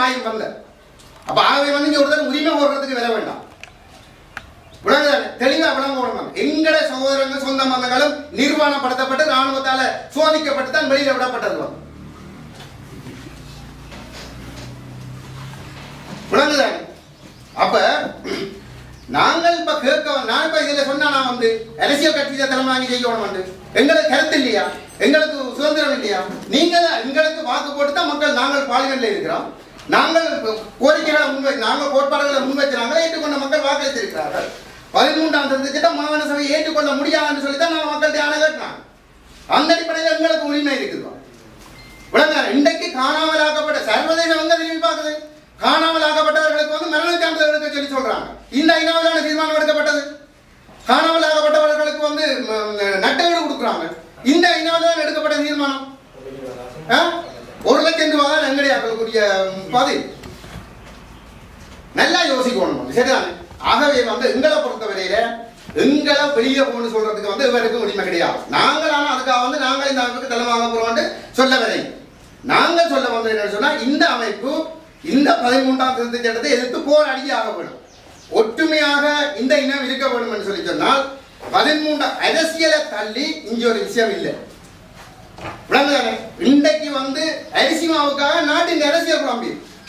தாயும் வந்த அப்ப ஆகவே வந்து இங்க ஒருத்தர் உரிமை போடுறதுக்கு வர வேண்டாம் விளங்குதானே தெளிவா விளங்கணும் எங்கட சகோதரங்கள் சொந்த மந்தங்களும் நிர்வாணப்படுத்தப்பட்டு ராணுவத்தால சோதிக்கப்பட்டு தான் வெளியில விடப்பட்டது வந்து. விளங்குதானே அப்ப நாங்கள் இப்ப கேட்க நான் இப்ப இதுல சொன்னா நான் வந்து அரசியல் கட்சியில தலைமை வாங்கி செய்யணும் வந்து எங்களுக்கு கருத்து இல்லையா எங்களுக்கு சுதந்திரம் இல்லையா நீங்க தான் எங்களுக்கு வாக்கு போட்டு தான் மக்கள் நாங்கள் பாலிமன்ல இருக்கிறோம் நாங்கள் கோரிக்கைகளை முன்வை நாங்கள் கோட்பாடுகளை முன்வைக்கிறாங்க ஏற்றுக்கொண்ட மக்கள் வாக்களித்திருக்கிறார்கள் பதிமூன்றாம் தேதி திட்டம் மாகாண சபை ஏற்றுக்கொள்ள முடியாதுன்னு சொல்லி தான் நாங்கள் மக்கள் தியானம் கேட்டாங்க அந்த அடிப்படையில் எங்களுக்கு உரிமை இருக்குது விளங்க இன்றைக்கு காணாமலாக்கப்பட்ட சர்வதேசம் எங்க திரும்பி பார்க்குது காணாமலாக்கப்பட்டவர்களுக்கு வந்து மரண சான்றிதழ் எடுக்க சொல்லி சொல்றாங்க இந்த ஐநாவிலான தீர்மானம் எடுக்கப்பட்டது காணாமலாக்கப்பட்டவர்களுக்கு வந்து நட்டவீடு கொடுக்குறாங்க இந்த ஐநாவில் எடுக்கப்பட்ட தீர்மானம் ஆ? ஒரு லட்சம் ரூபாய் தான் எங்கடையாக்களுக்குரிய பதில் நல்லா யோசிக்கணும் சரிதானே ஆகவே வந்து எங்களை பொறுத்தவரையில எங்களை வெளியே போகணும்னு சொல்றதுக்கு வந்து இவருக்கு உரிமை கிடையாது நாங்கள் ஆனால் அதுக்காக வந்து நாங்கள் இந்த அமைப்புக்கு தலைமாக போறோம்னு சொல்ல வரேன் நாங்கள் சொல்ல வந்தது என்ன சொன்னா இந்த அமைப்பு இந்த பதிமூன்றாம் திருத்த சட்டத்தை எதிர்த்து போராடியே ஆக வேண்டும் ஒற்றுமையாக இந்த இனம் இருக்க வேண்டும் என்று சொல்லி சொன்னால் பதிமூன்றாம் அரசியலை தள்ளி இங்க ஒரு விஷயம் இல்லை விளங்குதானே இன்றைக்கு வந்து அரிசி மாவுக்காக நாட்டின் அரசியல் குழம்பி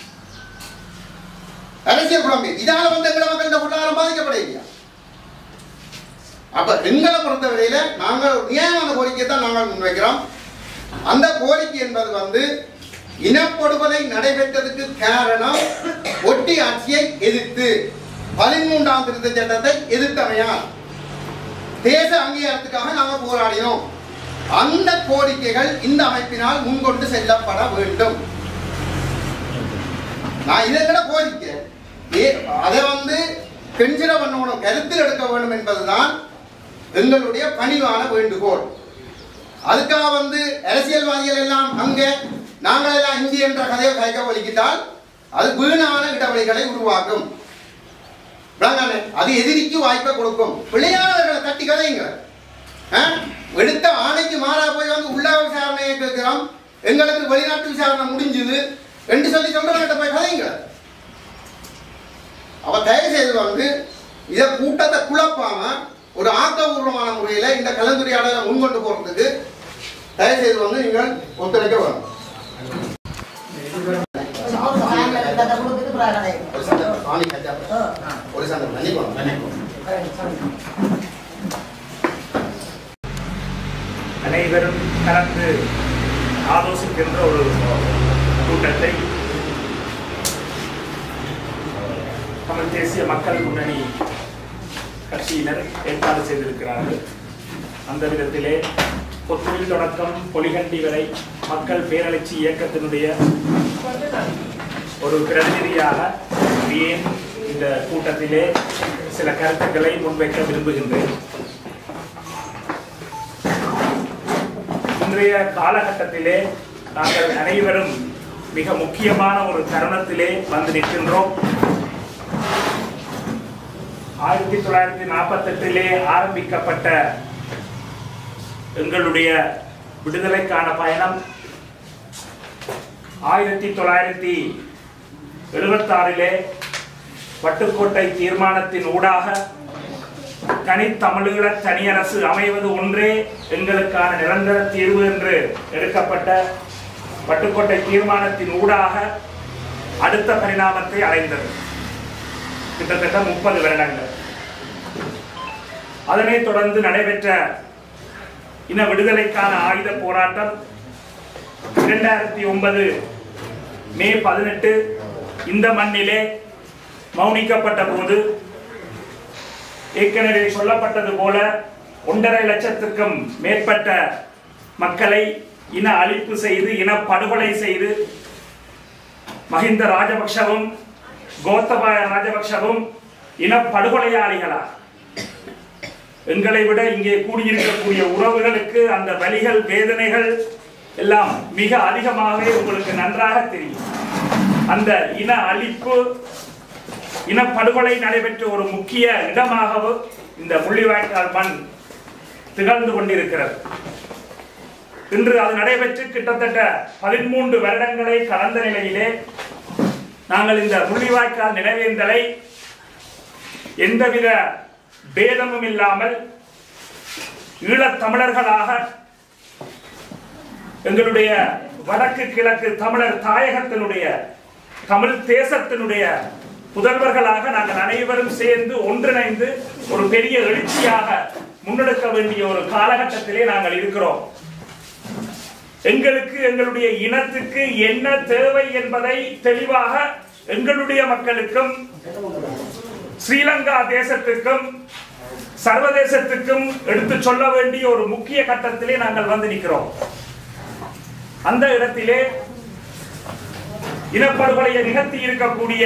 அரசியல் குழம்பி இதால வந்து எங்களை மக்கள் இந்த பொருளாதாரம் பாதிக்கப்பட இல்லையா அப்ப எங்களை பொறுத்தவரையில நாங்கள் நியாயமான கோரிக்கை தான் நாங்கள் முன்வைக்கிறோம் அந்த கோரிக்கை என்பது வந்து இனப்படுகொலை நடைபெற்றதுக்கு காரணம் ஒட்டி ஆட்சியை எதிர்த்து பதிமூன்றாம் திருத்த சட்டத்தை எதிர்த்தமையால் தேச அங்கீகாரத்துக்காக நாங்கள் போராடினோம் அந்த கோரிக்கைகள் இந்த அமைப்பினால் முன்கொண்டு செல்லப்பட வேண்டும் நான் இதை விட கோரிக்கை ஏ அதை வந்து கெஞ்சிட பண்ணணும் கருத்தில் எடுக்க வேண்டும் என்பதுதான் எங்களுடைய பணிவான வேண்டுகோள் அதுக்காக வந்து அரசியல்வாதிகள் எல்லாம் அங்கே நாங்கள் எல்லாம் இந்தி என்ற கதையை கைக்க ஒலிக்கிட்டால் அது வீணான இடைவெளிகளை உருவாக்கும் விளங்கானே? அது எதிரிக்கு வாய்ப்பை கொடுக்கும் பிள்ளையாளர்களை தட்டி கதைங்க ஆ? எடுத்த ஆணைக்கு மாறா போய் வந்து உள்ள விசாரணையை கேட்கிறோம் எங்களுக்கு வெளிநாட்டு விசாரணை முடிஞ்சுது என்று சொல்லி சொல்றவங்கிட்ட போய் கதைங்க அவ தயவு செய்து வந்து இதை கூட்டத்தை குழப்பாம ஒரு ஆக்கபூர்வமான முறையில இந்த கலந்துரையாடலை முன்கொண்டு போறதுக்கு தயவு செய்து வந்து நீங்கள் ஒத்துழைக்க வேணும் ஒரு சந்தர்ப்பம் சாமி கஜா ஒரு சந்தர்ப்பம் நினைக்கணும் நினைக்கணும் அனைவரும் கலந்து ஆலோசிக்கின்ற ஒரு கூட்டத்தை தமிழ் தேசிய மக்கள் முன்னணி கட்சியினர் ஏற்பாடு செய்திருக்கிறார்கள் அந்த விதத்திலே பொத்துவில் தொடக்கம் பொலிகண்டி வரை மக்கள் பேரழிச்சி இயக்கத்தினுடைய ஒரு பிரதிநிதியாக ஏன் இந்த கூட்டத்திலே சில கருத்துக்களை முன்வைக்க விரும்புகின்றேன் இன்றைய காலகட்டத்திலே நாங்கள் அனைவரும் மிக முக்கியமான ஒரு தருணத்திலே வந்து நிற்கின்றோம் ஆயிரத்தி தொள்ளாயிரத்தி நாற்பத்தெட்டிலே ஆரம்பிக்கப்பட்ட எங்களுடைய விடுதலைக்கான பயணம் ஆயிரத்தி தொள்ளாயிரத்தி எழுபத்தாறிலே வட்டுக்கோட்டை தீர்மானத்தின் ஊடாக தனித்தமிழீழ தனியரசு அமைவது ஒன்றே எங்களுக்கான நிரந்தர தீர்வு என்று எடுக்கப்பட்ட பட்டுக்கோட்டை தீர்மானத்தின் ஊடாக அடுத்த பரிணாமத்தை அடைந்தது கிட்டத்தட்ட முப்பது வருடங்கள் அதனைத் தொடர்ந்து நடைபெற்ற இன விடுதலைக்கான ஆயுத போராட்டம் இரண்டாயிரத்தி ஒன்பது மே பதினெட்டு இந்த மண்ணிலே மௌனிக்கப்பட்ட போது ஏற்கனவே சொல்லப்பட்டது போல ஒன்றரை லட்சத்துக்கும் மேற்பட்ட மக்களை இன அழிப்பு செய்து இன படுகொலை செய்து மஹிந்த ராஜபக்ஷவும் கோத்தபாய ராஜபக்ஷவும் இன படுகொலையாளிகளா எங்களை விட இங்கே கூடியிருக்கக்கூடிய உறவுகளுக்கு அந்த வலிகள் வேதனைகள் எல்லாம் மிக அதிகமாகவே உங்களுக்கு நன்றாக தெரியும் அந்த இன அழிப்பு இனப்படுகொலை நடைபெற்ற ஒரு முக்கிய இடமாகவும் இந்த முள்ளிவாய்க்கால் மண் திகழ்ந்து கொண்டிருக்கிறது இன்று அது நடைபெற்று கிட்டத்தட்ட பதிமூன்று வருடங்களை கடந்த நிலையிலே நாங்கள் இந்த முள்ளிவாய்க்கால் நினைவேந்தலை எந்தவித பேதமும் இல்லாமல் ஈழத் தமிழர்களாக எங்களுடைய வடக்கு கிழக்கு தமிழர் தாயகத்தினுடைய தமிழ் தேசத்தினுடைய புதல்வர்களாக நாங்கள் அனைவரும் சேர்ந்து ஒன்றிணைந்து ஒரு பெரிய எழுச்சியாக முன்னெடுக்க வேண்டிய ஒரு காலகட்டத்திலே நாங்கள் இருக்கிறோம் எங்களுக்கு எங்களுடைய இனத்துக்கு என்ன தேவை என்பதை தெளிவாக எங்களுடைய மக்களுக்கும் ஸ்ரீலங்கா தேசத்துக்கும் சர்வதேசத்துக்கும் எடுத்து சொல்ல வேண்டிய ஒரு முக்கிய கட்டத்திலே நாங்கள் வந்து நிற்கிறோம் அந்த இடத்திலே இனப்படுகொலையை நிகழ்த்தி இருக்கக்கூடிய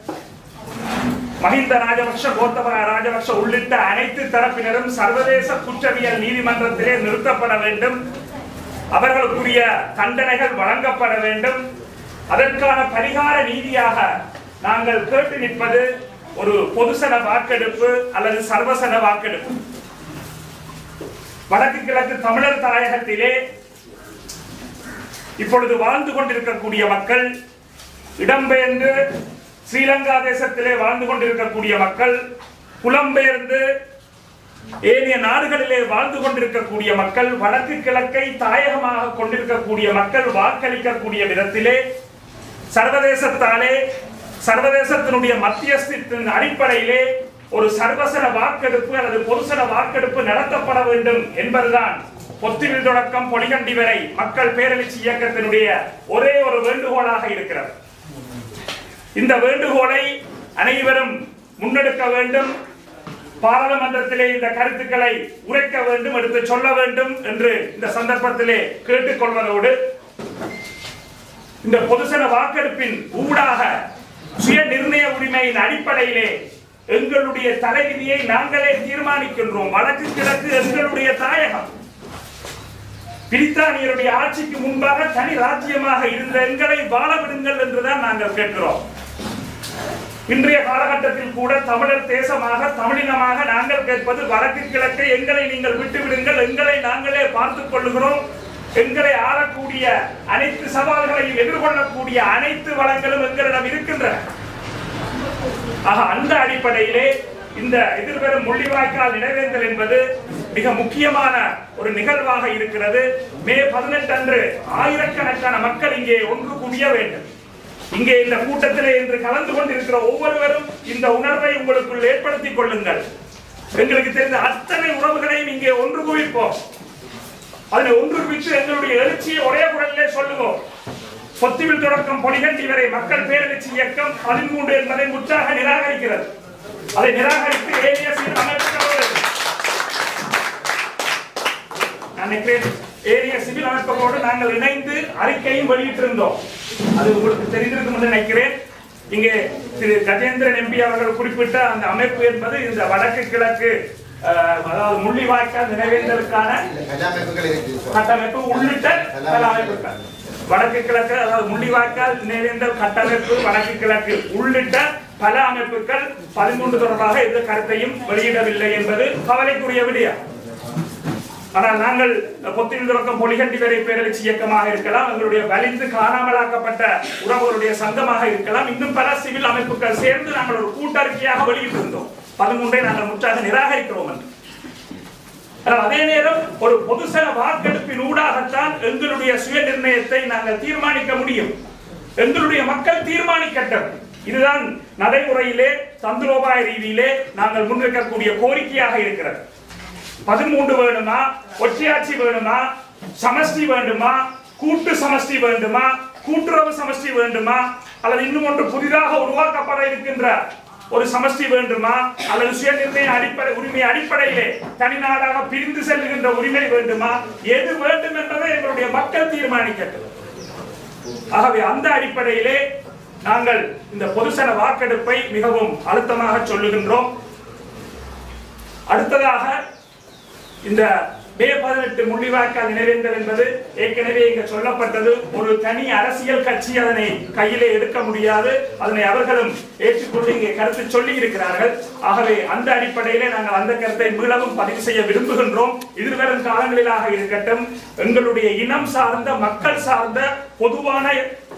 மஹிந்த ராஜபக்ஷ கோத்தபய ராஜபக்ஷ உள்ளிட்ட அனைத்து தரப்பினரும் சர்வதேச குற்றவியல் நீதிமன்றத்திலே நிறுத்தப்பட வேண்டும் அவர்களுக்குரிய தண்டனைகள் வழங்கப்பட வேண்டும் அதற்கான பரிகார நீதியாக நாங்கள் கேட்டு நிற்பது ஒரு பொதுசன வாக்கெடுப்பு அல்லது சர்வசன வாக்கெடுப்பு வடக்கு கிழக்கு தமிழர் தாயகத்திலே இப்பொழுது வாழ்ந்து கொண்டிருக்கக்கூடிய மக்கள் இடம்பெயர்ந்து ஸ்ரீலங்கா தேசத்திலே வாழ்ந்து கொண்டிருக்கக்கூடிய மக்கள் புலம்பெயர்ந்து ஏனைய நாடுகளிலே வாழ்ந்து கொண்டிருக்கக்கூடிய மக்கள் வடக்கு கிழக்கை தாயகமாக கொண்டிருக்கக்கூடிய மக்கள் வாக்களிக்கக்கூடிய விதத்திலே சர்வதேசத்தாலே சர்வதேசத்தினுடைய மத்தியஸ்தத்தின் அடிப்படையிலே ஒரு சர்வசன வாக்கெடுப்பு அல்லது பொதுசன வாக்கெடுப்பு நடத்தப்பட வேண்டும் என்பதுதான் பொத்திவில் தொடக்கம் பொலிகண்டி வரை மக்கள் பேரெழுச்சி இயக்கத்தினுடைய ஒரே ஒரு வேண்டுகோளாக இருக்கிறது இந்த வேண்டுகோளை அனைவரும் முன்னெடுக்க வேண்டும் பாராளுமன்றத்திலே இந்த கருத்துக்களை உரைக்க வேண்டும் எடுத்து சொல்ல வேண்டும் என்று இந்த சந்தர்ப்பத்திலே கேட்டுக்கொள்வதோடு இந்த பொதுசன வாக்கெடுப்பின் ஊடாக சுய நிர்ணய உரிமையின் அடிப்படையிலே எங்களுடைய தலைவிதியை நாங்களே தீர்மானிக்கின்றோம் வடக்கு கிழக்கு எங்களுடைய தாயகம் பிரித்தானியருடைய ஆட்சிக்கு முன்பாக தனி ராஜ்யமாக இருந்த எங்களை வாழ விடுங்கள் என்றுதான் நாங்கள் கேட்கிறோம் இன்றைய காலகட்டத்தில் கூட தமிழர் தேசமாக தமிழினமாக நாங்கள் கேட்பது வடக்கு கிழக்கை எங்களை நீங்கள் விட்டுவிடுங்கள் எங்களை நாங்களே பார்த்துக் கொள்ளுகிறோம் எங்களை ஆளக்கூடிய அனைத்து சவால்களையும் எதிர்கொள்ளக்கூடிய அனைத்து வளங்களும் எங்களிடம் இருக்கின்றன ஆக அந்த அடிப்படையிலே இந்த எதிர்வரும் முள்ளிவாய்க்கால் நினைவேந்தல் என்பது மிக முக்கியமான ஒரு நிகழ்வாக இருக்கிறது மே பதினெட்டு அன்று ஆயிரக்கணக்கான மக்கள் இங்கே ஒன்று குவிய வேண்டும் இங்கே இந்த கூட்டத்திலே இன்று கலந்து கொண்டிருக்கிற ஒவ்வொருவரும் இந்த உணர்வை உங்களுக்குள் ஏற்படுத்திக் கொள்ளுங்கள் எங்களுக்கு தெரிந்த அத்தனை உறவுகளையும் இங்கே ஒன்று குவிப்போம் அதில் ஒன்று குவித்து எங்களுடைய எழுச்சியை ஒரே குரலிலே சொல்லுவோம் பொத்திவில் தொடக்கம் பொலிகண்டி வரை மக்கள் பேரெழுச்சி இயக்கம் பதிமூன்று என்பதை முற்றாக நிராகரிக்கிறது அதை நிராகரித்து ஏரிஎஸ் அமைப்புகளோடு நான் நினைக்கிறேன் ஏரிய சிவில் அமைப்புகளோடு நாங்கள் இணைந்து அறிக்கையும் வெளியிட்டிருந்தோம் அது உங்களுக்கு தெரிந்திருக்கும் என்று நினைக்கிறேன் இங்கே திரு கஜேந்திரன் எம்பி அவர்கள் குறிப்பிட்ட அந்த அமைப்பு என்பது இந்த வடக்கு கிழக்கு அஹ், அதாவது முள்ளிவாய்க்கால் நிறைவேந்தலுக்கான இல்ல, கல்யாண அமைப்புகள் இருக்கு. கட்டமைப்பு உள்ளிட்ட பல அமைப்புகள் வடக்கு கிழக்கு அதாவது முள்ளிவாய்க்கால் நினைவேந்தல் கட்டமைப்பு வடக்கு கிழக்கு உள்ளிட்ட பல அமைப்புகள் பதிமூன்று தொடர்பாக எந்த கருத்தையும் வெளியிடவில்லை என்பது கவலைக்குரிய விடயம் ஆனால் நாங்கள் பொத்தியில் தொடக்கம் பொலிகண்டி வரை பேரெழுச்சி இயக்கமாக இருக்கலாம் எங்களுடைய வலிந்து காணாமலாக்கப்பட்ட உறவுகளுடைய சங்கமாக இருக்கலாம் இன்னும் பல சிவில் அமைப்புகள் சேர்ந்து நாங்கள் ஒரு கூட்டறிக்கையாக வெளியிட்டிருந்தோம் பதிமூன்றை நாங்கள் முற்றாக நிராகரிக்கிறோம் என்று ஆனால் அதே நேரம் ஒரு பொதுசன வாக்கெடுப்பின் ஊடாகத்தான் எங்களுடைய சுய நிர்ணயத்தை நாங்கள் தீர்மானிக்க முடியும் எங்களுடைய மக்கள் தீர்மானிக்கட்டும் இதுதான் நடைமுறையிலே தந்திரோபாய ரீதியிலே நாங்கள் முன்வைக்கக்கூடிய கோரிக்கையாக இருக்கிறது பதிமூன்று வேணுமா ஒற்றையாட்சி வேணுமா சமஷ்டி வேண்டுமா கூட்டு சமஷ்டி வேண்டுமா கூட்டுறவு சமஷ்டி வேண்டுமா அல்லது இன்னும் ஒன்று புதிதாக உருவாக்கப்பட இருக்கின்ற ஒரு சமஷ்டி வேண்டுமா அல்லது சுயநிர்ணய அடிப்படை உரிமை அடிப்படையிலே தனிநாடாக பிரிந்து செல்லுகின்ற உரிமை வேண்டுமா எது வேண்டும் என்பதை எங்களுடைய மக்கள் தீர்மானிக்கட்டும் ஆகவே அந்த அடிப்படையிலே நாங்கள் இந்த பொதுசன வாக்கெடுப்பை மிகவும் அழுத்தமாக சொல்லுகின்றோம் அடுத்ததாக இந்த மே பதினெட்டு முள்ளிவாய்க்கால் நினைவேந்தல் என்பது ஏற்கனவே இங்க சொல்லப்பட்டது ஒரு தனி அரசியல் கட்சி அதனை கையிலே எடுக்க முடியாது அதனை அவர்களும் ஏற்றுக்கொண்டு இங்கே கருத்து சொல்லி இருக்கிறார்கள் ஆகவே அந்த அடிப்படையிலே நாங்கள் அந்த கருத்தை மீளவும் பதிவு செய்ய விரும்புகின்றோம் எதிர்வரும் காலங்களிலாக இருக்கட்டும் எங்களுடைய இனம் சார்ந்த மக்கள் சார்ந்த பொதுவான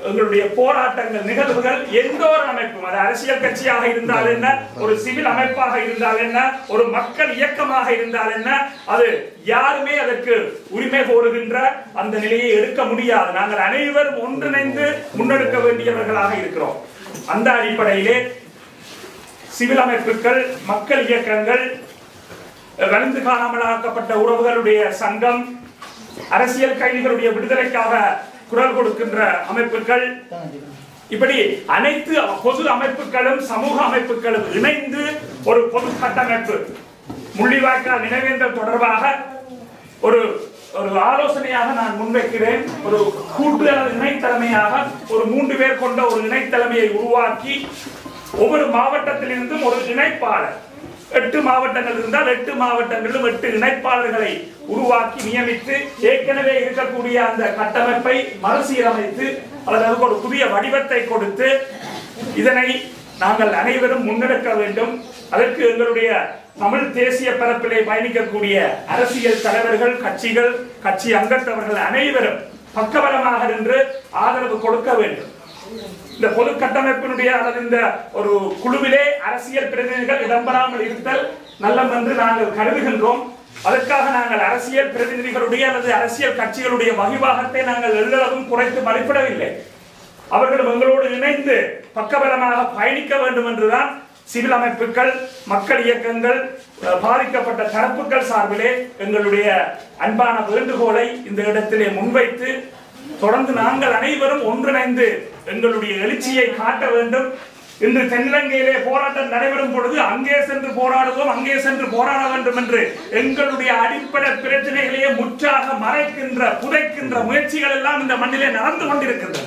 எங்களுடைய போராட்டங்கள் நிகழ்வுகள் எந்த ஒரு அமைப்பும் அது அரசியல் கட்சியாக இருந்தால் என்ன ஒரு சிவில் அமைப்பாக இருந்தால் என்ன ஒரு மக்கள் இயக்கமாக இருந்தால் என்ன அது யாருமே அதற்கு உரிமை கோருகின்ற அந்த நிலையை எடுக்க முடியாது நாங்கள் அனைவரும் ஒன்றிணைந்து முன்னெடுக்க வேண்டியவர்களாக இருக்கிறோம் அந்த அடிப்படையிலே சிவில் அமைப்புகள் மக்கள் இயக்கங்கள் வலிந்து காணாமலாக்கப்பட்ட உறவுகளுடைய சங்கம் அரசியல் கைதிகளுடைய விடுதலைக்காக குரல் கொடுக்கின்ற அமைப்புகள் இப்படி அனைத்து பொது அமைப்புகளும் சமூக அமைப்புகளும் இணைந்து ஒரு பொது கட்டமைப்பு முள்ளிவாய்க்கால் நினைவேந்தல் தொடர்பாக ஒரு ஒரு ஆலோசனையாக நான் முன்வைக்கிறேன் ஒரு கூட்டு அல்லது இணைத்தலைமையாக ஒரு மூன்று பேர் கொண்ட ஒரு இணைத்தலைமையை உருவாக்கி ஒவ்வொரு மாவட்டத்திலிருந்தும் ஒரு இணைப்பாளர் எட்டு மாவட்டங்கள் இருந்தால் எட்டு மாவட்டங்களிலும் எட்டு இணைப்பாளர்களை உருவாக்கி நியமித்து ஏற்கனவே இருக்கக்கூடிய அந்த கட்டமைப்பை மறுசீரமைத்து அல்லது அதுக்கு ஒரு புதிய வடிவத்தை கொடுத்து இதனை நாங்கள் அனைவரும் முன்னெடுக்க வேண்டும் அதற்கு எங்களுடைய தமிழ் தேசிய பரப்பிலே பயணிக்கக்கூடிய அரசியல் தலைவர்கள் கட்சிகள் கட்சி அங்கத்தவர்கள் அனைவரும் பக்கபலமாக நின்று ஆதரவு கொடுக்க வேண்டும் இந்த பொது கட்டமைப்பினுடைய அல்லது இந்த ஒரு குழுவிலே அரசியல் பிரதிநிதிகள் இடம்பெறாமல் இருத்தல் நல்லம் என்று நாங்கள் கருதுகின்றோம் அதற்காக நாங்கள் அரசியல் பிரதிநிதிகளுடைய அல்லது அரசியல் கட்சிகளுடைய வகிவாகத்தை நாங்கள் எல்லளவும் குறைத்து மதிப்பிடவில்லை அவர்களும் எங்களோடு இணைந்து பக்கபலமாக பயணிக்க வேண்டும் என்றுதான் சிவில் அமைப்புகள் மக்கள் இயக்கங்கள் அஹ், பாதிக்கப்பட்ட தரப்புகள் சார்பிலே எங்களுடைய அன்பான வேண்டுகோளை இந்த இடத்திலே முன்வைத்து தொடர்ந்து நாங்கள் அனைவரும் ஒன்றிணைந்து எங்களுடைய எழுச்சியை காட்ட வேண்டும் இன்று தென்னிலங்கையிலே போராட்டம் நடைபெறும் பொழுது அங்கே சென்று போராடுவோம் அங்கே சென்று போராட வேண்டும் என்று எங்களுடைய அடிப்படை பிரச்சனைகளையே முற்றாக மறைக்கின்ற புதைக்கின்ற முயற்சிகள் எல்லாம் இந்த மண்ணிலே நடந்து கொண்டிருக்கின்றன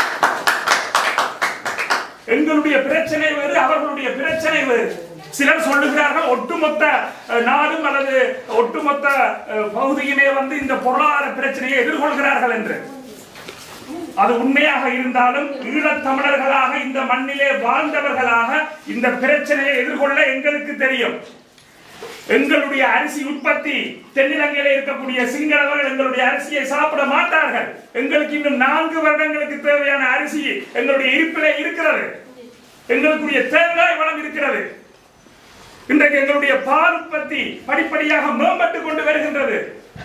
எங்களுடைய பிரச்சனை வேறு அவர்களுடைய பிரச்சனை வேறு சிலர் சொல்லுகிறார்கள் ஒட்டுமொத்த அஹ், நாடும் அல்லது ஒட்டுமொத்த அஹ், பகுதியுமே வந்து இந்த பொருளாதார பிரச்சனையை எதிர்கொள்கிறார்கள் என்று அது உண்மையாக இருந்தாலும் ஈழத் தமிழர்களாக இந்த மண்ணிலே வாழ்ந்தவர்களாக இந்த பிரச்சனையை எதிர்கொள்ள எங்களுக்கு தெரியும் எங்களுடைய அரிசி உற்பத்தி தென்னிலங்கையில இருக்கக்கூடிய சிங்களவர்கள் எங்களுடைய அரிசியை சாப்பிட மாட்டார்கள் எங்களுக்கு இன்னும் நான்கு வருடங்களுக்கு தேவையான அரிசி எங்களுடைய இருப்பிலே இருக்கிறது எங்களுக்குரிய தேங்காய் வளம் இருக்கிறது இன்றைக்கு எங்களுடைய பால் உற்பத்தி படிப்படியாக மேம்பட்டு கொண்டு வருகின்றது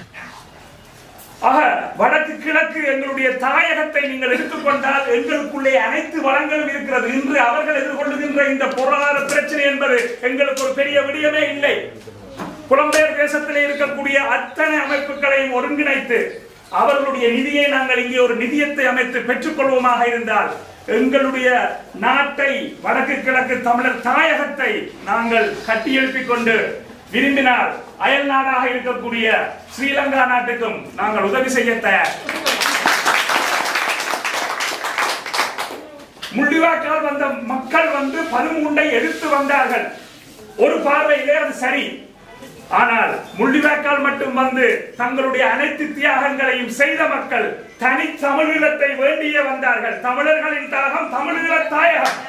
ஆக வடக்கு கிழக்கு எங்களுடைய தாயகத்தை நீங்கள் எடுத்துக்கொண்டால் எங்களுக்குள்ளே அனைத்து வளங்களும் இருக்கிறது இன்று அவர்கள் எதிர்கொள்ளுகின்ற இந்த பொருளாதார பிரச்சனை என்பது எங்களுக்கு ஒரு பெரிய விடயமே இல்லை புலம்பெயர் தேசத்திலே இருக்கக்கூடிய அத்தனை அமைப்புகளையும் ஒருங்கிணைத்து அவர்களுடைய நிதியை நாங்கள் இங்கே ஒரு நிதியத்தை அமைத்து பெற்றுக்கொள்வோமாக இருந்தால் எங்களுடைய நாட்டை வடக்கு கிழக்கு தமிழர் தாயகத்தை நாங்கள் கட்டியெழுப்பிக் கொண்டு விரும்பினால் அயல் நாடாக இருக்கக்கூடிய ஸ்ரீலங்கா நாட்டுக்கும் நாங்கள் உதவி செய்ய தயார் முள்ளிவாக்கால் வந்த மக்கள் வந்து பதுமுண்டை எதிர்த்து வந்தார்கள் ஒரு பார்வையிலே அது சரி ஆனால் முள்ளிவாக்கால் மட்டும் வந்து தங்களுடைய அனைத்து தியாகங்களையும் செய்த மக்கள் தனி தமிழீழத்தை வேண்டியே வந்தார்கள் தமிழர்களின் தாகம் தமிழீழ தாயகம்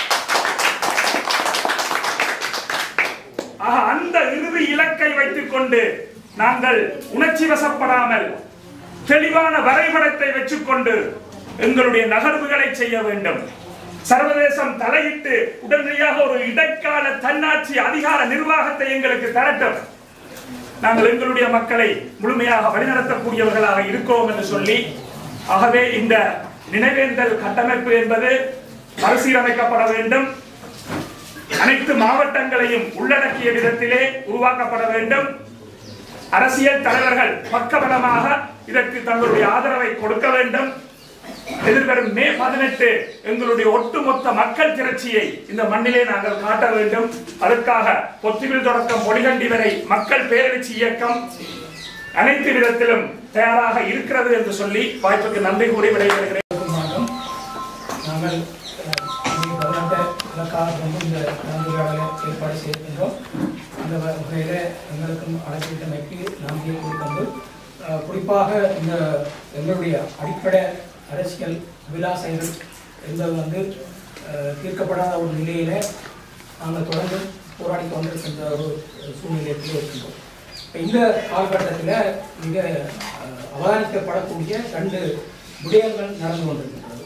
ஆக அந்த இறுதி இலக்கை வைத்துக் கொண்டு நாங்கள் உணர்ச்சி வசப்படாமல் தெளிவான வரைபடத்தை வச்சுக்கொண்டு எங்களுடைய நகர்வுகளை செய்ய வேண்டும் சர்வதேசம் தலையிட்டு உடனடியாக ஒரு இடைக்கால தன்னாட்சி அதிகார நிர்வாகத்தை எங்களுக்கு தரட்டும் நாங்கள் எங்களுடைய மக்களை முழுமையாக வழிநடத்தக்கூடியவர்களாக இருக்கிறோம் என்று சொல்லி ஆகவே இந்த நினைவேந்தல் கட்டமைப்பு என்பது மறுசீரமைக்கப்பட வேண்டும் அனைத்து மாவட்டங்களையும் உள்ளடக்கிய விதத்திலே உருவாக்கப்பட வேண்டும் அரசியல் தலைவர்கள் பக்கபலமாக இதற்கு தங்களுடைய ஆதரவை கொடுக்க வேண்டும் எதிர்வரும் மே பதினெட்டு எங்களுடைய ஒட்டுமொத்த மக்கள் திரட்சியை இந்த மண்ணிலே நாங்கள் காட்ட வேண்டும் அதற்காக பொத்துவில் தொடக்கம் பொலிகண்டி வரை மக்கள் பேரெழுச்சி இயக்கம் அனைத்து விதத்திலும் தயாராக இருக்கிறது என்று சொல்லி வாய்ப்புக்கு நன்றி கூறி விடைபெறுகிறேன் வணக்கம் நாங்கள் அஹ், இங்கே பதினெட்டு இலக்காக வந்து இந்த கலந்துரையாடலை ஏற்பாடு செய்திருக்கின்றோம் அந்த வகையில் எங்களுக்கும் அழைப்பிட்டமைக்கு நன்றியை கொடுத்தது அஹ், குறிப்பாக இந்த எங்களுடைய அடிப்படை அரசியல் விலாசைகள் என்பது வந்து அஹ், தீர்க்கப்படாத ஒரு நிலையில நாங்கள் தொடர்ந்து போராடி கொண்டிருக்கின்ற ஒரு சூழ்நிலையத்தில் இருக்கின்றோம் இப்ப இந்த காலகட்டத்தில் மிக அஹ், அவதானிக்கப்படக்கூடிய ரெண்டு விடயங்கள் நடந்து கொண்டிருக்கின்றது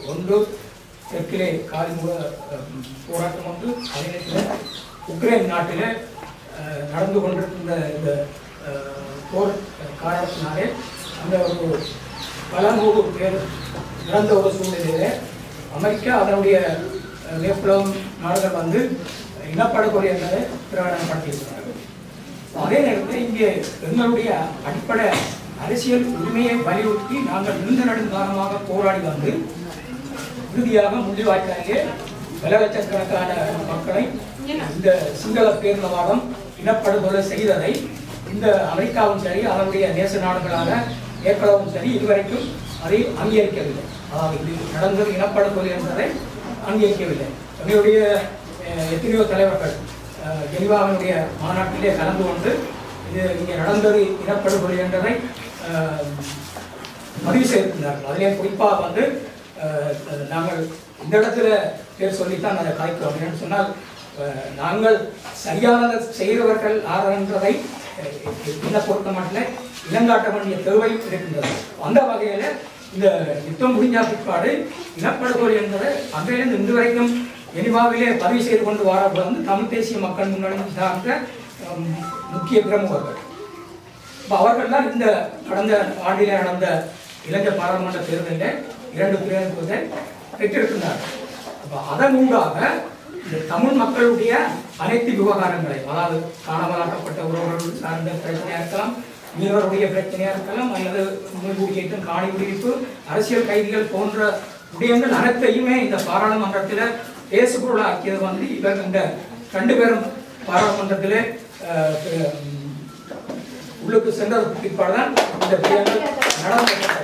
ஒன்று தெற்கிலே காலிமுக அஹ், போராட்டம் ஒன்று அதே நேரத்தில் உக்ரைன் நாட்டில் அஹ், நடந்து கொண்டிருக்கின்ற இந்த அஹ், போர் காரணத்தினாலே அந்த ஒரு பல நூறு பேர் இறந்த ஒரு சூழ்நிலையில அமெரிக்கா அதனுடைய அஹ், மேற்குலகம் நாடுகள் வந்து இனப்படுகொலை என்பதை பிரகடனப்படுத்தியிருக்கிறார்கள் அதே நேரத்தில் இங்கே எங்களுடைய அடிப்படை அரசியல் உரிமையை வலியுறுத்தி நாங்கள் நீண்ட நெடுங்காலமாக போராடி வந்து இறுதியாக முள்ளிவாய்க்காலே பல லட்சக்கணக்கான மக்களை இந்த சிங்கள பேரினவாதம் இனப்படுகொலை செய்ததை இந்த அமெரிக்காவும் சரி அதனுடைய நேச நாடுகளான ஏற்கனவும் சரி இதுவரைக்கும் அதை அங்கீகரிக்கவில்லை அதாவது இது நடந்தது இனப்படுகொலை என்பதை அங்கீகரிக்கவில்லை எங்களுடைய அஹ், எத்தனையோ தலைவர்கள் அஹ், ஜெனீவாவினுடைய மாநாட்டிலே கலந்து கொண்டு இது இங்கே நடந்தது இனப்படுகொலை என்பதை அஹ், பதிவு செய்திருந்தார்கள் அதிலே குறிப்பாக வந்து அஹ், நாங்கள் இந்த இடத்துல பேர் சொல்லித்தான் அதை காய்க்கிறோம் ஏன்னு சொன்னால் அஹ், நாங்கள் சரியானதை செய்கிறவர்கள் ஆரன்றதை என்ன பொறுத்த மட்டும் இனங்காட்ட வேண்டிய தேவை இருக்கின்றது அந்த வகையில் இந்த யுத்தம் முடிஞ்ச பிற்பாடு இனப்படுகொலை என்பதை அன்றையிலிருந்து இன்று வரைக்கும் எனிவாவிலே பதிவு செய்து கொண்டு வர வந்து தமிழ் தேசிய மக்கள் முன்னணி சார்ந்த அஹ், முக்கிய பிரமுகர்கள் அப்ப அவர்கள் தான் இந்த கடந்த ஆண்டிலே நடந்த இளைஞர் பாராளுமன்ற தேர்தலில் இரண்டு பிரதிநிதித்துவத்தை பெற்றிருக்கின்றார்கள் அப்ப அதன் ஊடாக இந்த தமிழ் மக்களுடைய அனைத்து விவகாரங்களை அதாவது காணாமலாக்கப்பட்ட உறவுகள் சார்ந்த பிரச்சனையா இருக்கலாம் மீனவருடைய பிரச்சனையா இருக்கலாம் அல்லது குடியேற்றம் காணி குடியிருப்பு அரசியல் கைதிகள் போன்ற விடயங்கள் அனைத்தையுமே இந்த பாராளுமன்றத்தில் பேசுபொருளாக்கியது வந்து இவர் இந்த ரெண்டு பேரும் பாராளுமன்றத்திலே அஹ், உம், உள்ளுக்கு சென்றதற்கு பிற்பாடுதான் இந்த விடயங்கள் நடந்தது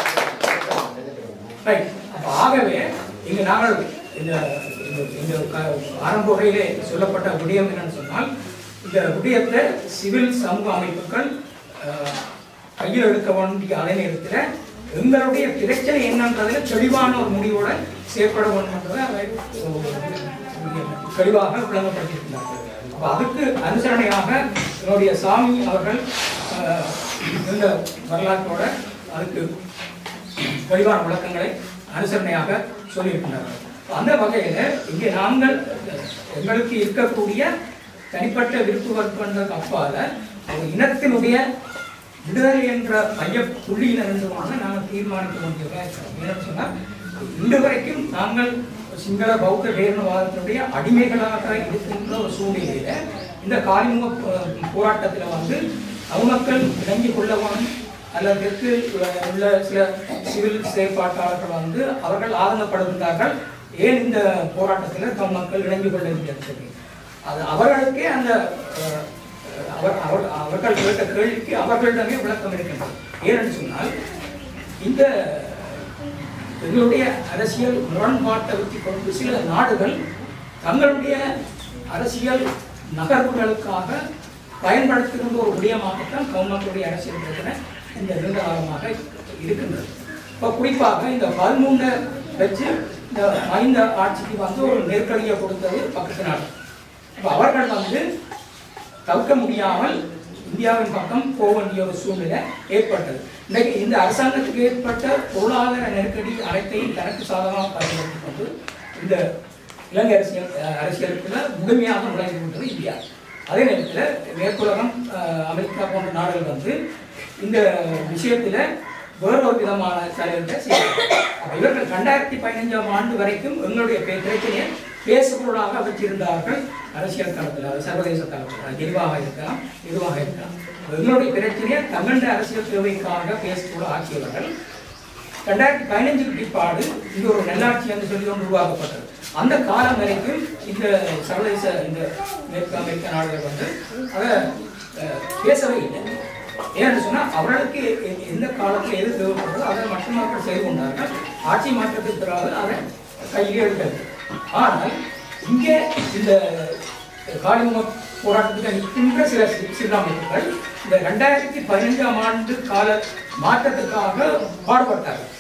ரைட் அப்ப ஆகவே இங்கு நாங்கள் இந்த இந்த- இந்த க- ஆரம்ப உரையிலே சொல்லப்பட்ட விடயம் என்னன்னு சொன்னால் இந்த விடயத்தை சிவில் சமூக அமைப்புகள் அஹ், கையில் எடுக்க வேண்டிய அதே நேரத்தில் எங்களுடைய பிரச்சனை என்னன்றதுல தெளிவான ஒரு முடிவோட செயற்பட வேண்டும் என்றதை அதை அஹ், தெளிவாக விளங்கப்படுத்தியிருக்கிறார்கள் அப்ப அதுக்கு அனுசரணையாக என்னுடைய சாமி அவர்கள் அஹ், இந்த வரலாற்றோட அதுக்கு தெளிவான விளக்கங்களை அனுசரணையாக சொல்லியிருக்கிறார்கள் அந்த வகையில் இங்கே நாங்கள் எங்களுக்கு இருக்கக்கூடிய தனிப்பட்ட விருப்பு வெறுப்புகளுக்கு அப்பால ஒரு இனத்தினுடைய விடுதலை என்ற மைய புள்ளியினர் என்று நாங்கள் தீர்மானிக்க வேண்டியதாக இருக்கிறோம் ஏன்னு சொன்னால் இன்று வரைக்கும் நாங்கள் சிங்கள பௌத்த பேரணவாதத்தினுடைய அடிமைகளாக இருக்கின்ற ஒரு சூழ்நிலையில இந்த காலிமுக போ- போராட்டத்தில் வந்து அவமக்கள் விளங்கிக் கொள்ளவும் அல்லது தெற்கு உள்ள சில சிவில் செயற்பாட்டாளர்கள் வந்து அவர்கள் ஆதங்கப்படுகின்றார்கள் ஏன் இந்த போராட்டத்தில் தம் மக்கள் இணைந்து கொள்ளவில்லை சொல்லி அது அவர்களுக்கே அந்த அஹ், அவர் அவர் அவர்கள் கேட்ட கேள்விக்கு அவர்களிடமே விளக்கம் இருக்கின்றது ஏனென்று சொன்னால் இந்த எங்களுடைய அரசியல் முரண்பாட்டை வச்சு கொண்டு சில நாடுகள் தங்களுடைய அரசியல் நகர்வுகளுக்காக பயன்படுத்துகின்ற ஒரு விடயமாகத்தான் கவர்மெண்டுடைய அரசியல் பிரச்சனை இந்த நீண்ட காலமாக இருக்கின்றது இப்போ குறிப்பாக இந்த பதிமூன்றை வச்சு இந்த மஹிந்த ஆட்சிக்கு வந்து ஒரு நெருக்கடியை கொடுத்தது பக்கத்து நாடு இப்போ அவர்கள் வந்து தவிர்க்க முடியாமல் இந்தியாவின் பக்கம் போக வேண்டிய ஒரு சூழ்நிலை ஏற்பட்டது இன்றைக்கு இந்த அரசாங்கத்துக்கு ஏற்பட்ட பொருளாதார நெருக்கடி அனைத்தையும் தனக்கு சாதகமாக பயன்படுத்திக் கொண்டு இந்த இலங்கை அரசியல் அஹ், அரசியலுக்குள்ள முழுமையாக நுழைந்து கொண்டது இந்தியா அதே நேரத்தில் மேற்குலகம் அஹ், அமெரிக்கா போன்ற நாடுகள் வந்து இந்த விஷயத்தில் வேறொரு விதமான தலைவர்களை செய்கிறார்கள் அப்ப இவர்கள் ரெண்டாயிரத்தி பதினஞ்சாம் ஆண்டு வரைக்கும் எங்களுடைய பே- பிரச்சனையை பேசுபொருளாக வச்சிருந்தார்கள் அரசியல் தளத்தில் அது சர்வதேச தளத்தில் அது எதுவாக இருக்கலாம் எதுவாக இருக்கலாம் எங்களுடைய பிரச்சனையை தமிழ் அரசியல் தேவைக்காக பேசுபொருள் ஆக்கியவர்கள் ரெண்டாயிரத்தி பதினஞ்சுக்கு பிற்பாடு இது ஒரு நல்லாட்சி என்று சொல்லி ஒன்று உருவாக்கப்பட்டது அந்த காலம் வரைக்கும் இந்த சர்வதேச இந்த மேற்கு அமெரிக்க நாடுகள் வந்து அதை அஹ், பேசவே இல்லை ஏன்னு சொன்னா அவர்களுக்கு எ- எந்த காலத்தில் எது தேவைப்படுதோ அதை மட்டும் மக்கள் செய்து கொண்டார்கள் ஆட்சி மாற்றத்துக்கு பிறகு அதை கையிலே எடுக்கிறது ஆனால் இங்கே இந்த காலிமுக போராட்டத்துக்கு நிற்கின்ற சில சி- சிறுபான்மையினர்கள் இந்த ரெண்டாயிரத்தி பதினஞ்சாம் ஆண்டு கால மாற்றத்துக்காக பாடுபட்டார்கள்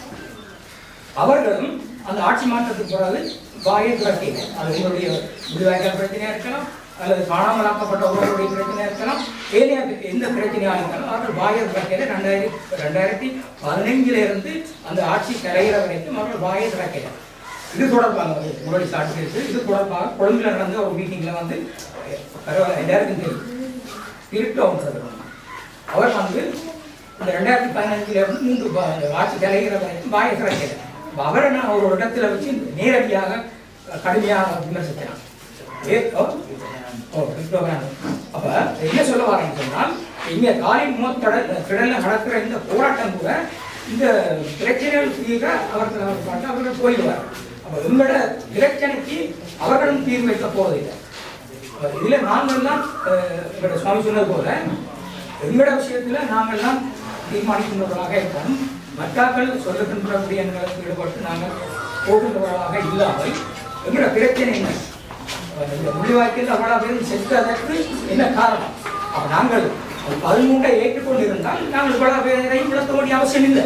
அவர்களும் அந்த ஆட்சி மாற்றத்துக்கு பிறகு வாயை திரட்டினர் அது உங்களுடைய முடிவாய்க்கால் பிரச்சனையா இருக்கலாம் அல்லது காணாமலாக்கப்பட்ட ஒருவருடைய பிரச்சனையாக இருக்கலாம் ஏனைய எந்த பிரச்சனையாக இருந்தாலும் அவர்கள் வாயை திறக்கையில ரெண்டாயிரத்தி ரெண்டாயிரத்தி பதினைஞ்சுல இருந்து அந்த ஆட்சி கலைகிற வரைக்கும் அவர்கள் வாயை திறக்கையில இது தொடர்பாக வந்து முரளி சாட்சி இருக்கு இது தொடர்பாக கொழும்புல நடந்த ஒரு மீட்டிங்ல வந்து அஹ், பரவாயில்ல எல்லாருக்கும் தெரியும் திருட்டோன்றது அவர் வந்து இந்த ரெண்டாயிரத்தி பதினஞ்சுல இருந்து மூன்று பா- அந்த ஆட்சி கலைகிற வரைக்கும் வாயை திறக்கையில அப்ப அவரை நான் ஒரு இடத்துல வச்சு நேரடியாக கடுமையாக விமர்சிக்கிறான் ஏ ஓ ஓ கிறிஸ்தவன் அப்ப என்ன சொல்ல வரேன்னு சொன்னால் இங்க காலி மூத்தடல் திடல்ல நடக்கிற இந்த போராட்டம் கூட இந்த பிரச்சனைகள் தீர்க்க அவர்கள் அவர்கள் அவர்கள் போயிடுவார் அப்ப உங்களோட பிரச்சனைக்கு அவர்களும் தீர்வு வைக்க போவதில்லை அப்ப இதுல நாங்கள்லாம் அஹ், எங்களோட சுவாமி சொன்னது போல எங்களோட விஷயத்துல நாங்கள்லாம் தீர்மானிக்கின்றவர்களாக இருக்கோம் மற்றாக்கள் சொல்லுகின்ற விடயங்களுக்கு ஈடுபட்டு நாங்கள் போகின்றவர்களாக இல்லாமல் எங்களோட பிரச்சனை என்ன இந்த முள்ளிவாய்க்கில் அவ்வளவு பேரும் செத்ததற்கு என்ன காரணம் அப்ப நாங்கள் பதிமூன்றை ஏற்றுக்கொண்டிருந்தால் நாங்கள் இவ்வளவு பேரை விளக்க வேண்டிய அவசியம் இல்லை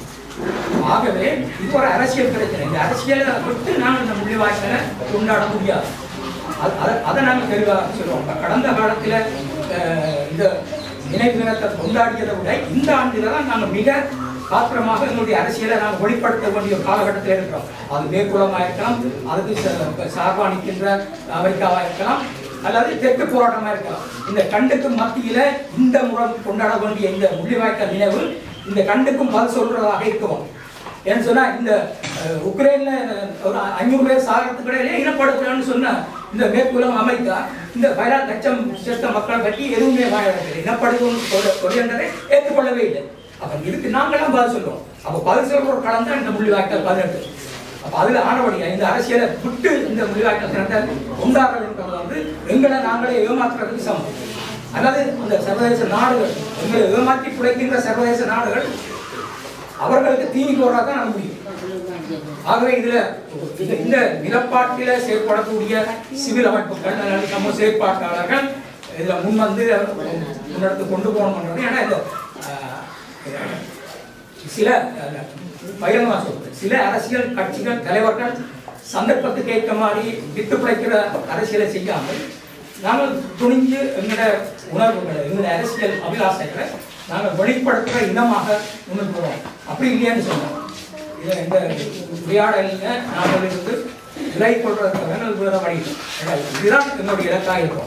ஆகவே இது ஒரு அரசியல் பிரச்சனை இந்த அரசியலை விட்டு நாங்கள் இந்த முள்ளிவாய்க்கலை கொண்டாட முடியாது அது- அதை- அதை நாங்கள் தெளிவாக சொல்லுவோம் இப்ப கடந்த காலத்தில் இந்த நினைவு தினத்தை கொண்டாடியதை விட இந்த ஆண்டில் தான் நாங்கள் மிக காத்திரமாக எங்களுடைய அரசியலை நாங்கள் வெளிப்படுத்த வேண்டிய காலகட்டத்தில் இருக்கிறோம் அது மேற்குளமாக இருக்கலாம் அதுக்கு ச- சார்பாக நிற்கின்ற அமெரிக்காவாக இருக்கலாம் அல்லது தெற்கு போராட்டமாக இருக்கலாம் இந்த கண்டுக்கு மத்தியில இந்த முறை கொண்டாட வேண்டிய இந்த முள்ளிவாய்க்கால் நினைவு இந்த கண்டுக்கும் பதில் சொல்றதாக இருக்குவோம் ஏன்னு சொன்னா இந்த அஹ், உக்ரைன்ல ஒரு ஐநூறு பேர் சாகிறதுக்கு இடையிலே இனப்படுத்தணும்னு சொன்ன இந்த மேற்குலம் அமெரிக்கா இந்த பதினாறு லட்சம் செத்த மக்கள் பற்றி எதுவுமே வாழவில்லை இனப்படுத்தும் கொள்கின்றதை ஏற்றுக்கொள்ளவே இல்லை அப்ப இதுக்கு நாங்களாம் பதில் சொல்லுவோம் அப்ப பதில் சொல்ற ஒரு களம் தான் இந்த முள்ளிவாய்க்கால் பதினெட்டு அப்ப அதுல ஆனபடியா இந்த அரசியலை விட்டு இந்த முள்ளிவாய்க்கால் தினத்தை கொண்டாடுறது என்பது வந்து எங்களை நாங்களே ஏமாற்றுறதுக்கு சமம் அல்லது அந்த சர்வதேச நாடுகள் எங்களை ஏமாற்றி பிழைக்கின்ற சர்வதேச நாடுகள் அவர்களுக்கு தீனி போடுறதா தான் முடியும் ஆகவே இதுல இந்த- இந்த நிலப்பாட்டில செயற்படக்கூடிய சிவில் அமைப்புகள் அல்லது சமூக செயற்பாட்டாளர்கள் இதுல முன் வந்து முன்னெடுத்து கொண்டு போகணும்ன்றது ஏன்னா இந்த ஆஹ், சில அஹ், பகிரங்கமா சொல்றேன் சில அரசியல் கட்சிகள் தலைவர்கள் சந்தர்ப்பத்துக்கு ஏற்ற மாதிரி விட்டு பிழைக்கிற அரசியலை செய்யாமல் நாங்கள் துணிஞ்சு எங்களோட உணர்வுகளை எங்களோட அரசியல் அபிலாசைகளை நாங்கள் வெளிப்படுத்துகிற இனமாக முன்னுக்கு போவோம் அப்படி இல்லையான்னு சொன்னோம் இதை இந்த உரையாடலில் நாங்கள் இருந்து விலை கொள்வதற்காக நாங்கள் வேற வழி இல்லை. ஏன்னா, இதுதான் எங்களுடைய இலக்காக இருக்கும்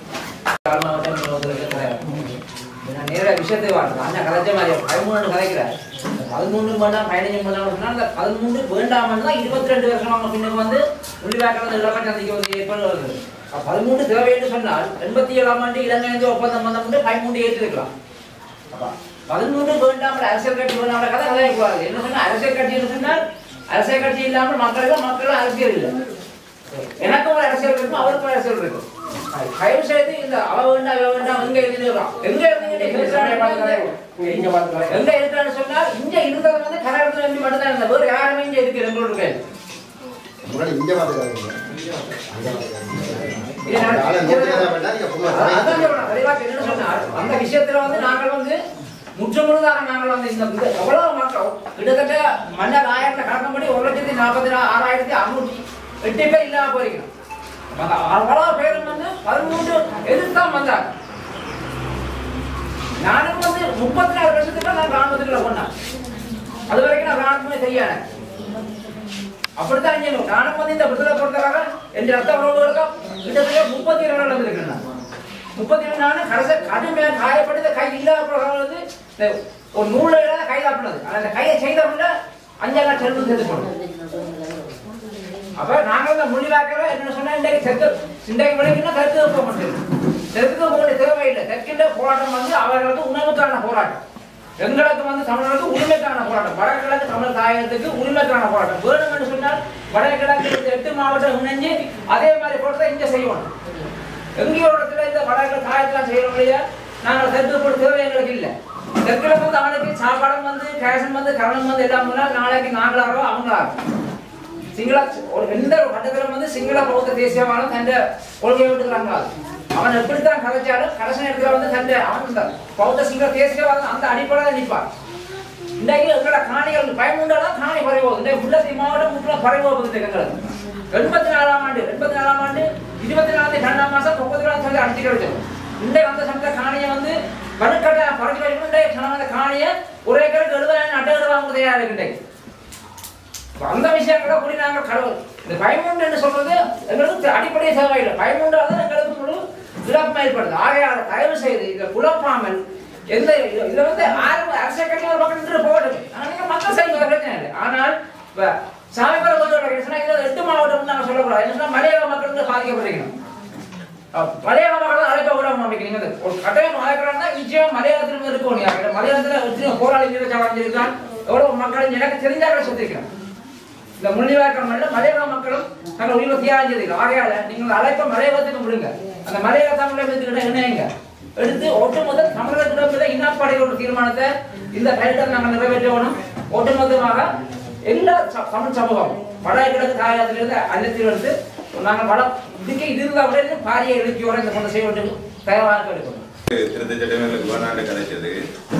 நான் நேரா விஷயத்தை வாழ்றேன் அண்ணா கதைச்ச மாதிரி பதிமூணு கதைக்கிறார் பதிமூணு வேண்டாம் பதினஞ்சு வேண்டாம் சொன்னா அந்த பதிமூணு வேண்டாம் தான் இருபத்தி ரெண்டு வருஷம் அவங்க பின்னுக்கு வந்து உள்ளிவாக்கிறது இளமட்ட சந்திக்க வந்து ஏற்பாடு வருது அப்ப பதிமூணு தேவை என்று சொன்னால் எண்பத்தி ஏழாம் ஆண்டு இலங்கை இந்திய ஒப்பந்தம் வந்த முன்னே பதிமூன்று ஏற்றிருக்கலாம் அப்ப பதிமூன்று வேண்டாம் அரசியல் கட்சி வேண்டாம் கதை கதைய கூடாது என்ன சொன்னா அரசியல் கட்சி என்று சொன்னால் அரசியல் கட்சி இல்லாமல் மக்களுக்கு மக்கள் அரசியல் இல்லை எனக்கும் ஒரு அரசியல் இருக்கும் அவருக்கும் ஒரு அரசியல் இருக்கும் தயவு செய்து இந்த அவ வேண்டாம் இவ வேண்டாம் எங்க இருந்துருக்கான் எங்க இருந்தீங்க எங்க இருக்கான்னு சொன்னா இங்க இருந்தது வந்து கரகத்துல இருந்து மட்டும்தான் இருந்த வேறு யாருமே இங்க இருக்கு எங்களோட பேர் முன்னாடி இங்க பாத்துக்காதீங்க அங்க இது நான் ஆளை நோக்கியதா வேண்டாம், நீங்க full ஆ அதான் சொல்றேன். தெளிவா என்ன சொன்னார், அந்த விஷயத்துல வந்து நாங்கள் வந்து முற்றுமுழுதாக நாங்கள் வந்து இந்த இந்த எவ்வளவு மக்கள் கிட்டத்தட்ட மன்னர் ஆயிரத்தை கணக்கும்படி ஒரு லட்சத்தி நாற்பத்தி நா- ஆறாயிரத்தி அறுநூற்றி எட்டு பேர் இல்லாம போயிருக்கணும் அந்த அவ்வளவு பேரும் வந்து பதிமூன்று எதிர்த்தான் வந்தாங்க நானும் வந்து முப்பத்தி நாலு வருஷத்துக்கு நான் ராணுவத்துக்குள்ள போனேன் அது வரைக்கும் நான் ராணுவமே தெரியாது அப்படித்தான் செய்யணும் நானும் வந்து இந்த விடுதலை பொறுத்தவரை என் ரத்த உறவுகளுக்கும் கிட்டத்தட்ட முப்பத்தி இரண்டு நாள் வந்திருக்கேன் நான் முப்பத்தி இரண்டு நாள் கடைசி கடுமையாக காயப்பட்டு கை இல்லாத பிறகு வந்து இந்த ஒரு நூலை கை தாப்பினது ஆனா அந்த கையை செய்த முன்ன அஞ்சு நாள் செல்வம் சேர்த்து போடணும் அப்ப நாங்க இந்த மொழிவாக்கிற என்ன சொன்னா இன்றைக்கு தெற்கு இன்றைக்கு வரைக்கும் தெற்கு போக மாட்டேங்குது தெற்கு போக வேண்டிய தேவையில்லை தெற்கின்ற போராட்டம் வந்து அவர்களுக்கு உணவுக்கான போராட்டம் எங்களுக்கு வந்து தமிழர்களுக்கு உரிமைக்கான போராட்டம் வடகிழக்கு தமிழ் தாயகத்துக்கு உரிமைக்கான போராட்டம் வேணும் என்று சொன்னால் வடகிழக்கு இந்த எட்டு மாவட்டம் இணைஞ்சு அதே மாதிரி போட்டு இங்க செய்யணும் எங்கேயோ ஒரு இடத்துல இந்த வடகிழக்கு தாயத்தில் செய்யறோம் இல்லையா நாங்கள் தெற்கு போட்டு தேவை எங்களுக்கு இல்லை தெற்குல வந்து அவனுக்கு சாப்பாடும் வந்து கேசம் வந்து கரணம் வந்து எல்லாம் பண்ணா நாளைக்கு நாங்களாரோ அவங்களாரோ சிங்கள ஒரு எந்த ஒரு கட்டத்திலும் வந்து சிங்கள பௌத்த தேசியமான தன் கொள்கையை விட்டுக்கிறாங்க அவன் எப்படித்தான் கதைச்சாலும் கடைசி நேரத்தில் வந்து தன் அவன் இந்த பௌத்த சிங்கள தேசியவாதம் அந்த அடிப்படையில் நிற்பான் இன்றைக்கு எங்களோட காணிகள் பயமுண்டாலும் காணி பறிவோகுது இன்றைக்கு முல்லத்தி மாவட்டம் முற்றிலும் பறிவோகுது எங்களுக்கு எண்பத்தி நாலாம் ஆண்டு எண்பத்தி நாலாம் ஆண்டு இருபத்தி நாலாம் பன்னெண்டாம் மாசம் முப்பது ரூபா சொல்லி அடிச்சுட்டு வச்சோம் இந்த அந்த சமயத்தை காணியை வந்து வனுக்கட்டை பறக்க வைக்கணும் அந்த காணியை ஒரு ஏக்கருக்கு எழுபதாயிரம் அட்டை எழுபதாம் உதவியாக இருக்கின்றேன் அந்த விஷயங்களை கூடி நாங்கள் கடவுள் இந்த பயமுண்டு என்று சொல்றது எங்களுக்கு அடிப்படை தேவையில்லை பயமுண்டு தான் எங்களுக்கு முழு இழப்பு ஏற்படுது ஆகையால் தயவு செய்து இதை குழப்பாமல் எந்த இதை வந்து ஆரம்ப அரசியல் கட்சி ஒரு பக்கம் நின்று போகட்டும் ஆனால் நீங்கள் மக்கள் செய்ய பிரச்சனை இல்லை ஆனால் இப்போ சாமிபுர கொஞ்சம் பிரச்சனை இதில் எட்டு மாவட்டம் நாங்கள் சொல்லக்கூடாது என்ன சொன்னால் மலையாள மக்கள் வந்து பாதிக்கப்பட்டிருக்கணும் மலையாள மக்கள் அழைப்ப கூட அமைக்கிறீங்க அது ஒரு கட்டாயம் அழைக்கிறாங்கன்னா நிச்சயம் மலையாளத்திலும் இருக்கும் நீங்க மலையாளத்தில் எத்தனையோ போராளி வீரச்சா வந்திருக்கான் எவ்வளவு மக்கள் எனக்கு தெரிஞ்சாக சொல்லியிருக்கிறேன் இந்த முள்ளிவாய்க்கால் மண்ணில் மலையாள மக்களும் தங்கள் உயிரை தியாகம் செய்தீர்கள் ஆகையால நீங்கள் அழைப்ப மலையாளத்துக்கு விடுங்க அந்த மலையாள தமிழகத்துக்கிட்ட இணையுங்க எடுத்து ஒட்டுமொத்த தமிழகத்திடம் இனப்பாடையோட தீர்மானத்தை இந்த கையில் நாங்கள் நிறைவேற்றணும் ஒட்டுமொத்தமாக எல்லா ச- தமிழ் சமூகம் வட கிழக்கு தாயகத்திலிருந்து அனைத்திலிருந்து நாங்கள் வட இதுக்கு இது இருந்தால் விட இன்னும் பாரிய எழுச்சியோட இந்த கொண்டு செய்ய வேண்டும் தயாராக எடுக்கணும் திருத்த சட்டங்களுக்கு வேணாண்டு கிடைச்சது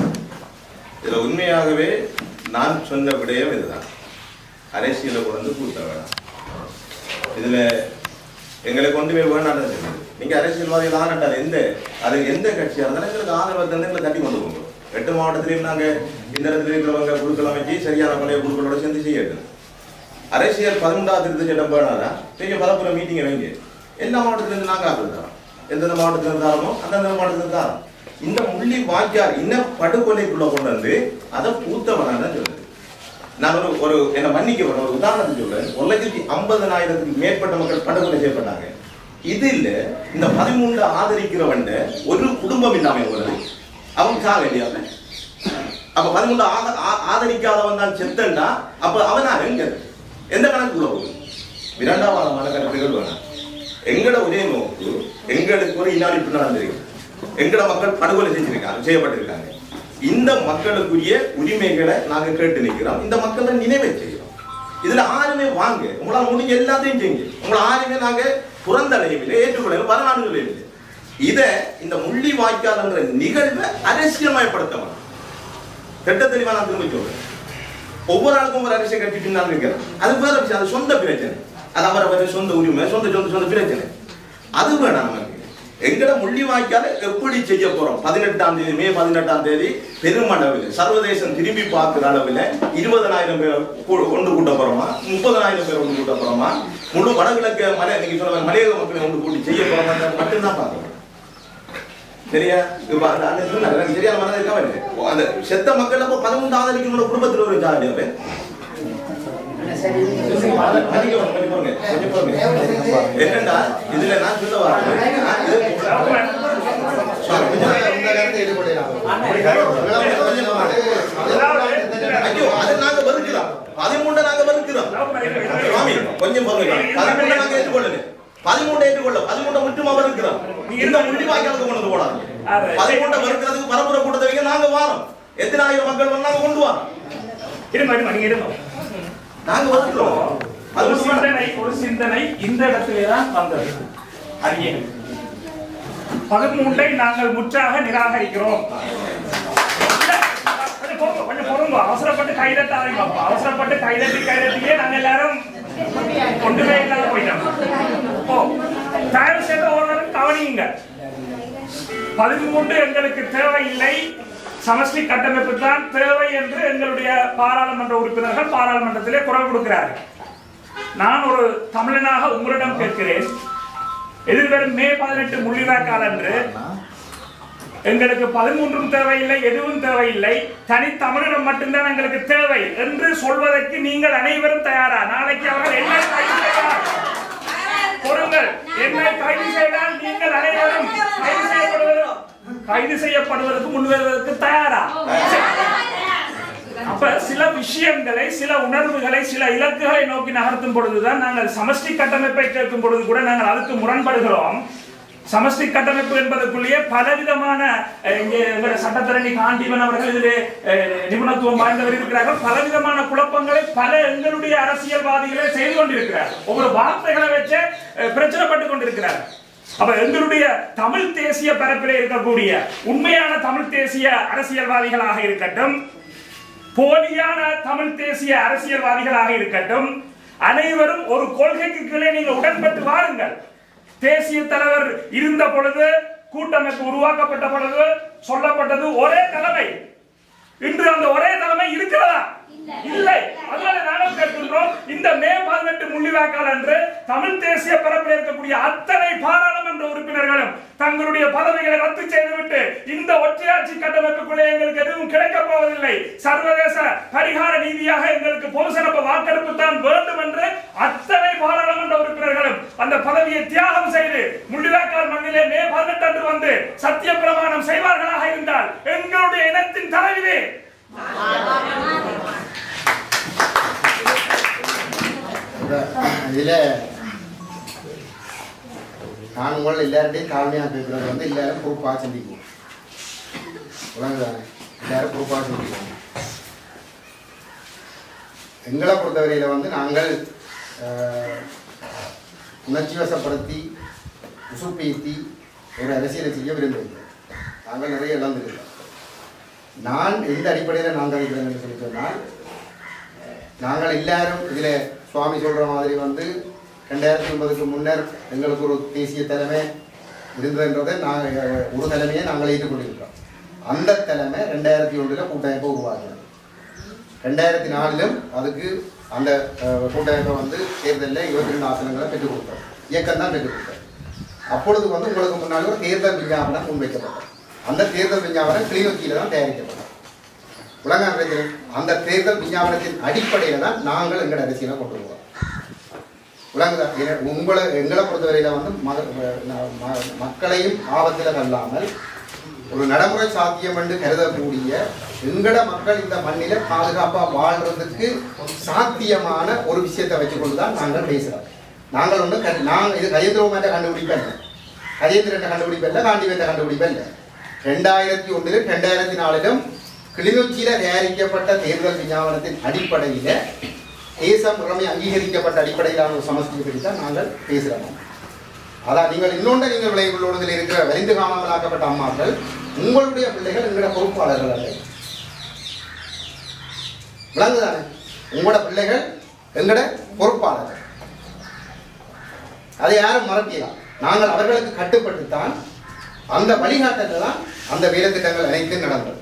இதுல உண்மையாகவே நான் சொன்ன விடயம் இதுதான் அரசியலை கொண்டு பூத்த வேணாம் இதுல எங்களை கொண்டு போய் வேணான்னு சொன்னது நீங்க அரசியல்வாதிகள் ஆனட்டால் எந்த அது எந்த கட்சியா இருந்தாலும் எங்களுக்கு ஆதரவு தந்து எங்களை தட்டி கொண்டு போங்க எட்டு மாவட்டத்திலையும் நாங்க இந்த இடத்துல இருக்கிறவங்க குழுக்கள் அமைச்சு சரியான பழைய குழுக்களோட சேர்ந்து செய்யட்டும் அரசியல் பதினொன்றாவது திருத்த சட்டம் வேணாதான் பெரிய பலப்புற மீட்டிங்கை வைங்க எல்லா மாவட்டத்திலிருந்து நாங்க ஆதரவு தரோம் எந்தெந்த மாவட்டத்தில் தாரமோ அந்தந்த மாவட்டத்தில் தாரோம் இந்த முள்ளி வாய்க்கால் இன்ன படுகொலைக்குள்ள கொண்டு வந்து அதை பூத்தவனான சொல்லுது நான் ஒரு ஒரு என்ன மன்னிக்க ஒரு உதாரணத்துக்கு சொல்றேன் ஒரு லட்சத்தி ஐம்பதனாயிரத்துக்கு மேற்பட்ட மக்கள் படுகொலை செய்யப்பட்டாங்க இது இல்ல இந்த பதிமூன்று ஆதரிக்கிறவன் ஒரு குடும்பம் இல்லாம உள்ளது அவன் சாக இல்லையா அப்ப பதிமூன்று ஆத ஆ- ஆதரிக்காதவன் தான் செத்தண்டா அப்ப அவனா எங்க எந்த கணக்குள்ள போகுது விரண்டாவாதமான கணக்குகள் வேணாம் எங்கட ஒரே நோக்கு எங்களுக்கு ஒரு இனாளிப்பு நடந்திருக்கு எங்கட மக்கள் படுகொலை செஞ்சிருக்காங்க செய்யப்பட்டிருக்காங்க இந்த மக்களுக்குரிய உரிமைகளை நாங்க கேட்டு நிக்கிறோம் இந்த மக்களை நினைவை செய்கிறோம் இதுல ஆருமே வாங்க உங்களால முடிஞ்ச எல்லாத்தையும் செய்யுங்க உங்களை ஆருமே நாங்க புறந்தடையவில்லை ஏற்றுக்கொள்ள வரலாறுகளே இல்லை இத இந்த முள்ளி வாய்க்கால் என்ற நிகழ்வை அரசியல்மயப்படுத்தவன் திட்ட தெளிவா நான் திரும்ப சொல்றேன் ஒவ்வொரு ஆளுக்கும் ஒரு அரசியல் கட்சி பின்னால் இருக்கிறான் அது வேற விஷயம் அது சொந்த பிரச்சனை அது அவரவர் சொந்த உரிமை சொந்த சொந்த சொந்த பிரச்சனை அது வேணாம் நமக்கு எங்கட முள்ளி வாய்க்கால எப்படி செய்ய போறோம் பதினெட்டாம் தேதி மே பதினெட்டாம் தேதி பெருமளவில் சர்வதேசம் திரும்பி பார்க்கிற அளவில் இருபதனாயிரம் பேர் கூ- கொண்டு கூட்ட போறோமா முப்பதனாயிரம் பேர் கொண்டு கூட்ட போறோமா முழு வடகிழக்கு மலை நீங்க சொன்ன மாதிரி மலையக மக்களை கொண்டு கூட்டி செய்ய போறோமா மட்டும்தான் பார்க்கணும் சரியா இப்ப அந்த அந்த சொன்னாரு, எனக்கு சரியான மனதில் இருக்கா பாருங்க. அந்த செத்த மக்கள் அப்போ பதிமூன்று ஆதரிக்கும் குடும்பத்தில் ஒரு ஜாதி அவரு மன்னிக்கவும், மன்னிப்போங்க, மன்னிப்போங்க. என்னண்டா இதுல நான் சொல்ல வரேன் நான் இது- உங்க கருத்தை ஈடுபடலாம். ஐயோ அது நாங்க வெறுக்கிறோம் பதிமூணு நாங்க வெறுக்கிறோம் சுவாமி கொஞ்சம் பொறுங்க பதிமூணு நாங்க ஏற்றுக்கொள்ளல பதிமூணு ஏற்றுக்கொள்ள பதிமூணு முற்றுமா வெறுக்கிறோம் இந்த முள்ளி வாய்க்காலுக்கு கொண்டு போடாது பதிமூணு வெறுக்கிறதுக்கு பரப்புரை கூட்டத்தை நாங்க வாரோம் எத்தனை ஆயிரம் மக்கள் வந்தாங்க கொண்டு வரோம் இருங்க இருங்க நீங்க இருங்க நாங்க வெறுக்கிறோம் ஒரு அது சிந்தனை ஒரு சிந்தனை இந்த இடத்திலே தான் வந்தது அடியே பதிமூன்றை நாங்கள் முற்றாக நிராகரிக்கிறோம் இல்ல, கொஞ்சம் பொறுங்க, கொஞ்சம் பொறுங்க அவசரப்பட்டு கைதட்டாதீங்க அப்பா. அவசரப்பட்டு கைதட்டி கைதட்டியே நாங்க எல்லாரும் ஒன்றுமே இல்லாத போயிட்டோம் ஓ தயவு செய்து ஒருவரும் கவனியுங்க பதிமூன்று எங்களுக்கு தேவையில்லை சமஷ்டி கட்டமைப்பு தான் தேவை என்று எங்களுடைய பாராளுமன்ற உறுப்பினர்கள் பாராளுமன்றத்திலே குரல் கொடுக்கிறார்கள் நான் ஒரு தமிழனாக உங்களிடம் கேட்கிறேன் எதிர்வரும் மே பதினெட்டு முள்ளிவாய்க்கால் அன்று எங்களுக்கு பதிமூன்றும் தேவையில்லை எதுவும் தேவையில்லை தனி தமிழிடம் மட்டும்தான் எங்களுக்கு தேவை என்று சொல்வதற்கு நீங்கள் அனைவரும் தயாரா நாளைக்கு அவர்கள் என்ன கைது செய்தால் பொறுங்கள் என்னை கைது செய்தால் நீங்கள் அனைவரும் கைது செய்யப்படுவதற்கு கைது செய்யப்படுவதற்கு முன்வருவதற்கு தயாரா அப்ப சில விஷயங்களை சில உணர்வுகளை சில இலக்குகளை நோக்கி நகர்த்தும் பொழுதுதான் நாங்கள் சமஷ்டி கட்டமைப்பை கேட்கும் பொழுது கூட நாங்கள் அதுக்கு முரண்படுகிறோம் சமஷ்டி கட்டமைப்பு என்பதற்குள்ளேயே பலவிதமான அஹ், இங்கே எங்களுடைய சட்டத்தரணி காண்டிவன் அவர்கள் இதிலே அஹ், நிபுணத்துவம் வாய்ந்தவர் இருக்கிறார்கள் பலவிதமான குழப்பங்களை பல எங்களுடைய அரசியல்வாதிகளே செய்து கொண்டிருக்கிறார் ஒவ்வொரு வார்த்தைகளை வச்சு அஹ், பிரச்சனைப்பட்டு கொண்டிருக்கிறார் அப்ப எங்களுடைய தமிழ் தேசிய பரப்பிலே இருக்கக்கூடிய உண்மையான தமிழ் தேசிய அரசியல்வாதிகளாக இருக்கட்டும் போலியான தமிழ் தேசிய அரசியல்வாதிகளாக இருக்கட்டும் அனைவரும் ஒரு கொள்கைக்கு கீழே நீங்கள் உடன்பட்டு வாருங்கள் தேசிய தலைவர் இருந்த பொழுது கூட்டமைப்பு உருவாக்கப்பட்ட பொழுது சொல்லப்பட்டது ஒரே தலைமை இன்று அந்த ஒரே தலைமை இருக்கிறதா இல்லை அதனால நாங்கள் கேட்கின்றோம் இந்த மே பதினெட்டு முள்ளிவாய்க்கால் அன்று தமிழ் தேசிய பரப்பில் இருக்கக்கூடிய அத்தனை பாராளுமன்ற உறுப்பினர்களும் தங்களுடைய பதவிகளை ரத்து செய்துவிட்டு இந்த ஒற்றையாட்சி கட்டமைப்புக்குள்ளே எங்களுக்கு எதுவும் கிடைக்கப் போவதில்லை சர்வதேச பரிகார நீதியாக எங்களுக்கு பொதுசனப்பு வாக்கெடுப்பு தான் வேண்டும் என்று அத்தனை பாராளுமன்ற உறுப்பினர்களும் அந்த பதவியை தியாகம் செய்து முள்ளிவாய்க்கால் மண்ணிலே மே பதினெட்டு அன்று வந்து சத்திய பிரமாணம் செய்வார்களாக இருந்தால் எங்களுடைய இனத்தின் தலைவிலே இதுல நான் உங்களை எல்லார்ட்டையும் தாழ்மையாக கேட்கறது வந்து எல்லாரும் பொறுப்பாக சிந்திக்குவோம் உலகதானே எல்லாரும் பொறுப்பாக சிந்திக்குவோம் எங்களை பொறுத்தவரையில் வந்து நாங்கள் ஆஹ், உணர்ச்சி வசப்படுத்தி உசுப்பேத்தி ஒரு அரசியலை செய்ய விரும்பவில்லை நாங்கள் நிறைய இழந்திருக்கிறோம் நான் எந்த அடிப்படையில் நான் கதைக்கிறேன் என்று சொல்லி சொன்னால் நாங்கள் எல்லாரும் இதில் சுவாமி சொல்கிற மாதிரி வந்து ரெண்டாயிரத்தி ஒன்பதுக்கு முன்னர் எங்களுக்கு ஒரு தேசிய தலைமை இருந்ததுன்றதை நாங்கள் ஒரு தலைமையை நாங்கள் ஏற்றுக்கொண்டிருக்கிறோம் அந்த தலைமை ரெண்டாயிரத்தி ஒன்றில் கூட்டமைப்பை உருவாக்கினோம் ரெண்டாயிரத்தி நாலிலும் அதுக்கு அந்த அஹ், கூட்டமைப்பை வந்து தேர்தலில் இருபத்தி ரெண்டு ஆசனங்களை பெற்றுக் கொடுத்தோம் இயக்கம் தான் பெற்றுக் கொடுத்தோம் அப்பொழுது வந்து உங்களுக்கு முன்னாடி ஒரு தேர்தல் விஞ்ஞாபனம் முன்வைக்கப்பட்டது அந்த தேர்தல் விஞ்ஞாபனம் கிளிநொச்சியில் தான் தயாரிக்கப்பட்டது உலக அந்த தேர்தல் விஞ்ஞாபனத்தின் அடிப்படையில் தான் நாங்கள் எங்கள் அரசியலை கொண்டு போகிறோம் உலக உங்களை எங்களை பொறுத்தவரையில் வந்து மக ம- ம- மக்களையும் ஆபத்தில் தள்ளாமல் ஒரு நடைமுறை சாத்தியம் என்று கருதக்கூடிய எங்கட மக்கள் இந்த மண்ணில பாதுகாப்பா வாழ்றதுக்கு சாத்தியமான ஒரு விஷயத்தை வச்சுக்கொண்டு தான் நாங்கள் பேசுறோம் நாங்கள் ஒன்று க நாங்கள் இது கஜேந்திரன் கண்டுபிடிப்பேன் கஜேந்திரன் கண்டுபிடிப்பல்ல காண்டிவன் கண்டுபிடிப்பல்ல ரெண்டாயிரத்தி ஒன்றிலும் ரெண்டாயிரத்தி நாலிலும் கிளிநொச்சியில தயாரிக்கப்பட்ட தேர்தல் விஞ்ஞாபனத்தின் அடிப்படையில தேசம் முறைமை அங்கீகரிக்கப்பட்ட அடிப்படையிலான ஒரு சமஸ்தியை பற்றி தான் நாங்கள் பேசுகிறோம் அதான் நீங்கள் இன்னொன்று நீங்கள் விளைவுள்ளதில் இருக்கிற வலிந்து காணாமலாக்கப்பட்ட அம்மாக்கள் உங்களுடைய பிள்ளைகள் எங்களோட பொறுப்பாளர்கள் அல்ல விளங்குதானே உங்களோட பிள்ளைகள் எங்களோட பொறுப்பாளர்கள் அதை யாரும் மறக்கலாம் நாங்கள் அவர்களுக்கு கட்டுப்பட்டுத்தான் அந்த வழிகாட்டத்தில் தான் அந்த வேலைத்திட்டங்கள் அனைத்தும் நடந்தது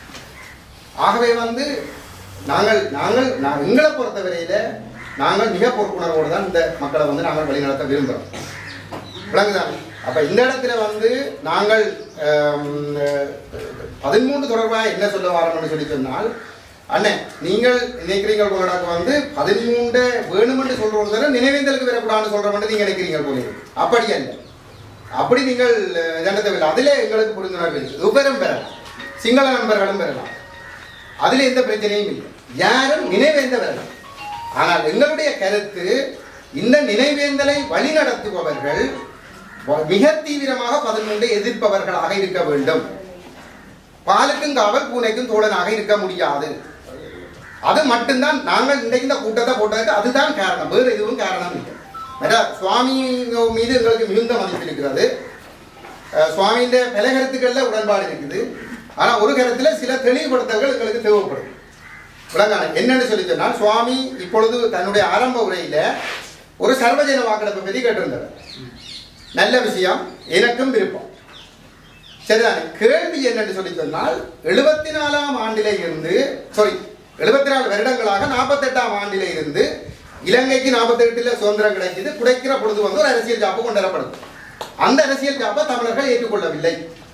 ஆகவே வந்து நாங்கள் நாங்கள் நான் எங்களை பொறுத்தவரையில நாங்கள் மிக பொறுப்புணர்வோடு தான் இந்த மக்களை வந்து நாங்கள் வழிநடத்த விரும்புகிறோம் விளங்குதானே அப்ப இந்த இடத்துல வந்து நாங்கள் ஆம், பதிமூன்று தொடர்பாக என்ன சொல்ல வரோம்னு சொல்லி சொன்னால் அண்ணே நீங்கள் நினைக்கிறீங்க போலடாக்கு வந்து பதிமூன்று வேணுமென்று சொல்றது தானே நினைவேந்தலுக்கு வரக்கூடாதுன்னு சொல்றோம்னு நீங்க நினைக்கிறீங்க போல இருக்கு. அப்படி அல்ல அப்படி நீங்கள் ஜனத்தவில்லை அதிலே எங்களுக்கு புரிந்துணர்வு இருக்கு எவரும் பெறலாம் சிங்கள நண்பர்களும் பெறலாம் அதில் எந்த பிரச்சனையும் இல்லை யாரும் நினைவேந்த வரலாம் ஆனால் எங்களுடைய கருத்து இந்த நினைவேந்தலை வழிநடத்துபவர்கள் வ- மிக தீவிரமாக பதினொன்றை எதிர்ப்பவர்களாக இருக்க வேண்டும் பாலுக்கும் காவல் பூனைக்கும் தோழனாக இருக்க முடியாது அது மட்டும்தான் நாங்கள் இன்றைக்கு இந்த கூட்டத்தை போட்டதுக்கு அதுதான் காரணம் வேறு எதுவும் காரணம் இல்லை வேற சுவாமி மீது எங்களுக்கு மிகுந்த மதிப்பு இருக்கிறது அஹ் சுவாமியின் பல கருத்துக்களில் உடன்பாடு இருக்குது ஆனா ஒரு கருத்துல சில தெளிவுபடுத்தல்கள் எங்களுக்கு தேவைப்படும் விளங்கான என்னன்னு சொல்லி சொன்னால் சுவாமி இப்பொழுது தன்னுடைய ஆரம்ப உரையில ஒரு சர்வஜன வாக்கெடுப்பை பற்றி கேட்டிருந்தார் நல்ல விஷயம் எனக்கும் விருப்பம் சரிதானே கேள்வி என்னன்னு சொல்லி சொன்னால் எழுபத்தி நாலாம் ஆண்டிலே இருந்து சாரி எழுபத்தி நாலு வருடங்களாக நாற்பத்தெட்டாம் ஆண்டிலே இருந்து இலங்கைக்கு நாற்பத்தெட்டுல சுதந்திரம் கிடைக்குது குடைக்கிற பொழுது வந்து ஒரு அரசியல் ஜாப்பு கொண்டு வரப்படுது அந்த அரசியல் ஜாப்பை தமிழர்கள் ஏற்றுக்கொள்ளவில்லை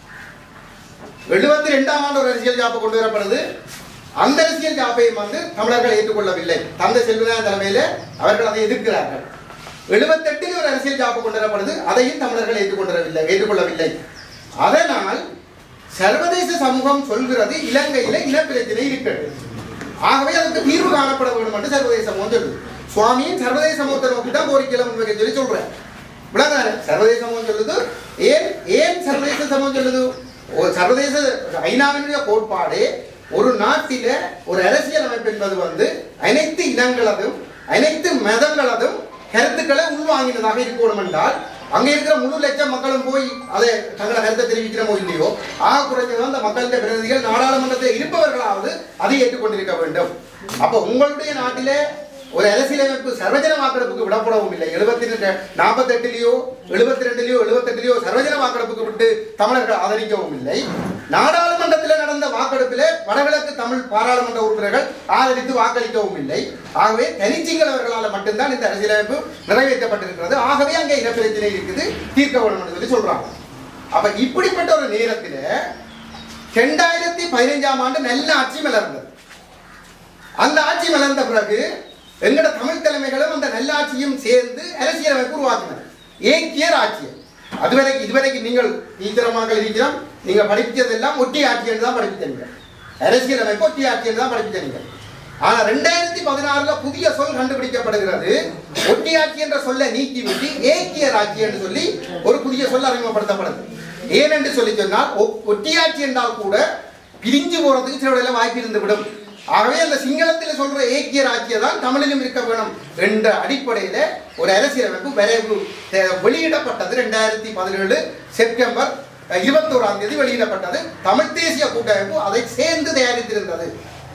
எழுபத்தி ரெண்டாம் ஆண்டு ஒரு அரசியல் ஜாப்பு கொண்டு வரப்படுது அந்த அரசியல் ஜாப்பையும் வந்து தமிழர்கள் ஏற்றுக்கொள்ளவில்லை தந்தை செல்வநாயகன் தலைமையில அவர்கள் அதை எதிர்க்கிறார்கள் எழுபத்தெட்டில் ஒரு அரசியல் ஜாப்பு கொண்டு வரப்படுது அதையும் தமிழர்கள் ஏற்றுக்கொண்டவில்லை ஏற்றுக்கொள்ளவில்லை அதனால் சர்வதேச சமூகம் சொல்கிறது இலங்கையில இனப்பிரச்சனை இருக்கிறது ஆகவே அதுக்கு தீர்வு காணப்பட வேண்டும் என்று சர்வதேச சமூகம் சொல்லுது சுவாமியும் சர்வதேச சமூகத்தை நோக்கி தான் கோரிக்கையில முன்வைக்க சொல்லி சொல்றேன் விளங்காரு சர்வதேச சமூகம் சொல்லுது ஏன் ஏன் சர்வதேச சமூகம் சொல்லுது ஒரு சர்வதேச ஐநாவினுடைய கோட்பாடு ஒரு நாட்டில ஒரு அரசியல் அமைப்பு என்பது வந்து அனைத்து இனங்களதும் அனைத்து மதங்களதும் கருத்துக்களை உள்வாங்கினதாக இருக்கணும் என்றால் அங்க இருக்கிற முழு லட்சம் மக்களும் போய் அதை தங்களை கருத்தை தெரிவிக்கிறமோ இல்லையோ ஆக குறைஞ்சது அந்த மக்களுடைய பிரதிநிதிகள் நாடாளுமன்றத்தில் இருப்பவர்களாவது அதை ஏற்றுக்கொண்டிருக்க வேண்டும் அப்ப உங்களுடைய நாட்டிலே ஒரு அரசியலமைப்பு சர்வஜன வாக்கெடுப்புக்கு விடப்படவும் இல்லை எழுபத்தி நாற்பத்தி எட்டுலயோ எழுபத்தி ரெண்டுலயோ எழுபத்தெட்டுலயோ சர்வஜன வாக்கெடுப்புக்கு விட்டு தமிழர்கள் ஆதரிக்கவும் இல்லை நாடாளுமன்றத்தில் நடந்த வாக்கெடுப்பிலே வடகிழக்கு தமிழ் பாராளுமன்ற உறுப்பினர்கள் ஆதரித்து வாக்களிக்கவும் இல்லை ஆகவே தனிச்சிங்களவர்களால் மட்டும்தான் இந்த அரசியலமைப்பு நிறைவேற்றப்பட்டிருக்கிறது ஆகவே அங்கே இனப்பிரச்சனை இருக்குது தீர்க்க வேண்டும் என்று சொல்லி சொல்றாங்க அப்ப இப்படிப்பட்ட ஒரு நேரத்தில் ரெண்டாயிரத்தி பதினைஞ்சாம் ஆண்டு நல்ல ஆட்சி மலர்ந்தது அந்த ஆட்சி மலர்ந்த பிறகு எங்கட தமிழ் தலைமைகளும் அந்த நல்லாட்சியும் சேர்ந்து அரசியலமைப்பு உருவாக்கினர் ஏக்கியர் ஆட்சியர் அதுவரைக்கும் இதுவரைக்கும் நீங்கள் டீச்சரமாக இருக்கிறோம் நீங்க படித்ததெல்லாம் ஒட்டி ஆட்சி என்று தான் படிப்பித்தீங்க அரசியலமைப்பு ஒட்டி ஆட்சி என்று தான் படிப்பித்தீங்க ஆனா ரெண்டாயிரத்தி பதினாறுல புதிய சொல் கண்டுபிடிக்கப்படுகிறது ஒட்டியாட்சி என்ற சொல்லை நீக்கிவிட்டு ஏக்கியர் ஆட்சி என்று சொல்லி ஒரு புதிய சொல் அறிமுகப்படுத்தப்படுது ஏனென்று சொல்லி சொன்னால் ஒ- ஒட்டியாட்சி என்றால் கூட பிரிஞ்சு போறதுக்கு சில வேளையில வாய்ப்பு இருந்து விடும் ஆகவே அந்த சிங்களத்தில் சொல்ற ஏக்கிய ராஜ்யம் தான் தமிழிலும் இருக்க வேணும் என்ற அடிப்படையில ஒரு அரசியலமைப்பு வரைவு அஹ், வெளியிடப்பட்டது ரெண்டாயிரத்தி பதினேழு செப்டம்பர் அஹ், இருபத்தோராம் தேதி வெளியிடப்பட்டது தமிழ் தேசிய கூட்டமைப்பு அதை சேர்ந்து தயாரித்திருந்தது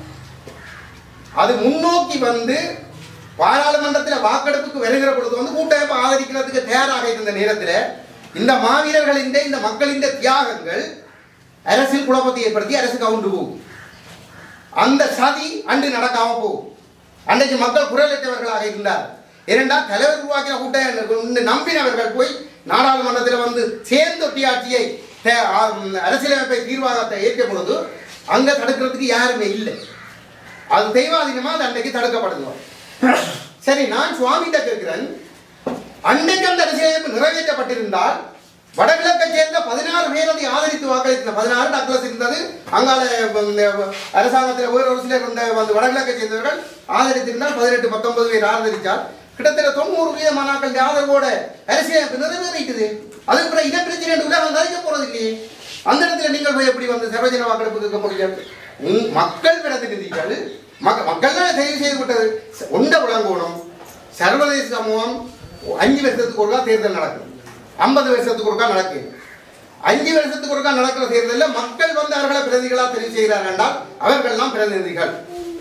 அது முன்னோக்கி வந்து பாராளுமன்றத்தில் வாக்கெடுப்புக்கு வருகிற பொழுது வந்து கூட்டமைப்பு ஆதரிக்கிறதுக்கு தயாராக இருந்த நேரத்தில் இந்த மாவீரர்களின் இந்த மக்களின் தியாகங்கள் அரசியல் குழப்பத்தை ஏற்படுத்தி அரசு கவுண்டு போகும் அந்த சதி அன்று நடக்காம போகும் அன்றைக்கு மக்கள் குரலற்றவர்களாக இருந்தார் ஏனென்றால் தலைவர் உருவாக்கின கூட்டம் நம்பினவர்கள் போய் நாடாளுமன்றத்தில் வந்து சேர்ந்து ஒட்டியாட்சியை தே- ஆ- அரசியலமைப்பை தீர்வாகத்தை ஏற்ற பொழுது அங்க தடுக்கிறதுக்கு யாருமே இல்லை அது தெய்வாதீனமா அது அன்றைக்கு தடுக்கப்படுது சரி நான் சுவாமிகிட்ட கேட்கிறேன் அன்றைக்கு அந்த அரசியலமைப்பு நிறைவேற்றப்பட்டிருந்தால் வடகிழக்கை சேர்ந்த பதினாறு பேர் அதை ஆதரித்து வாக்களித்த பதினாறு டக்ளஸ் இருந்தது அங்கால இந்த அரசாங்கத்தில் வேறு ஒரு சிலர் இந்த வந்து வடகிழக்கை சேர்ந்தவர்கள் ஆதரித்திருந்தால் பதினெட்டு பத்தொன்பது பேர் ஆதரித்தால் கிட்டத்தட்ட தொண்ணூறு வீத மாணாக்கள் ஆதரவோட அரசியலமைப்பு நிறைவேறிக்குது அதுக்கு பிறகு இனப்பிரச்சனை என்று உலகம் கதைக்க போறது இல்லையே அந்த இடத்துல நீங்கள் போய் எப்படி வந்து சர்வஜன வாக்கெடுப்பு கேட்க முடியும் உம், மக்கள் பிரதிநிதிகள் மக்க- மக்கள் தான் தெரிவு செய்து விட்டது உண்ட விளங்கணும் சர்வதேச சமூகம் அஞ்சு வருஷத்துக்கு ஒருக்கா தேர்தல் நடக்கும் ஐம்பது வருஷத்துக்கு ஒருக்கா நடக்குது அஞ்சு வருஷத்துக்கு ஒருக்கா நடக்கிற தேர்தலில் மக்கள் வந்து அவர்களை பிரதிகளா தெரிவு செய்கிறார்கள் என்றால் அவர்கள்லாம் பிரதிநிதிகள்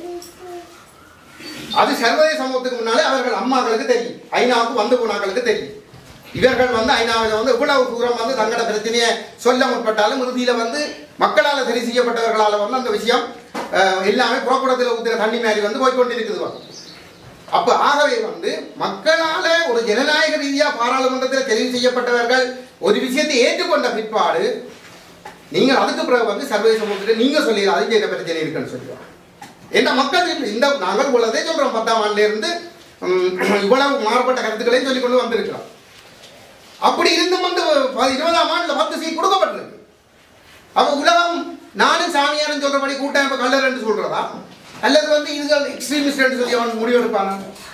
அது சர்வதேச சமூகத்துக்கு முன்னாலே அவர்கள் அம்மாக்களுக்கு தெரியும் ஐநாவுக்கு வந்து போனாக்களுக்கு தெரியும் இவர்கள் வந்து ஐநாவில் வந்து இவ்வளவு தூரம் வந்து தங்களோட பிரச்சனையை சொல்ல முற்பட்டாலும் இறுதியில வந்து மக்களால் தெரிவு செய்யப்பட்டவர்களால் வந்து அந்த விஷயம் அஹ், எல்லாமே புறப்படத்தில் ஊத்துற தண்ணி மாதிரி வந்து போய்கொண்டிருக்குது வந்து. அப்ப ஆகவே வந்து மக்களால ஒரு ஜனநாயக ரீதியா பாராளுமன்றத்தில் தெரிவு செய்யப்பட்டவர்கள் ஒரு விஷயத்தை ஏற்றுக்கொண்ட பிற்பாடு நீங்கள் அதுக்கு பிறகு வந்து சர்வதேச சமூகத்தில் நீங்க சொல்லி அதுக்கு என்ன பிரச்சனை இருக்குன்னு சொல்லுவோம் ஏன்னா மக்கள் இப்ப இந்த நாங்கள் உள்ளதே சொல்றோம் பத்தாம் ஆண்டுல இருந்து ம், இவ்வளவு மாறுபட்ட கருத்துக்களையும் சொல்லிக் கொண்டு வந்திருக்கிறோம் அப்படி இருந்தும் வந்து ப- இருபதாம் ஆண்டுல பத்து சீட் கொடுக்கப்பட்டிருக்கு அப்ப உலகம் நானும் சாமியாரும் சொல்றபடி கூட்டமைப்பு கல்லர் என்று சொல்றதா அல்லது வந்து இதுகள் எக்ஸ்ட்ரீமிஸ்ட் என்று சொல்லி அவன் முடிவெடுப்பானா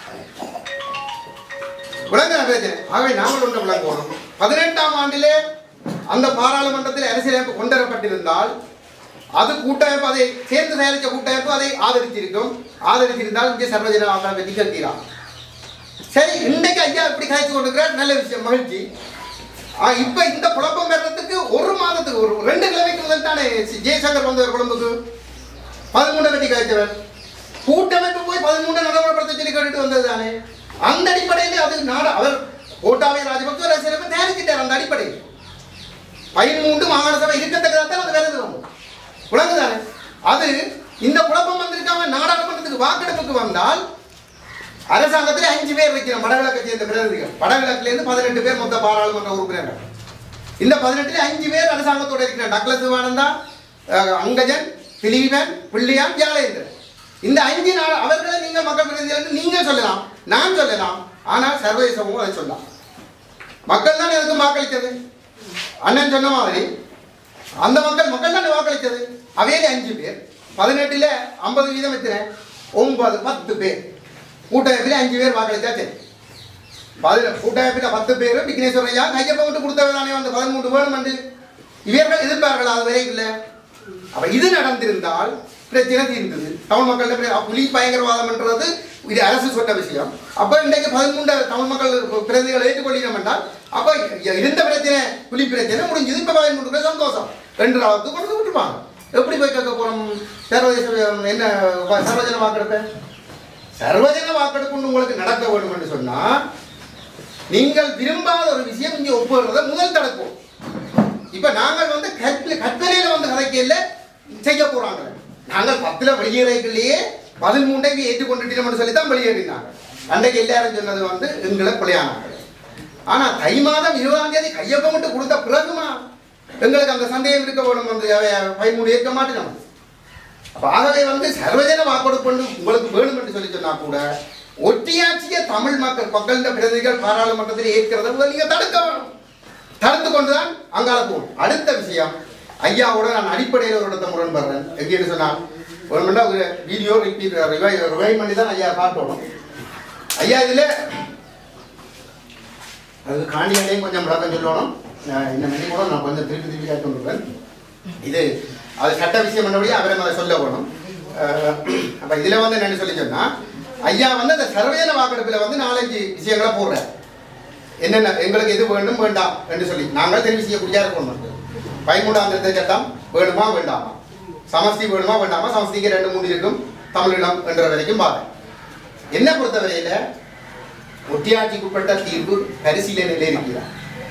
விளங்க பிரச்சனை ஆகவே நாங்கள் ஒன்று விளங்குவோம் பதினெட்டாம் ஆண்டிலே அந்த பாராளுமன்றத்தில் அரசியலமைப்பு கொண்டு வரப்பட்டிருந்தால் அது கூட்டமைப்பு அதை சேர்ந்து தயாரித்த கூட்டமைப்பு அதை ஆதரிச்சிருக்கும் ஆதரிச்சிருந்தால் இங்கே சர்வஜன வாக்காளர் நிகழ்த்தினார் சரி இன்றைக்கு ஐயா இப்படி காய்ச்சி கொண்டிருக்கிறார் நல்ல விஷயம் மகிழ்ச்சி ஆ, இப்ப இந்த குழப்பம் வர்றதுக்கு ஒரு மாதத்துக்கு ஒரு ரெண்டு கிழமைக்கு முதல் தானே சி- ஜெயசங்கர் வந்தவர் குழம்புக்கு பதிமூணு கட்டி காய்ச்சவர் கூட்டமைப்பு போய் பதிமூணு நடைமுறைப்படுத்த சொல்லி கேட்டுட்டு வந்தது தானே அந்த அடிப்படையில் அது நாடு அவர் கோட்டாவை ராஜபக்ச அரசியலமைப்பு தயாரிச்சிட்டார் அந்த அடிப்படையில் பதிமூன்று மாகாண சபை இருக்கத்தக்கதாக தான் அது வருது வந்து விளங்குதானே அது இந்த குழப்பம் வந்திருக்காம நாடாளுமன்றத்துக்கு வாக்கெடுப்புக்கு வந்தால் அரசாங்கத்தில் அஞ்சு பேர் வைக்கிறோம் வடகிழக்கை சேர்ந்த பிரதிநிதிகள் வடகிழக்குல இருந்து பதினெட்டு பேர் மொத்த பாராளுமன்ற உறுப்பினர்கள் இந்த பதினெட்டுல அஞ்சு பேர் அரசாங்கத்தோட இருக்கிறார் டக்ளஸ் சிவானந்தா அஹ், அங்கஜன் திலீபன் பிள்ளையான் ஜாலேந்திரன் இந்த அஞ்சு நாள் அவர்களை நீங்கள் மக்கள் பிரதிநிதிகள் என்று நீங்கள் சொல்லலாம் நான் சொல்லலாம் ஆனால் சர்வதேச சமூகம் அதை சொல்லலாம் மக்கள் தான் எதுக்கு வாக்களித்தது அண்ணன் சொன்ன மாதிரி அந்த மக்கள் மக்கள் தானே வாக்களித்தது அவையில அஞ்சு பேர் பதினெட்டுல ஐம்பது வீதம் எத்தனை ஒன்பது பத்து பேர் கூட்டமைப்பில் அஞ்சு பேர் வாக்களித்தா சரி பதின கூட்டமைப்பில் பத்து பேர் விக்னேஸ்வரன் ஐயா கையப்ப விட்டு கொடுத்தவர் தானே வந்து பதிமூன்று வேணும் என்று இவர்கள் எதிர்ப்பார்கள் அது வரை இல்லை அப்ப இது நடந்திருந்தால் பிரச்சனை தீர்ந்தது தமிழ் மக்கள் புலி பயங்கரவாதம் என்றது இது அரசு சொன்ன விஷயம் அப்ப இன்றைக்கு பதிமூன்று தமிழ் மக்கள் பிரதிகளை ஏற்றுக்கொள்ளினோம் என்றால் அப்ப இருந்த பிரச்சனை புலி பிரச்சனை முடிஞ்சது இப்ப பதிமூன்று பேர் சந்தோஷம் ரெண்டு ராவத்து கொண்டு விட்டுருப்பாங்க எப்படி போய் கேட்க போறோம் சர்வதேச என்ன சர்வஜன வாக்கெடுப்பேன் சர்வஜன வாக்கெடுப்பு உங்களுக்கு நடக்க வேண்டும் என்று சொன்னா நீங்கள் விரும்பாத ஒரு விஷயம் இங்கே ஒப்புறத முதல் தடுப்போம் இப்ப நாங்கள் வந்து கற்ப- கற்பனையில வந்து கதைக்கல செய்ய போறாங்க நாங்கள் பத்துல வெளியேறதுக்குள்ளேயே பதிமூன்றை ஏற்றுக்கொண்டுட்டோம்னு சொல்லி தான் வெளியேறினாங்க அன்றைக்கு எல்லாரும் சொன்னது வந்து எங்களை பிள்ளையானாங்க ஆனா தை மாதம் இருபதாம் தேதி கையொப்பமிட்டு கொடுத்த பிறகுமா எங்களுக்கு அந்த சந்தேகம் இருக்க வேணும் வந்து பயமூடி ஏற்க மாட்டேன் அப்ப ஆகவே வந்து சர்வஜன வாக்கெடுப்பு என்று உங்களுக்கு வேணும் என்று சொல்லி சொன்னா கூட ஒட்டியாட்சிய தமிழ் மக்கள் மக்களின் பிரதிகள் பாராளுமன்றத்தில் ஏற்கிறத முதல்ல நீங்க தடுக்க வேணும் தடுத்து கொண்டுதான் அங்கால போகணும் அடுத்த விஷயம் ஐயாவோட நான் அடிப்படையில் ஒரு இடத்த முரண்படுறேன் எங்கேன்னு சொன்னால் ஒரு மணி நேரம் ஒரு வீடியோ ரிப்பீட் ரிவைவ் ரிவைவ் பண்ணி தான் ஐயா காட்டணும் ஐயா இதுல அது காண்டியாலையும் கொஞ்சம் விளக்கம் சொல்லணும் அஹ் இந்த மணி கூட நான் கொஞ்சம் திருப்பி திருப்பி கேட்டு வந்துடுறேன் இது அது சட்ட விஷயம் பண்ணபடி அவரை அதை சொல்ல வேணும் அஹ் அப்ப இதுல வந்து என்னன்னு சொல்லி சொன்னா ஐயா வந்து அந்த சர்வேல வாக்கெடுப்புல வந்து நாலஞ்சு விஷயங்களை போடுறார் என்னென்ன எங்களுக்கு எது வேண்டும் வேண்டாம் என்று சொல்லி நாங்கள் தெரிவு செய்யக்கூடிய இருக்கணும் பதிமூணாம் திருத்த சட்டம் வேணுமா வேண்டாமா சமஸ்தி வேணுமா வேண்டாமா சமஸ்திக்கு ரெண்டு மூணு இருக்கும் தமிழிடம் என்ற வரைக்கும் பாரு என்ன பொறுத்தவரையில ஒட்டியாட்சிக்குட்பட்ட தீர்வு பரிசீலனையில் இருக்கிறார்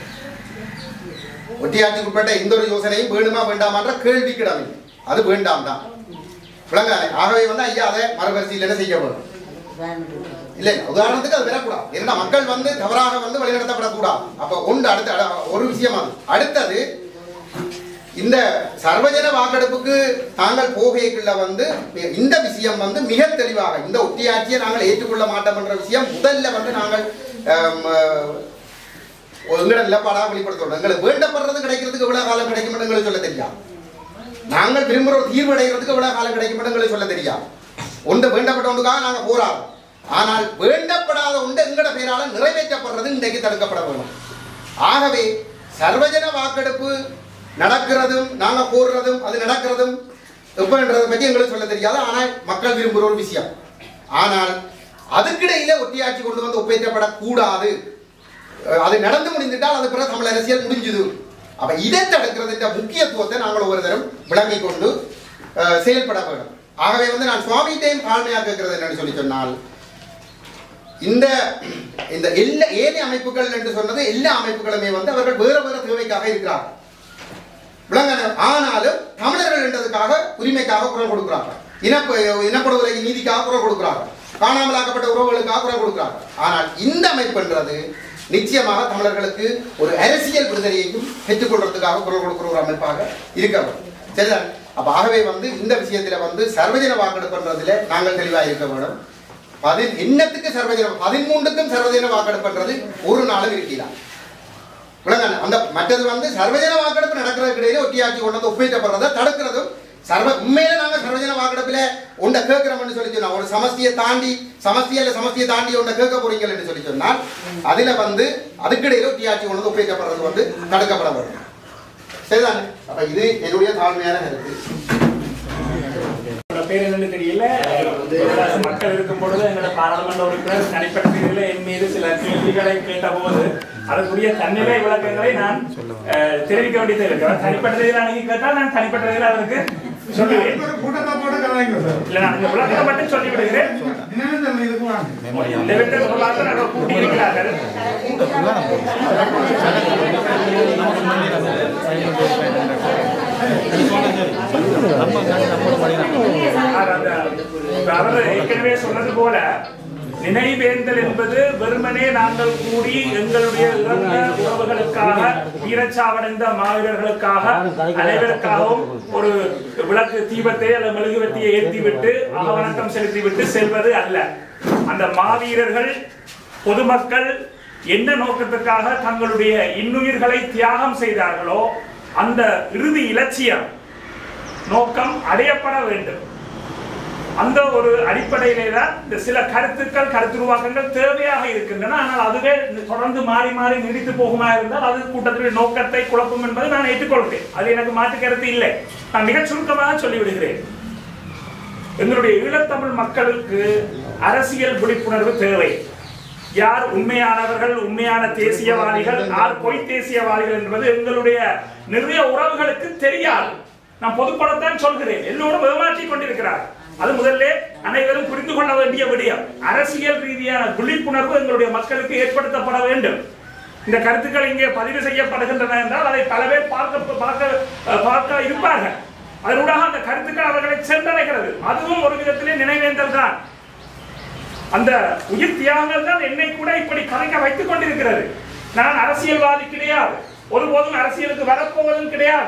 ஒட்டியாட்சிக்குட்பட்ட எந்த ஒரு யோசனையும் வேணுமா வேண்டாமான்ற கேள்விக்கிடமில்லை அது வேண்டாம் தான் விளங்காது ஆகவே வந்து ஐயா அதை மறுபரிசீலனை செய்ய வேண்டும் இல்லை உதாரணத்துக்கு அது வரக்கூடாது ஏன்னா மக்கள் வந்து தவறாக வந்து வழிநடத்தப்படக்கூடாது அப்ப ஒன்று அடுத்த அட- ஒரு விஷயம் அது அடுத்தது இந்த சர்வஜன வாக்கெடுப்புக்கு தாங்கள் போகைக்குள்ள வந்து இந்த விஷயம் வந்து மிக தெளிவாக இந்த ஒட்டியாட்சியை நாங்கள் ஏற்றுக்கொள்ள மாட்டோம் என்ற விஷயம் முதல்ல வந்து நாங்கள் ஆம், ஆஹ், எங்களோட நிலப்பாடாக வெளிப்படுத்தணும் எங்களுக்கு வேண்டப்படுறது கிடைக்கிறதுக்கு எவ்வளவு காலம் கிடைக்கும் எங்களுக்கு சொல்ல தெரியாது நாங்கள் விரும்புகிற ஒரு தீர்வு அடைகிறதுக்கு எவ்வளவு காலம் கிடைக்கும் எங்களுக்கு சொல்ல தெரியாது ஒன்று வேண்டப்பட்ட ஒன்றுக்காக நாங்கள் போராடுறோம் ஆனால் வேண்டப்படாத ஒன்று எங்களோட பேரால நிறைவேற்றப்படுறது இன்றைக்கு தடுக்கப்பட வேண்டும் ஆகவே சர்வஜன வாக்கெடுப்பு நடக்கிறதும் நாங்க போடுறதும் அது நடக்கிறதும் எப்பன்றதை பற்றி எங்களுக்கு சொல்ல தெரியாது ஆனால் மக்கள் விரும்புகிற ஒரு விஷயம் ஆனால் அதுக்கிடையில ஒட்டியாட்சி கொண்டு வந்து ஒப்பேற்றப்படக்கூடாது அஹ் அது நடந்து முடிந்துட்டால் அது பிறகு தமிழ் அரசியல் முடிஞ்சுது அப்ப இதை தடுக்கிறதுன்ற முக்கியத்துவத்தை நாங்கள் ஒவ்வொரு தரம் விளங்கிக் கொண்டு அஹ், செயல்பட வேண்டும் ஆகவே வந்து நான் சுவாமிகிட்டையும் தாழ்மையாக கேட்கிறது என்னன்னு சொல்லி சொன்னால் இந்த இந்த எல்லா ஏனைய அமைப்புகள் என்று சொன்னது எல்லா அமைப்புகளுமே வந்து அவர்கள் வேற வேற தேவைக்காக இருக்கிறார்கள் விளங்க ஆனாலும் தமிழர்கள் என்றதுக்காக உரிமைக்காக குரல் கொடுக்கிறார்கள் இனப்ப இனப்படுகொலை நீதிக்காக குரல் கொடுக்கிறார்கள் காணாமலாக்கப்பட்ட உறவுகளுக்காக குரல் கொடுக்கிறார்கள் ஆனால் இந்த அமைப்புன்றது நிச்சயமாக தமிழர்களுக்கு ஒரு அரசியல் விடுதலையையும் பெற்றுக்கொள்றதுக்காக குரல் கொடுக்கிற ஒரு அமைப்பாக இருக்கிறது சரிதான் அப்ப ஆகவே வந்து இந்த விஷயத்துல வந்து சர்வஜன வாக்கெடுப்புன்றதுல நாங்கள் தெளிவாக இருக்க வேண்டும் பதின் என்னத்துக்கு சர்வஜன பதிமூன்றுக்கும் சர்வஜன வாக்கெடுப்புன்றது ஒரு நாளும் இருக்கிறார் விளங்க அந்த மற்றது வந்து சர்வஜன வாக்கெடுப்பு நடக்கிறதுக்கு இடையில ஒட்டியாட்சி கொண்டு வந்து ஒப்பீட்டப்படுறதை தடுக்கிறதும் சர்வ உண்மையில நாங்க சர்வஜன வாக்கெடுப்புல ஒன்றை கேட்கிறோம்னு சொல்லி சொன்னா ஒரு சமஸ்தியை தாண்டி சமஸ்திய இல்ல சமஸ்தியை தாண்டி ஒன்றை கேட்க போறீங்கன்னு சொல்லி சொன்னால் அதுல வந்து அதுக்கிடையில ஒட்டியாட்சி கொண்டு வந்து ஒப்பீட்டப்படுறது வந்து தடுக்கப்பட வேண்டும் சரிதானே அப்ப இது என்னுடைய தாழ்மையான கருத்து உங்களோட பேர் என்னன்னு தெரியல ஒரு மக்கள் இருக்கும் பொழுது எங்களோட பாராளுமன்ற உறுப்பினர் தனிப்பட்ட ரீதியில் என் மீது சில கேள்விகளை கேட்டபோது அதற்குரிய தன்னிலை விளக்கங்களை நான் அஹ், தெரிவிக்க வேண்டியது இருக்கிறேன் தனிப்பட்ட ரீதியில் அணுகி கேட்டால் நான் தனிப்பட்ட ரீதியில் அவருக்கு சொல்லுவேன் கூட்டத்தை போட்டு கலாய்ங்க சார் இல்ல நான் இந்த விளக்கத்தை மட்டும் சொல்லி விடுகிறேன் தினமும் இதுக்கு வாங்க இந்த விட்டு சொல்லாத நாங்கள் கூட்டி இருக்கிறார்கள் அவர் அந்த- அவர் ஏற்கனவே சொன்னது போல நினைவேந்தல் என்பது வெறுமனே நாங்கள் கூடி எங்களுடைய இறந்த உறவுகளுக்காக வீரச்சாவடைந்த மாவீரர்களுக்காக அனைவருக்காகவும் ஒரு விளக்கு தீபத்தை அல்லது மெழுகுவர்த்தியை ஏற்றிவிட்டு அகவணக்கம் செலுத்திவிட்டு செல்வது அல்ல அந்த மாவீரர்கள் பொதுமக்கள் என்ன நோக்கத்துக்காக தங்களுடைய இன்னுயிர்களை தியாகம் செய்தார்களோ அந்த இறுதி இலட்சியம் நோக்கம் அடையப்பட வேண்டும் அந்த ஒரு அடிப்படையிலே தான் இந்த சில கருத்துக்கள் கருத்துருவாக்கங்கள் தேவையாக இருக்கின்றன ஆனால் அதுவே தொடர்ந்து மாறி மாறி நீடித்து போகுமா இருந்தால் அது கூட்டத்தினுடைய நோக்கத்தை குழப்பம் என்பதை நான் ஏற்றுக்கொள்கிறேன் அது எனக்கு மாற்று கருத்து இல்லை நான் மிகச் சுருக்கமாக சொல்லிவிடுகிறேன் எங்களுடைய ஈழத்தமிழ் மக்களுக்கு அரசியல் விழிப்புணர்வு தேவை யார் உண்மையானவர்கள் உண்மையான தேசியவாதிகள் யார் பொய் தேசியவாதிகள் என்பது எங்களுடைய நிறைய உறவுகளுக்கு தெரியாது நான் பொதுப்படத்தான் சொல்கிறேன் எல்லோரும் ஏமாற்றிக் கொண்டிருக்கிறார் அது முதல்ல அனைவரும் புரிந்து கொள்ள வேண்டிய விடயம் அரசியல் ரீதியான விழிப்புணர்வு எங்களுடைய மக்களுக்கு ஏற்படுத்தப்பட வேண்டும் இந்த கருத்துக்கள் இங்கே பதிவு செய்யப்படுகின்றன என்றால் அதை பல பேர் பார்க்க பார்க்க பார்க்க இருப்பார்கள் அதனூடாக அந்த கருத்துக்கள் அவர்களை சென்றடைகிறது அதுவும் ஒரு விதத்திலே நினைவேந்தல் தான் அந்த உயிர் தியாகங்கள் தான் என்னை கூட இப்படி கலைக்க வைத்துக் கொண்டிருக்கிறது நான் அரசியல்வாதி கிடையாது ஒருபோதும் அரசியலுக்கு வரப்போவதும் கிடையாது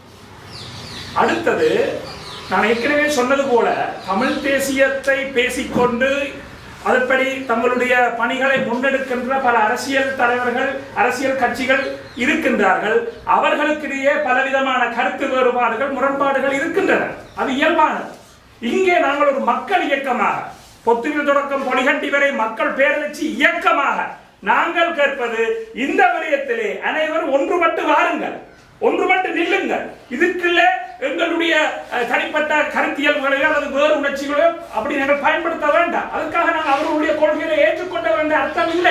அடுத்தது நான் ஏற்கனவே சொன்னது போல தமிழ் தேசியத்தை பேசிக்கொண்டு அதன்படி தங்களுடைய பணிகளை முன்னெடுக்கின்ற பல அரசியல் தலைவர்கள் அரசியல் கட்சிகள் இருக்கின்றார்கள் அவர்களுக்கிடையே பலவிதமான கருத்து வேறுபாடுகள் முரண்பாடுகள் இருக்கின்றன அது இயல்பானது இங்கே நாங்கள் ஒரு மக்கள் இயக்கமாக பொத்துவில் தொடக்கம் பொலிகண்டி வரை மக்கள் பேரழிச்சி இயக்கமாக நாங்கள் கேட்பது இந்த விடயத்திலே அனைவரும் ஒன்றுபட்டு வாருங்கள் ஒன்றுபட்டு நில்லுங்கள் இதுக்குள்ள எங்களுடைய அஹ், தனிப்பட்ட கருத்தியல்களையோ அல்லது வேறு உணர்ச்சிகளையோ அப்படி நாங்கள் பயன்படுத்த வேண்டாம் அதுக்காக நாங்கள் அவர்களுடைய கொள்கைகளை ஏற்றுக்கொள்ள வேண்டிய அர்த்தம் இல்லை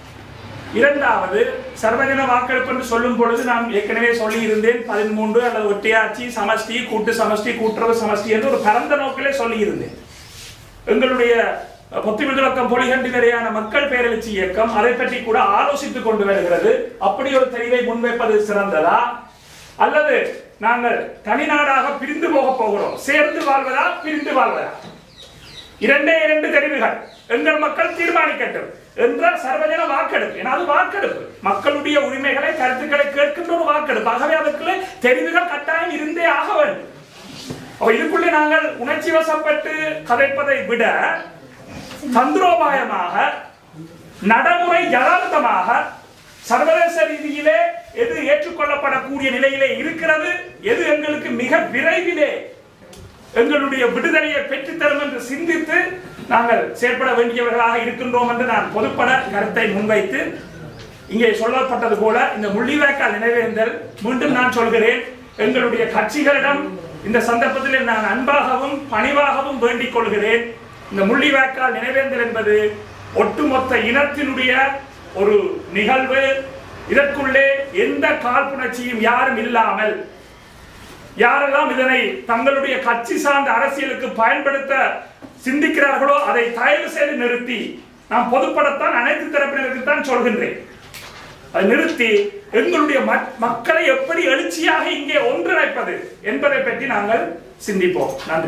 இரண்டாவது சர்வஜன வாக்கெடுப்பு என்று சொல்லும் பொழுது நான் ஏற்கனவே சொல்லி இருந்தேன் பதிமூன்று அல்லது ஒட்டியாட்சி சமஷ்டி கூட்டு சமஷ்டி கூட்டுறவு சமஷ்டி என்று ஒரு பரந்த நோக்கிலே சொல்லி இருந்தேன் எங்களுடைய பொத்துவிழக்கம் பொலிகண்டி வரையான மக்கள் பேரெழுச்சி இயக்கம் அதை பற்றி கூட ஆலோசித்துக் கொண்டு வருகிறது அப்படி ஒரு தெரிவை முன்வைப்பது சிறந்ததா அல்லது நாங்கள் தனிநாடாக பிரிந்து போக போகிறோம் சேர்ந்து வாழ்வதா பிரிந்து வாழ்வதா இரண்டே இரண்டு தெரிவுகள் எங்கள் மக்கள் தீர்மானிக்கட்டும் என்ற சர்வஜன வாக்கெடுப்பு ஏன்னா அது வாக்கெடுப்பு மக்களுடைய உரிமைகளை கருத்துக்களை கேட்கின்ற ஒரு வாக்கெடுப்பு ஆகவே அதுக்குள்ளே தெரிவுகள் கட்டாயம் இருந்தே ஆக வேண்டும் அப்ப இதுக்குள்ளே நாங்கள் உணர்ச்சி வசப்பட்டு கதைப்பதை விட தந்திரோபாயமாக நடைமுறை யதார்த்தமாக சர்வதேச ரீதியிலே எது ஏற்றுக்கொள்ளப்படக்கூடிய நிலையிலே இருக்கிறது எது எங்களுக்கு மிக விரைவிலே எங்களுடைய விடுதலையை பெற்றுத்தரும் என்று சிந்தித்து நாங்கள் செயற்பட வேண்டியவர்களாக இருக்கின்றோம் என்று நான் பொதுப்பட கருத்தை முன்வைத்து இங்கே சொல்லப்பட்டது போல இந்த முள்ளிவாய்க்கால் நினைவேந்தல் மீண்டும் நான் சொல்கிறேன் எங்களுடைய கட்சிகளிடம் இந்த சந்தர்ப்பத்தில் நான் அன்பாகவும் பணிவாகவும் வேண்டிக் கொள்கிறேன் இந்த முள்ளிவாய்க்கால் நினைவேந்தல் என்பது ஒட்டுமொத்த இனத்தினுடைய ஒரு நிகழ்வு இதற்குள்ளே எந்த காழ்ப்புணர்ச்சியும் யாரும் இல்லாமல் யாரெல்லாம் இதனை தங்களுடைய கட்சி சார்ந்த அரசியலுக்கு பயன்படுத்த சிந்திக்கிறார்களோ அதை தயவு செய்து நிறுத்தி நான் பொதுப்படத்தான் அனைத்து தரப்பினருக்கு தான் சொல்கின்றேன் அதை நிறுத்தி எங்களுடைய மக்- மக்களை எப்படி எழுச்சியாக இங்கே ஒன்றிணைப்பது என்பதை பற்றி நாங்கள் சிந்திப்போம் நன்றி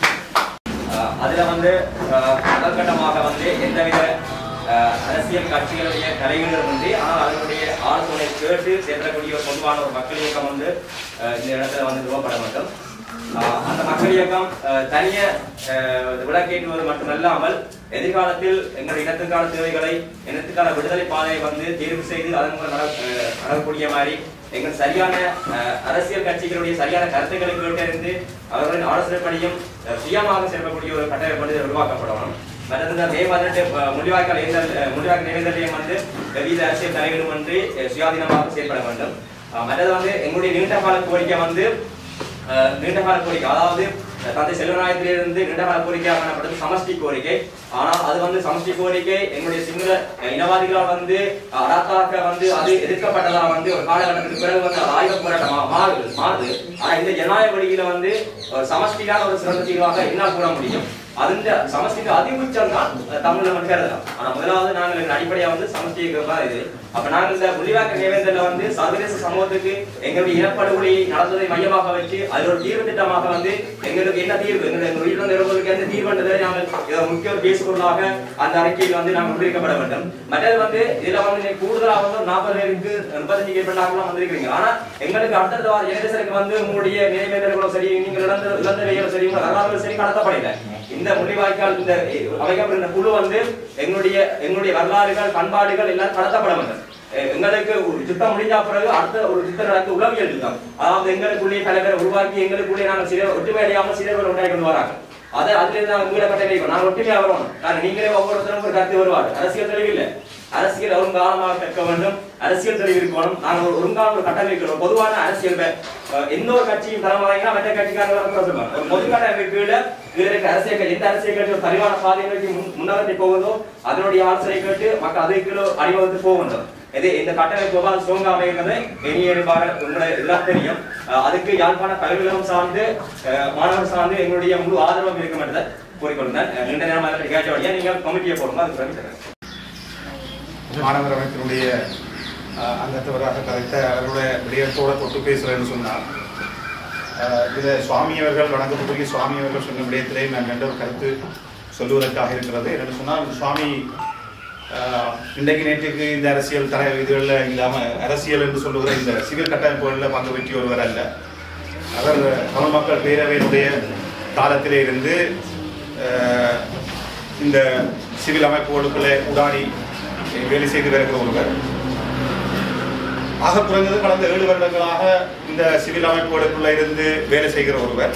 அஹ் அதுல வந்து அஹ், முதற்கட்டமாக வந்து எந்தவித அஹ், அரசியல் கட்சிகளுடைய தலைவர்கள் வந்து ஆனால் அதனுடைய ஆலோசனை கேட்டு செல்லக்கூடிய ஒரு பொதுவான ஒரு மக்கள் இயக்கம் வந்து அஹ், இந்த இடத்துல வந்து நிறுவப்பட வேண்டும் அஹ், அந்த மக்கள் இயக்கம் அஹ், தனிய அஹ், விளக்கேற்றுவது மட்டுமல்லாமல் எதிர்காலத்தில் எங்கள் இனத்துக்கான தேவைகளை இனத்துக்கான விடுதலை பாதையை வந்து தேர்வு செய்து அதன் மூலம் நட- அஹ், நடக்கக்கூடிய மாதிரி எங்கள் சரியான அஹ், அரசியல் கட்சிகளுடைய சரியான கருத்துக்களை கேட்டறிந்து அவர்களின் ஆலோசனைப்படியும் அஹ், சுயமாக செயல்படக்கூடிய ஒரு கட்டமைப்பு வந்து உருவாக்கப்படணும் மற்றது இந்த மே பதினெட்டு அஹ், முள்ளிவாய்க்கால் ஏந்தல் அஹ், முள்ளிவாய்க்கால் நினைவேந்தலையும் வந்து எவ்வித அரசியல் தலைவரும் வந்து அஹ், சுயாதீனமாக செயல்பட வேண்டும் அஹ், மற்றது வந்து எங்களுடைய நீண்ட கால கோரிக்கை வந்து அஹ், நீண்ட கால கோரிக்கை அதாவது அஹ், தந்தை செல்வநாயகத்திலிருந்து நீண்ட கால கோரிக்கையாக காணப்பட்டது சமஷ்டி கோரிக்கை ஆனால் அது வந்து சமஷ்டி கோரிக்கை எங்களுடைய சிங்கள அஹ், இனவாதிகளால் வந்து அஹ், அடாத்தாக வந்து அது எதிர்க்கப்பட்டதா வந்து ஒரு காலகட்டத்துக்கு பிறகு வந்து அது ஆயுத போராட்டமாக மாறுது மாறுது ஆனா இந்த ஜனநாயக வழியில வந்து ஒரு சமஷ்டியான ஒரு சிறந்த தீர்வாக என்னால் கூற முடியும் அந்த சமஷ்டிக்கு அதிகுச்சம் தான் தமிழ்ல வந்து கருதலாம் ஆனா முதலாவது நாங்கள் எங்கள் அடிப்படையா வந்து சமஷ்டிக்கு தான் இது அப்ப நாங்கள் இந்த முள்ளிவாக்க நிவேந்தல வந்து சர்வதேச சமூகத்துக்கு எங்களுடைய இனப்படுகொலை நடந்ததை மையமாக வச்சு அது ஒரு தீர்வு திட்டமாக வந்து எங்களுக்கு என்ன தீர்வு எங்களுடைய எங்கள் உயிரிழந்த நிறுவனங்களுக்கு எந்த தீர்வுன்றதை நாங்கள் இதை முக்கிய ஒரு பேசுபொருளாக அந்த அறிக்கையில் வந்து நாங்கள் முன்வைக்கப்பட வேண்டும் மற்றது வந்து இதுல வந்து நீங்க கூடுதலாக வந்து நாற்பது பேருக்கு முப்பத்தஞ்சு கேட்பட்டாங்கலாம் வந்திருக்கிறீங்க ஆனா எங்களுக்கு அடுத்தடுத்த வார ஜெனரேஷனுக்கு வந்து உங்களுடைய நினைவேந்தர்களும் சரி நீங்கள் இழந்த இழந்தவைகளும் சரி உங்கள் வரலாறுகளும் சரி கடத்தப்படல இந்த முள்ளிவாய்க்கால் இந்த அமைக்கப்படுகிற குழு வந்து எங்களுடைய எங்களுடைய வரலாறுகள் பண்பாடுகள் எல்லாம் கடத்தப்பட வேண்டும் எ- எங்களுக்கு ஒரு யுத்தம் முடிஞ்ச பிறகு அடுத்த ஒரு யுத்தம் நடக்க உளவியல் யுத்தம் அதாவது எங்களுக்குள்ளே தலைவரை உருவாக்கி எங்களுக்குள்ளே நாங்கள் சில ஒற்றுமை அடையாமல் சிலர்கள் உண்டாக்கி கொண்டு வராங்க அதை அதுல இருந்து நாங்கள் மீள கட்ட வைக்கணும் நாங்கள் ஒற்றுமையா வரணும் நாங்கள் நீங்களே ஒவ்வொருத்தரும் ஒரு கருத்து வருவார் அரசியல் தெளிவு இல்லை அரசியல் ஒருங்காலமாக கற்க வேண்டும் அரசியல் தெளிவு இருக்கணும் நாங்கள் ஒரு ஒருங்கால ஒரு கட்டமைக்கணும் பொதுவான அரசியல் வே- அஹ் எந்த ஒரு கட்சியும் தரம் வாங்கினா மற்ற கட்சிக்காரங்க சொல்லுவாங்க ஒரு பொது கட்டமைப்புல இதுல இருக்க அரசியல் கட்சி எந்த அரசியல் கட்சி ஒரு சரிவான பாதையை நோக்கி முன்- முன்னகர்த்தி போகுதோ அதனுடைய ஆலோசனை கேட்டு மக்கள் அதுக்கு அடிவகுத்து போக வேண்டும் இது இந்த கட்டமைப்பு எவ்வாறு ஸ்ட்ராங்கா அமைகிறது இனியேறுபாடு உங்களை எல்லாம் தெரியும் அஹ் அதுக்கு யாழ்ப்பாண பல்கலைக்கழகம் சார்ந்து அஹ் மாணவர் சார்ந்து எங்களுடைய முழு ஆதரவும் இருக்கும் என்றதை கூறிக்கொள்கிறேன் அஹ் நீண்ட நேரம் அதில் கேட்டபடியா நீங்கள் கமிட்டியை போடுங்க அதுக்கு பிறகு தரேன். மாணவர் அமைப்பினுடைய அஹ், அங்கத்தவராக கதைத்த அவர்களுடைய விடயத்தோட தொட்டு பேசுறேன்னு சொன்னார் அஹ், இதை சுவாமி அவர்கள் வணக்கத்துக்குரிய சுவாமி அவர்கள் சொன்ன விடயத்திலே நான் கண்ட ஒரு கருத்து சொல்லுவதற்காக இருக்கிறது என்னென்னு சொன்னால் சுவாமி அஹ், இன்றைக்கு நேற்றுக்கு இந்த அரசியல் தர இதுகளில் இல்லாமல் அரசியல் என்று சொல்லுகிற இந்த சிவில் கட்டமைப்புகளில் பங்கு பெற்றிய ஒருவர் அல்ல அவர் தமிழ் மக்கள் பேரவையினுடைய காலத்திலே இருந்து அஹ், இந்த சிவில் அமைப்புகளுக்குள்ளே உடாடி வேலை செய்து வருகிற ஒருவர் ஆக குறைந்தது கடந்த ஏழு வருடங்களாக இந்த சிவில் அமைப்புகளுக்குள்ள இருந்து வேலை செய்கிற ஒருவர்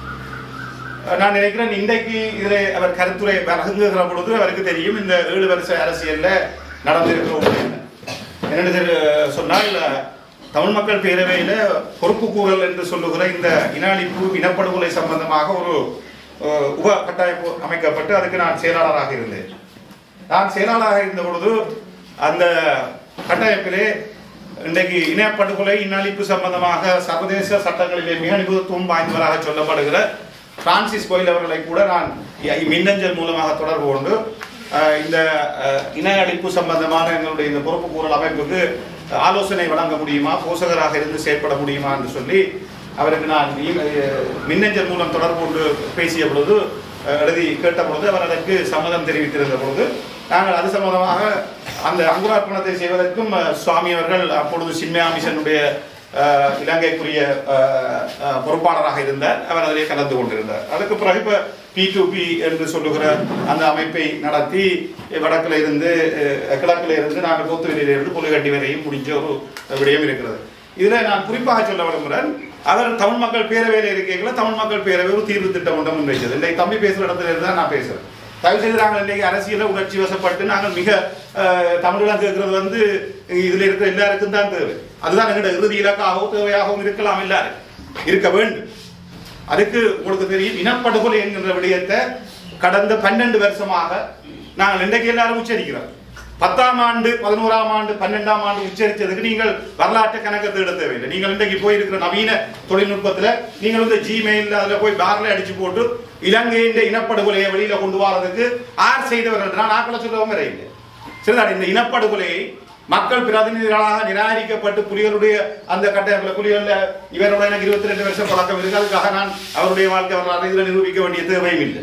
நான் நினைக்கிறேன் இன்றைக்கு இதில் அவர் கருத்துரை வழங்குகிற பொழுது அவருக்கு தெரியும் இந்த ஏழு வருஷ அரசியல்ல நடந்திருக்கிற ஒன்று என்ன. என்னென்னு தெரி- சொன்னால் தமிழ் மக்கள் பேரவையில பொறுப்பு கூறல் என்று சொல்லுகிற இந்த இன அழிப்பு இனப்படுகொலை சம்பந்தமாக ஒரு அஹ், உப கட்டாயப்பு அமைக்கப்பட்டு அதுக்கு நான் செயலாளராக இருந்தேன் நான் செயலாளராக இருந்த பொழுது அந்த கட்டமைப்பிலே இன்றைக்கு இனப்படுகொலை இனஅழிப்பு சம்பந்தமாக சர்வதேச சட்டங்களிலே மிக நிபுணத்துவம் வாய்ந்தவராக சொல்லப்படுகிற பிரான்சிஸ் கோயில் அவர்களை கூட நான் இ- மின்னஞ்சல் மூலமாக தொடர்பு கொண்டு அஹ், இந்த அஹ், இன அழிப்பு சம்பந்தமான எங்களுடைய இந்த பொறுப்பு கூறல் அமைப்புக்கு ஆலோசனை வழங்க முடியுமா போசகராக இருந்து செயற்பட முடியுமா என்று சொல்லி அவருக்கு நான் இ- அஹ், மின்னஞ்சல் மூலம் தொடர்பு கொண்டு பேசிய பொழுது அஹ், எழுதி கேட்ட பொழுது அவர் அதற்கு சம்மதம் தெரிவித்திருந்த பொழுது நாங்கள் அது சம்பந்தமாக அந்த அங்குரார்ப்பணத்தை செய்வதற்கும் அஹ், சுவாமி அவர்கள் அப்பொழுது சின்மயா மிஷனுடைய அஹ், இலங்கைக்குரிய அஹ், அஹ், பொறுப்பாளராக இருந்தார் அவர் அதிலே கலந்து கொண்டிருந்தார் அதுக்கு பிறகு இப்போ பி டு பி என்று சொல்லுகிற அந்த அமைப்பை நடத்தி வடக்கில் இருந்து அஹ், கிழக்கில் இருந்து நாங்கள் கோத்துவெளியில இருந்து புலிகட்டி வரையும் முடிஞ்ச ஒரு விடயம் இருக்கிறது இதில் நான் குறிப்பாக சொல்ல விரும்புகிறேன் அவர் தமிழ் மக்கள் பேரவையில் இருக்கைகளை தமிழ் மக்கள் பேரவை ஒரு தீர்வு திட்டம் ஒன்று முன்வைச்சது இன்னைக்கு தம்பி பேசுகிற இடத்துல இருந்து தான் நான் பேசுகிறேன் தயவு செய்து நாங்கள் இன்றைக்கு அரசியல உணர்ச்சி வசப்பட்டு நாங்கள் மிக அஹ், தமிழீழம் கேட்கறது வந்து இதில் இருக்கிற எல்லாருக்கும் தான் தேவை அதுதான் எங்களோட இறுதி இலக்காகவும் தேவையாகவும் இருக்கலாம் எல்லாரும் இருக்க வேண்டும் அதுக்கு உங்களுக்கு தெரியும் இனப்படுகொலை என்கின்ற விடயத்தை கடந்த பன்னெண்டு வருஷமாக நாங்கள் இன்றைக்கு எல்லாரும் உச்சரிக்கிறோம் பத்தாம் ஆண்டு பதினோராம் ஆண்டு பன்னெண்டாம் ஆண்டு உச்சரித்ததுக்கு நீங்கள் வரலாற்று கணக்கை தேட தேவையில்லை நீங்கள் இன்றைக்கு போயிருக்கிற நவீன தொழில்நுட்பத்தில் நீங்கள் வந்து ஜிமெயில் அதில் போய் பார்ல அடிச்சு போட்டு இலங்கையின் இனப்படுகொலையை வெளியில கொண்டு வரதுக்கு ஆர் செய்தவர்கள் நான் ஆக்களை சொல்லவும் வர இல்லை சரிதான் இந்த இனப்படுகொலையை மக்கள் பிரதிநிதிகளாக நிராகரிக்கப்பட்டு புலிகளுடைய அந்த கட்டமைப்பில் புலிகள்ல இவரோட எனக்கு இருபத்தி ரெண்டு வருஷம் பழக்கம் இருக்கு அதுக்காக நான் அவருடைய வாழ்க்கை வரலாறு இதில் நிரூபிக்க வேண்டிய தேவையும் இல்லை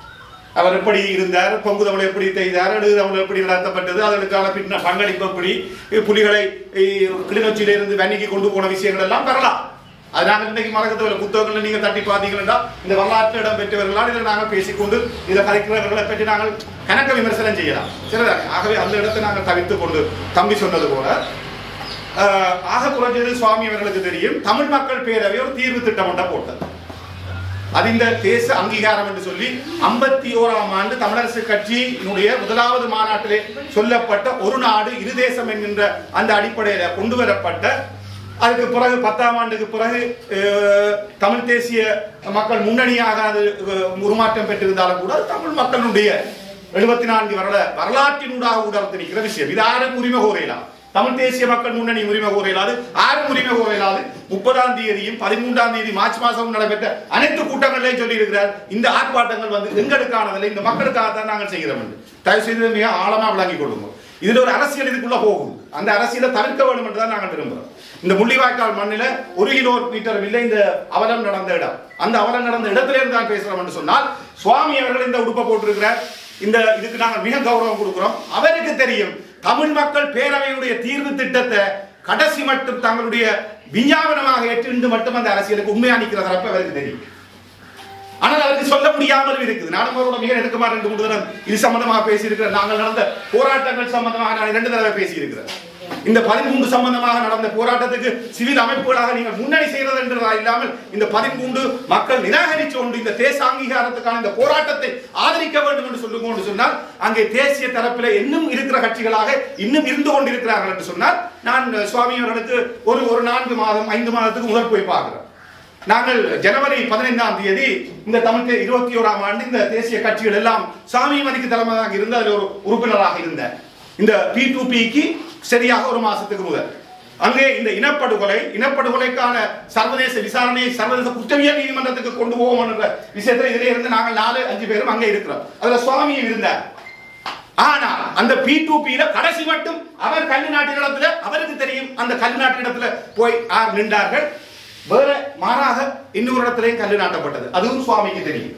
அவர் எப்படி இருந்தார் பொங்கு தமிழ் எப்படி செய்தார் எழுது தமிழ் எப்படி நடத்தப்பட்டது அதற்கான பின்ன பங்களிப்பு எப்படி புலிகளை இ- கிளிநொச்சியிலிருந்து வன்னிக்கு கொண்டு போன விஷயங்கள் எல்லாம் பெறலாம் அது நாங்கள் இன்னைக்கு மறக்கத்தில் புத்தகங்களை நீங்கள் தட்டி பார்த்தீங்கன்னா இந்த வரலாற்று இடம் பெற்றவர்களால் இதில் நாங்கள் பேசிக்கொண்டு இதை கலைக்கிறவர்களை பற்றி நாங்கள் கணக்க விமர்சனம் செய்யலாம் சரிதானே ஆகவே அந்த இடத்தை நாங்கள் தவிர்த்து கொண்டு தம்பி சொன்னது போல ஆஹ், ஆக குறைஞ்சது சுவாமி அவர்களுக்கு தெரியும் தமிழ் மக்கள் பேரவை ஒரு தீர்வு திட்டம் ஒன்றை போட்டது அது இந்த தேச அங்கீகாரம் என்று சொல்லி ஐம்பத்தி ஓராம் ஆண்டு தமிழரசு கட்சியினுடைய முதலாவது மாநாட்டிலே சொல்லப்பட்ட ஒரு நாடு இரு தேசம் என்கின்ற அந்த அடிப்படையில கொண்டு வரப்பட்ட அதுக்கு பிறகு பத்தாம் ஆண்டுக்கு பிறகு அஹ், தமிழ் தேசிய மக்கள் முன்னணியாக அது அஹ், உருமாற்றம் பெற்றிருந்தாலும் கூட அது தமிழ் மக்களுடைய எழுபத்தி நான்கு வருட வரலாற்றினூடாக உடர்த்து நிற்கிற விஷயம் இது யாரும் உரிமை கோரையலாம் தமிழ் தேசிய மக்கள் முன்னணி உரிமை கோர இயலாது ஆரும் உரிமை கோர இயலாது முப்பதாம் தேதியும் பதிமூன்றாம் தேதி மார்ச் மாதம் நடைபெற்ற அனைத்து கூட்டங்களிலையும் சொல்லி இருக்கிறார் இந்த ஆர்ப்பாட்டங்கள் வந்து எங்களுக்கானதில்லை இந்த மக்களுக்காக தான் நாங்கள் செய்கிறோம் என்று தயவு செய்து மிக ஆழமா விளங்கிக் கொள்ளுங்க இதுல ஒரு அரசியல் இதுக்குள்ள போகும் அந்த அரசியலை தவிர்க்க வேண்டும் என்று தான் நாங்கள் விரும்புகிறோம் இந்த முள்ளிவாய்க்கால் மண்ணில ஒரு கிலோமீட்டர் இல்லை இந்த அவலம் நடந்த இடம் அந்த அவலம் நடந்த இடத்துல இருந்து தான் பேசுறோம் என்று சொன்னால் சுவாமி அவர்கள் இந்த உடுப்பை போட்டிருக்கிறார் இந்த இதுக்கு நாங்கள் மிக கௌரவம் கொடுக்கிறோம் அவருக்கு தெரியும் தமிழ் மக்கள் பேரவையுடைய தீர்வு திட்டத்தை கடைசி மட்டும் தங்களுடைய விஞ்ஞாபனமாக ஏற்று இன்று மட்டும் அந்த அரசியலுக்கு உண்மையா நிற்கிற தரப்பு அவருக்கு தெரியும் ஆனால் அவருக்கு சொல்ல முடியாமலும் இருக்குது நானும் அவரோட மிக நெருக்கமாக ரெண்டு மூணு தடவை இது சம்பந்தமாக பேசியிருக்கிறேன் நாங்கள் நடந்த போராட்டங்கள் சம்பந்தமாக நான் இரண்டு தடவை பேசியிருக்கிறேன் இந்த பதிமூன்று சம்பந்தமாக நடந்த போராட்டத்துக்கு சிவில் அமைப்புகளாக நீங்கள் முன்னணி செய்கிறது என்றதா இல்லாமல் இந்த பதிமூன்று மக்கள் நிராகரித்து கொண்டு இந்த தேச அங்கீகாரத்துக்கான இந்த போராட்டத்தை ஆதரிக்க வேண்டும் என்று சொல்லுங்க என்று சொன்னால் அங்கே தேசிய தரப்பில் இன்னும் இருக்கிற கட்சிகளாக இன்னும் இருந்து கொண்டிருக்கிறார்கள் என்று சொன்னால் நான் சுவாமி அவர்களுக்கு ஒரு ஒரு நான்கு மாதம் ஐந்து மாதத்துக்கு முதல் போய் பார்க்கிறேன் நாங்கள் ஜனவரி பதினைந்தாம் தேதி இந்த தமிழ் தே- இருபத்தி ஓராம் ஆண்டு இந்த தேசிய கட்சிகள் எல்லாம் சாமி மதிக்கு தலைமையாக இருந்து அதில் ஒரு உறுப்பினராக இருந்தேன் இந்த பி டு பிக்கு சரியாக ஒரு மாசத்துக்கு முதல் அங்கே இந்த இனப்படுகொலை இனப்படுகொலைக்கான சர்வதேச விசாரணையை சர்வதேச குற்றவியல் நீதிமன்றத்துக்கு கொண்டு போவோம் என்ற விஷயத்துல இதிலே இருந்து நாங்கள் நாலு அஞ்சு பேரும் அங்கே இருக்கிறோம் அதுல சுவாமியும் இருந்தார் ஆனா அந்த பி டூ பில கடைசி மட்டும் அவர் கல்வி நாட்டு இடத்துல அவருக்கு தெரியும் அந்த கல்வி நாட்டு இடத்துல போய் ஆர் நின்றார்கள் வேற மாறாக இன்னொரு இடத்துலயும் கல்லு நாட்டப்பட்டது அதுவும் சுவாமிக்கு தெரியும்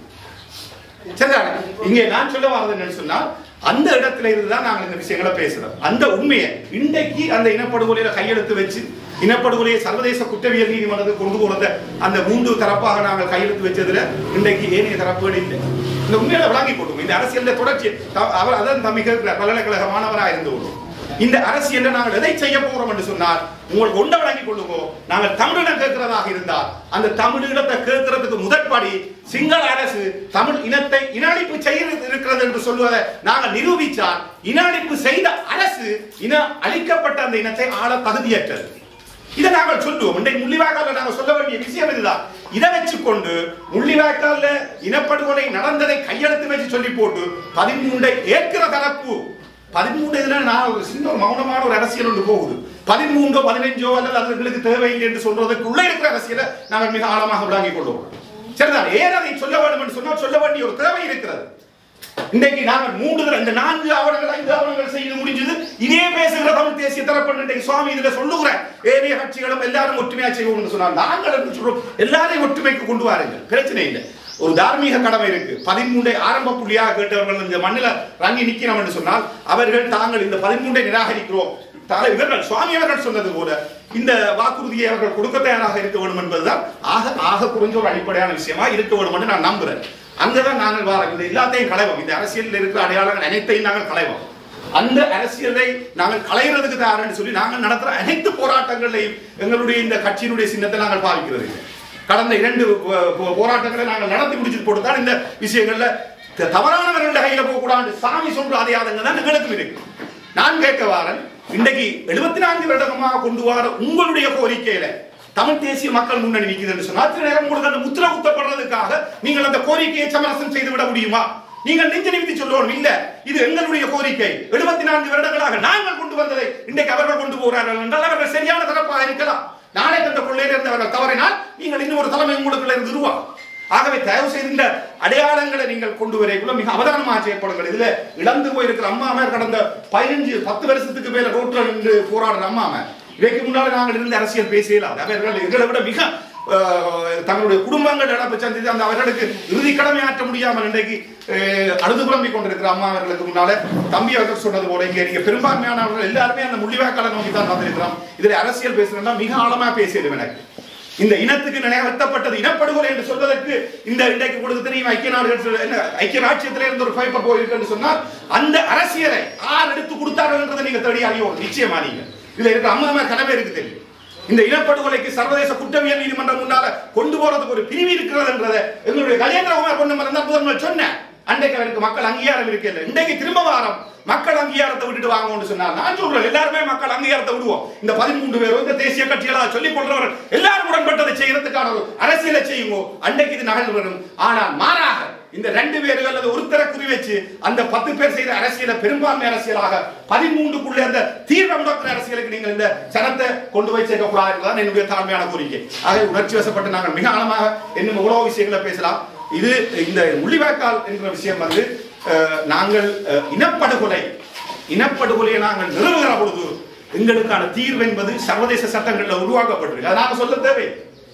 சரிதானே இங்கே நான் சொல்ல வர்றது என்னன்னு சொன்னால் அந்த இடத்துல இருந்து தான் நாங்கள் இந்த விஷயங்களை பேசுறோம் அந்த உண்மையை இன்றைக்கு அந்த இனப்படுகொலையில கையெழுத்து வச்சு இனப்படுகொலையை சர்வதேச குற்றவியல் நீதிமன்றத்துக்கு கொண்டு போறத அந்த மூன்று தரப்பாக நாங்கள் கையெழுத்து வச்சதுல இன்றைக்கு ஏனைய தரப்புகள் இல்லை இந்த உண்மையில விளங்கி கொடுக்கும் இந்த அரசியல் தொடர்ச்சி த- அவர் அதான் தம்பி கேட்கிறார் பல்கலைக்கழக மாணவராக இருந்து கொள்ளும் இந்த அரசியல் நாங்கள் எதை செய்ய போறோம் என்று சொன்னால் உங்களுக்கு ஒன்றை வழங்கிக் கொள்ளுவோம் நாங்கள் தமிழிடம் கேட்கிறதாக இருந்தால் அந்த தமிழீழத்தை கேட்கறதுக்கு முதற்படி சிங்கள அரசு தமிழ் இனத்தை இனஅழிப்பு செய்ய இருக்கிறது என்று சொல்வதை நாங்கள் நிரூபித்தால் இனஅழிப்பு செய்த அரசு இன அழிக்கப்பட்ட அந்த இனத்தை ஆள தகுதியற்றது இதை நாங்கள் சொல்லுவோம் இன்றைக்கு முள்ளிவாய்க்கால நாங்கள் சொல்ல வேண்டிய விஷயம் இதுதான் இதை வச்சுக்கொண்டு முள்ளிவாய்க்கால இனப்படுகொலை நடந்ததை கையெழுத்து வச்சு சொல்லி போட்டு பதிமூன்றை ஏற்கிற தரப்பு பதிமூன்று இதுல நான் ஒரு சின்ன ஒரு மௌனமான ஒரு அரசியல் ஒன்று போகுது பதிமூன்றோ பதினைஞ்சோ அல்லது அதுங்களுக்கு தேவையில்லை என்று சொல்றதுக்கு உள்ளே இருக்கிற அரசியலை நாங்கள் மிக ஆழமாக விளங்கிக் கொள்வோம் சரிதான் ஏன் அதை சொல்ல வேண்டும் என்று சொன்னால் சொல்ல வேண்டிய ஒரு தேவை இருக்கிறது இன்றைக்கு நாங்கள் மூன்று தடவை, இந்த நான்கு ஆவணங்கள் ஐந்து ஆவணங்கள் செய்து முடிஞ்சது இதே பேசுகிற தமிழ் தேசிய தரப்பு இன்றைக்கு சுவாமி இதுல சொல்லுகிற ஏனைய கட்சிகளும் எல்லாரும் ஒற்றுமையா செய்வோம் என்று சொன்னால் நாங்கள் என்று சொல்றோம் எல்லாரையும் ஒற்றுமைக்கு கொண்டு வாருங்கள் பிரச்சனை இல்லை ஒரு தார்மீக கடமை இருக்கு பதிமூன்றை ஆரம்ப புள்ளியாக கேட்டவர்கள் இந்த மண்ணில் ரங்கி நிக்கிறோம் என்று சொன்னால் அவர்கள் தாங்கள் இந்த பதிமூன்றை நிராகரிக்கிறோம் தலை இவர்கள் சுவாமி அவர்கள் சொன்னது போல இந்த வாக்குறுதியை அவர்கள் கொடுக்க தயாராக இருக்க வேண்டும் என்பதுதான் ஆக ஆக குறைஞ்ச ஒரு அடிப்படையான விஷயமா இருக்க வேண்டும் என்று நான் நம்புறேன் அங்கதான் நாங்கள் வாரம் இந்த எல்லாத்தையும் களைவோம் இந்த அரசியலில் இருக்கிற அடையாளங்கள் அனைத்தையும் நாங்கள் களைவோம் அந்த அரசியலை நாங்கள் களைகிறதுக்கு தயார்னு சொல்லி நாங்கள் நடத்துற அனைத்து போராட்டங்களையும் எங்களுடைய இந்த கட்சியினுடைய சின்னத்தை நாங்கள் பாவிக்கிறது இல்லை. கடந்த இரண்டு போ- போ- போராட்டங்களை நாங்கள் நடத்தி முடிச்சுட்டு போட்டு தான் இந்த விஷயங்கள்ல த- தவறானவர்கள கையில போக கூடாது சாமி சொல்ற அதையாதங்க தான் எங்களுக்கும் இருக்கு நான் கேட்க வாரன் இன்றைக்கு எழுபத்தி நான்கு வருடமாக கொண்டு வர உங்களுடைய கோரிக்கையில தமிழ் தேசிய மக்கள் முன்னணி நிற்குது என்று சொன்னால் அத்தனை நேரம் உங்களுக்கு அந்த முத்திர குத்தப்படுறதுக்காக நீங்கள் அந்த கோரிக்கையை சமரசம் செய்து விட முடியுமா நீங்கள் நெஞ்ச நிமித்தி சொல்லணும் இல்ல இது எங்களுடைய கோரிக்கை எழுபத்தி நான்கு வருடங்களாக நாங்கள் கொண்டு வந்ததை இன்றைக்கு அவர்கள் கொண்டு போகிறார்கள் என்றால் அவர்கள் சரியான தரப்பாக இருக்கலாம் நாளை கண்ட கொள்ளையில இருந்து அவர்கள் தவறினால் நீங்கள் இன்னும் ஒரு தலைமை உங்களுக்குள்ள இருந்து உருவாகும் ஆகவே தயவு செய்து இந்த அடையாளங்களை நீங்கள் கொண்டு வரைக்குள்ள மிக அவதானமாக செய்யப்படுங்கள் இதுல இழந்து போயிருக்கிற அம்மாமார் கடந்த பதினஞ்சு பத்து வருஷத்துக்கு மேல ரோட்ல நின்று போராடுற அம்மாமார் இவைக்கு முன்னால நாங்கள் இருந்து அரசியல் பேசலாம் அவர்கள் எங்களை விட மிக அஹ், தங்களுடைய குடும்பங்கள் இழப்பு சந்தித்து அந்த அவர்களுக்கு இறுதி கடமை ஆற்ற முடியாமல் இன்றைக்கு அஹ், அழுது புலம்பிக் கொண்டிருக்கிற அம்மா அவர்களுக்கு முன்னால தம்பி அவர்கள் சொன்னது போல இங்கே நீங்க பெரும்பான்மையானவர்கள் எல்லாருமே அந்த முள்ளிவாய்க்கால நோக்கி தான் வந்திருக்கிறோம் இதில் அரசியல் பேசுறேன்னா மிக ஆழமா பேசிடும் எனக்கு இந்த இனத்துக்கு நினைவர்த்தப்பட்டது இனப்படுகொலை என்று சொல்வதற்கு இந்த இன்றைக்கு உங்களுக்கு தெரியும் ஐக்கிய நாடுகள் சொல்ல- என்ன, ஐக்கிய ராஜ்யத்திலே இருந்து ஒரு பேப்பர் போயிருக்கு சொன்னால் அந்த அரசியலை யார் எடுத்து கொடுத்தார்கள் என்றதை நீங்க தேடி அறியோம் நிச்சயமா நீங்க இதுல இருக்கிற அம்மா கனவே இருக்கு தெரியும் இந்த இனப்படுகொலைக்கு சர்வதேச குற்றவியல் நீதிமன்றம் முன்னால கொண்டு போறதுக்கு ஒரு பிரிவு இருக்கிறது என்றதை எங்களுடைய கஜேந்திரகுமார் பொண்ணு மறந்தா முதல்வர் சொன்னேன் அன்றைக்கு அவருக்கு மக்கள் அங்கீகாரம் இருக்கல இன்றைக்கு திரும்ப வாரம் மக்கள் அங்கீகாரத்தை விட்டுட்டு வாங்கன்னு சொன்னார் நான் சொல்றேன் எல்லாருமே மக்கள் அங்கீகாரத்தை விடுவோம் இந்த பதிமூன்று பேரும் இந்த தேசிய கட்சிகளா சொல்லிக் கொள்றவர்கள் எல்லாரும் உடன்பட்டதை செய்யறதுக்கான ஒரு அரசியலை செய்யுங்க அன்றைக்கு இது நகர்ந்து வரும் ஆனால் மாறாக இந்த ரெண்டு பேர்கள் அல்லது ஒருத்தரை குறி வச்சு அந்த பத்து பேர் செய்த அரசியலை பெரும்பான்மை அரசியலாக பதிமூன்றுக்குள்ளே அந்த தீவிர முடக்கிற அரசியலுக்கு நீங்கள் இந்த சனத்தை கொண்டு போய் சேர்க்க கூடாது என்பதுதான் என்னுடைய தாழ்மையான கோரிக்கை ஆக உணர்ச்சி வசப்பட்டு நாங்கள் மிக ஆழமாக இன்னும் எவ்வளவு விஷயங்களை பேசலாம் இது இந்த முள்ளிவாய்க்கால் என்ற விஷயம் வந்து அஹ், நாங்கள் அஹ், இனப்படுகொலை இனப்படுகொலையை நாங்கள் நிறுவுகிற பொழுது எங்களுக்கான தீர்வு என்பது சர்வதேச சட்டங்களில் உருவாக்கப்பட்டிருக்கு அதை நாங்கள் சொல்ல தேவை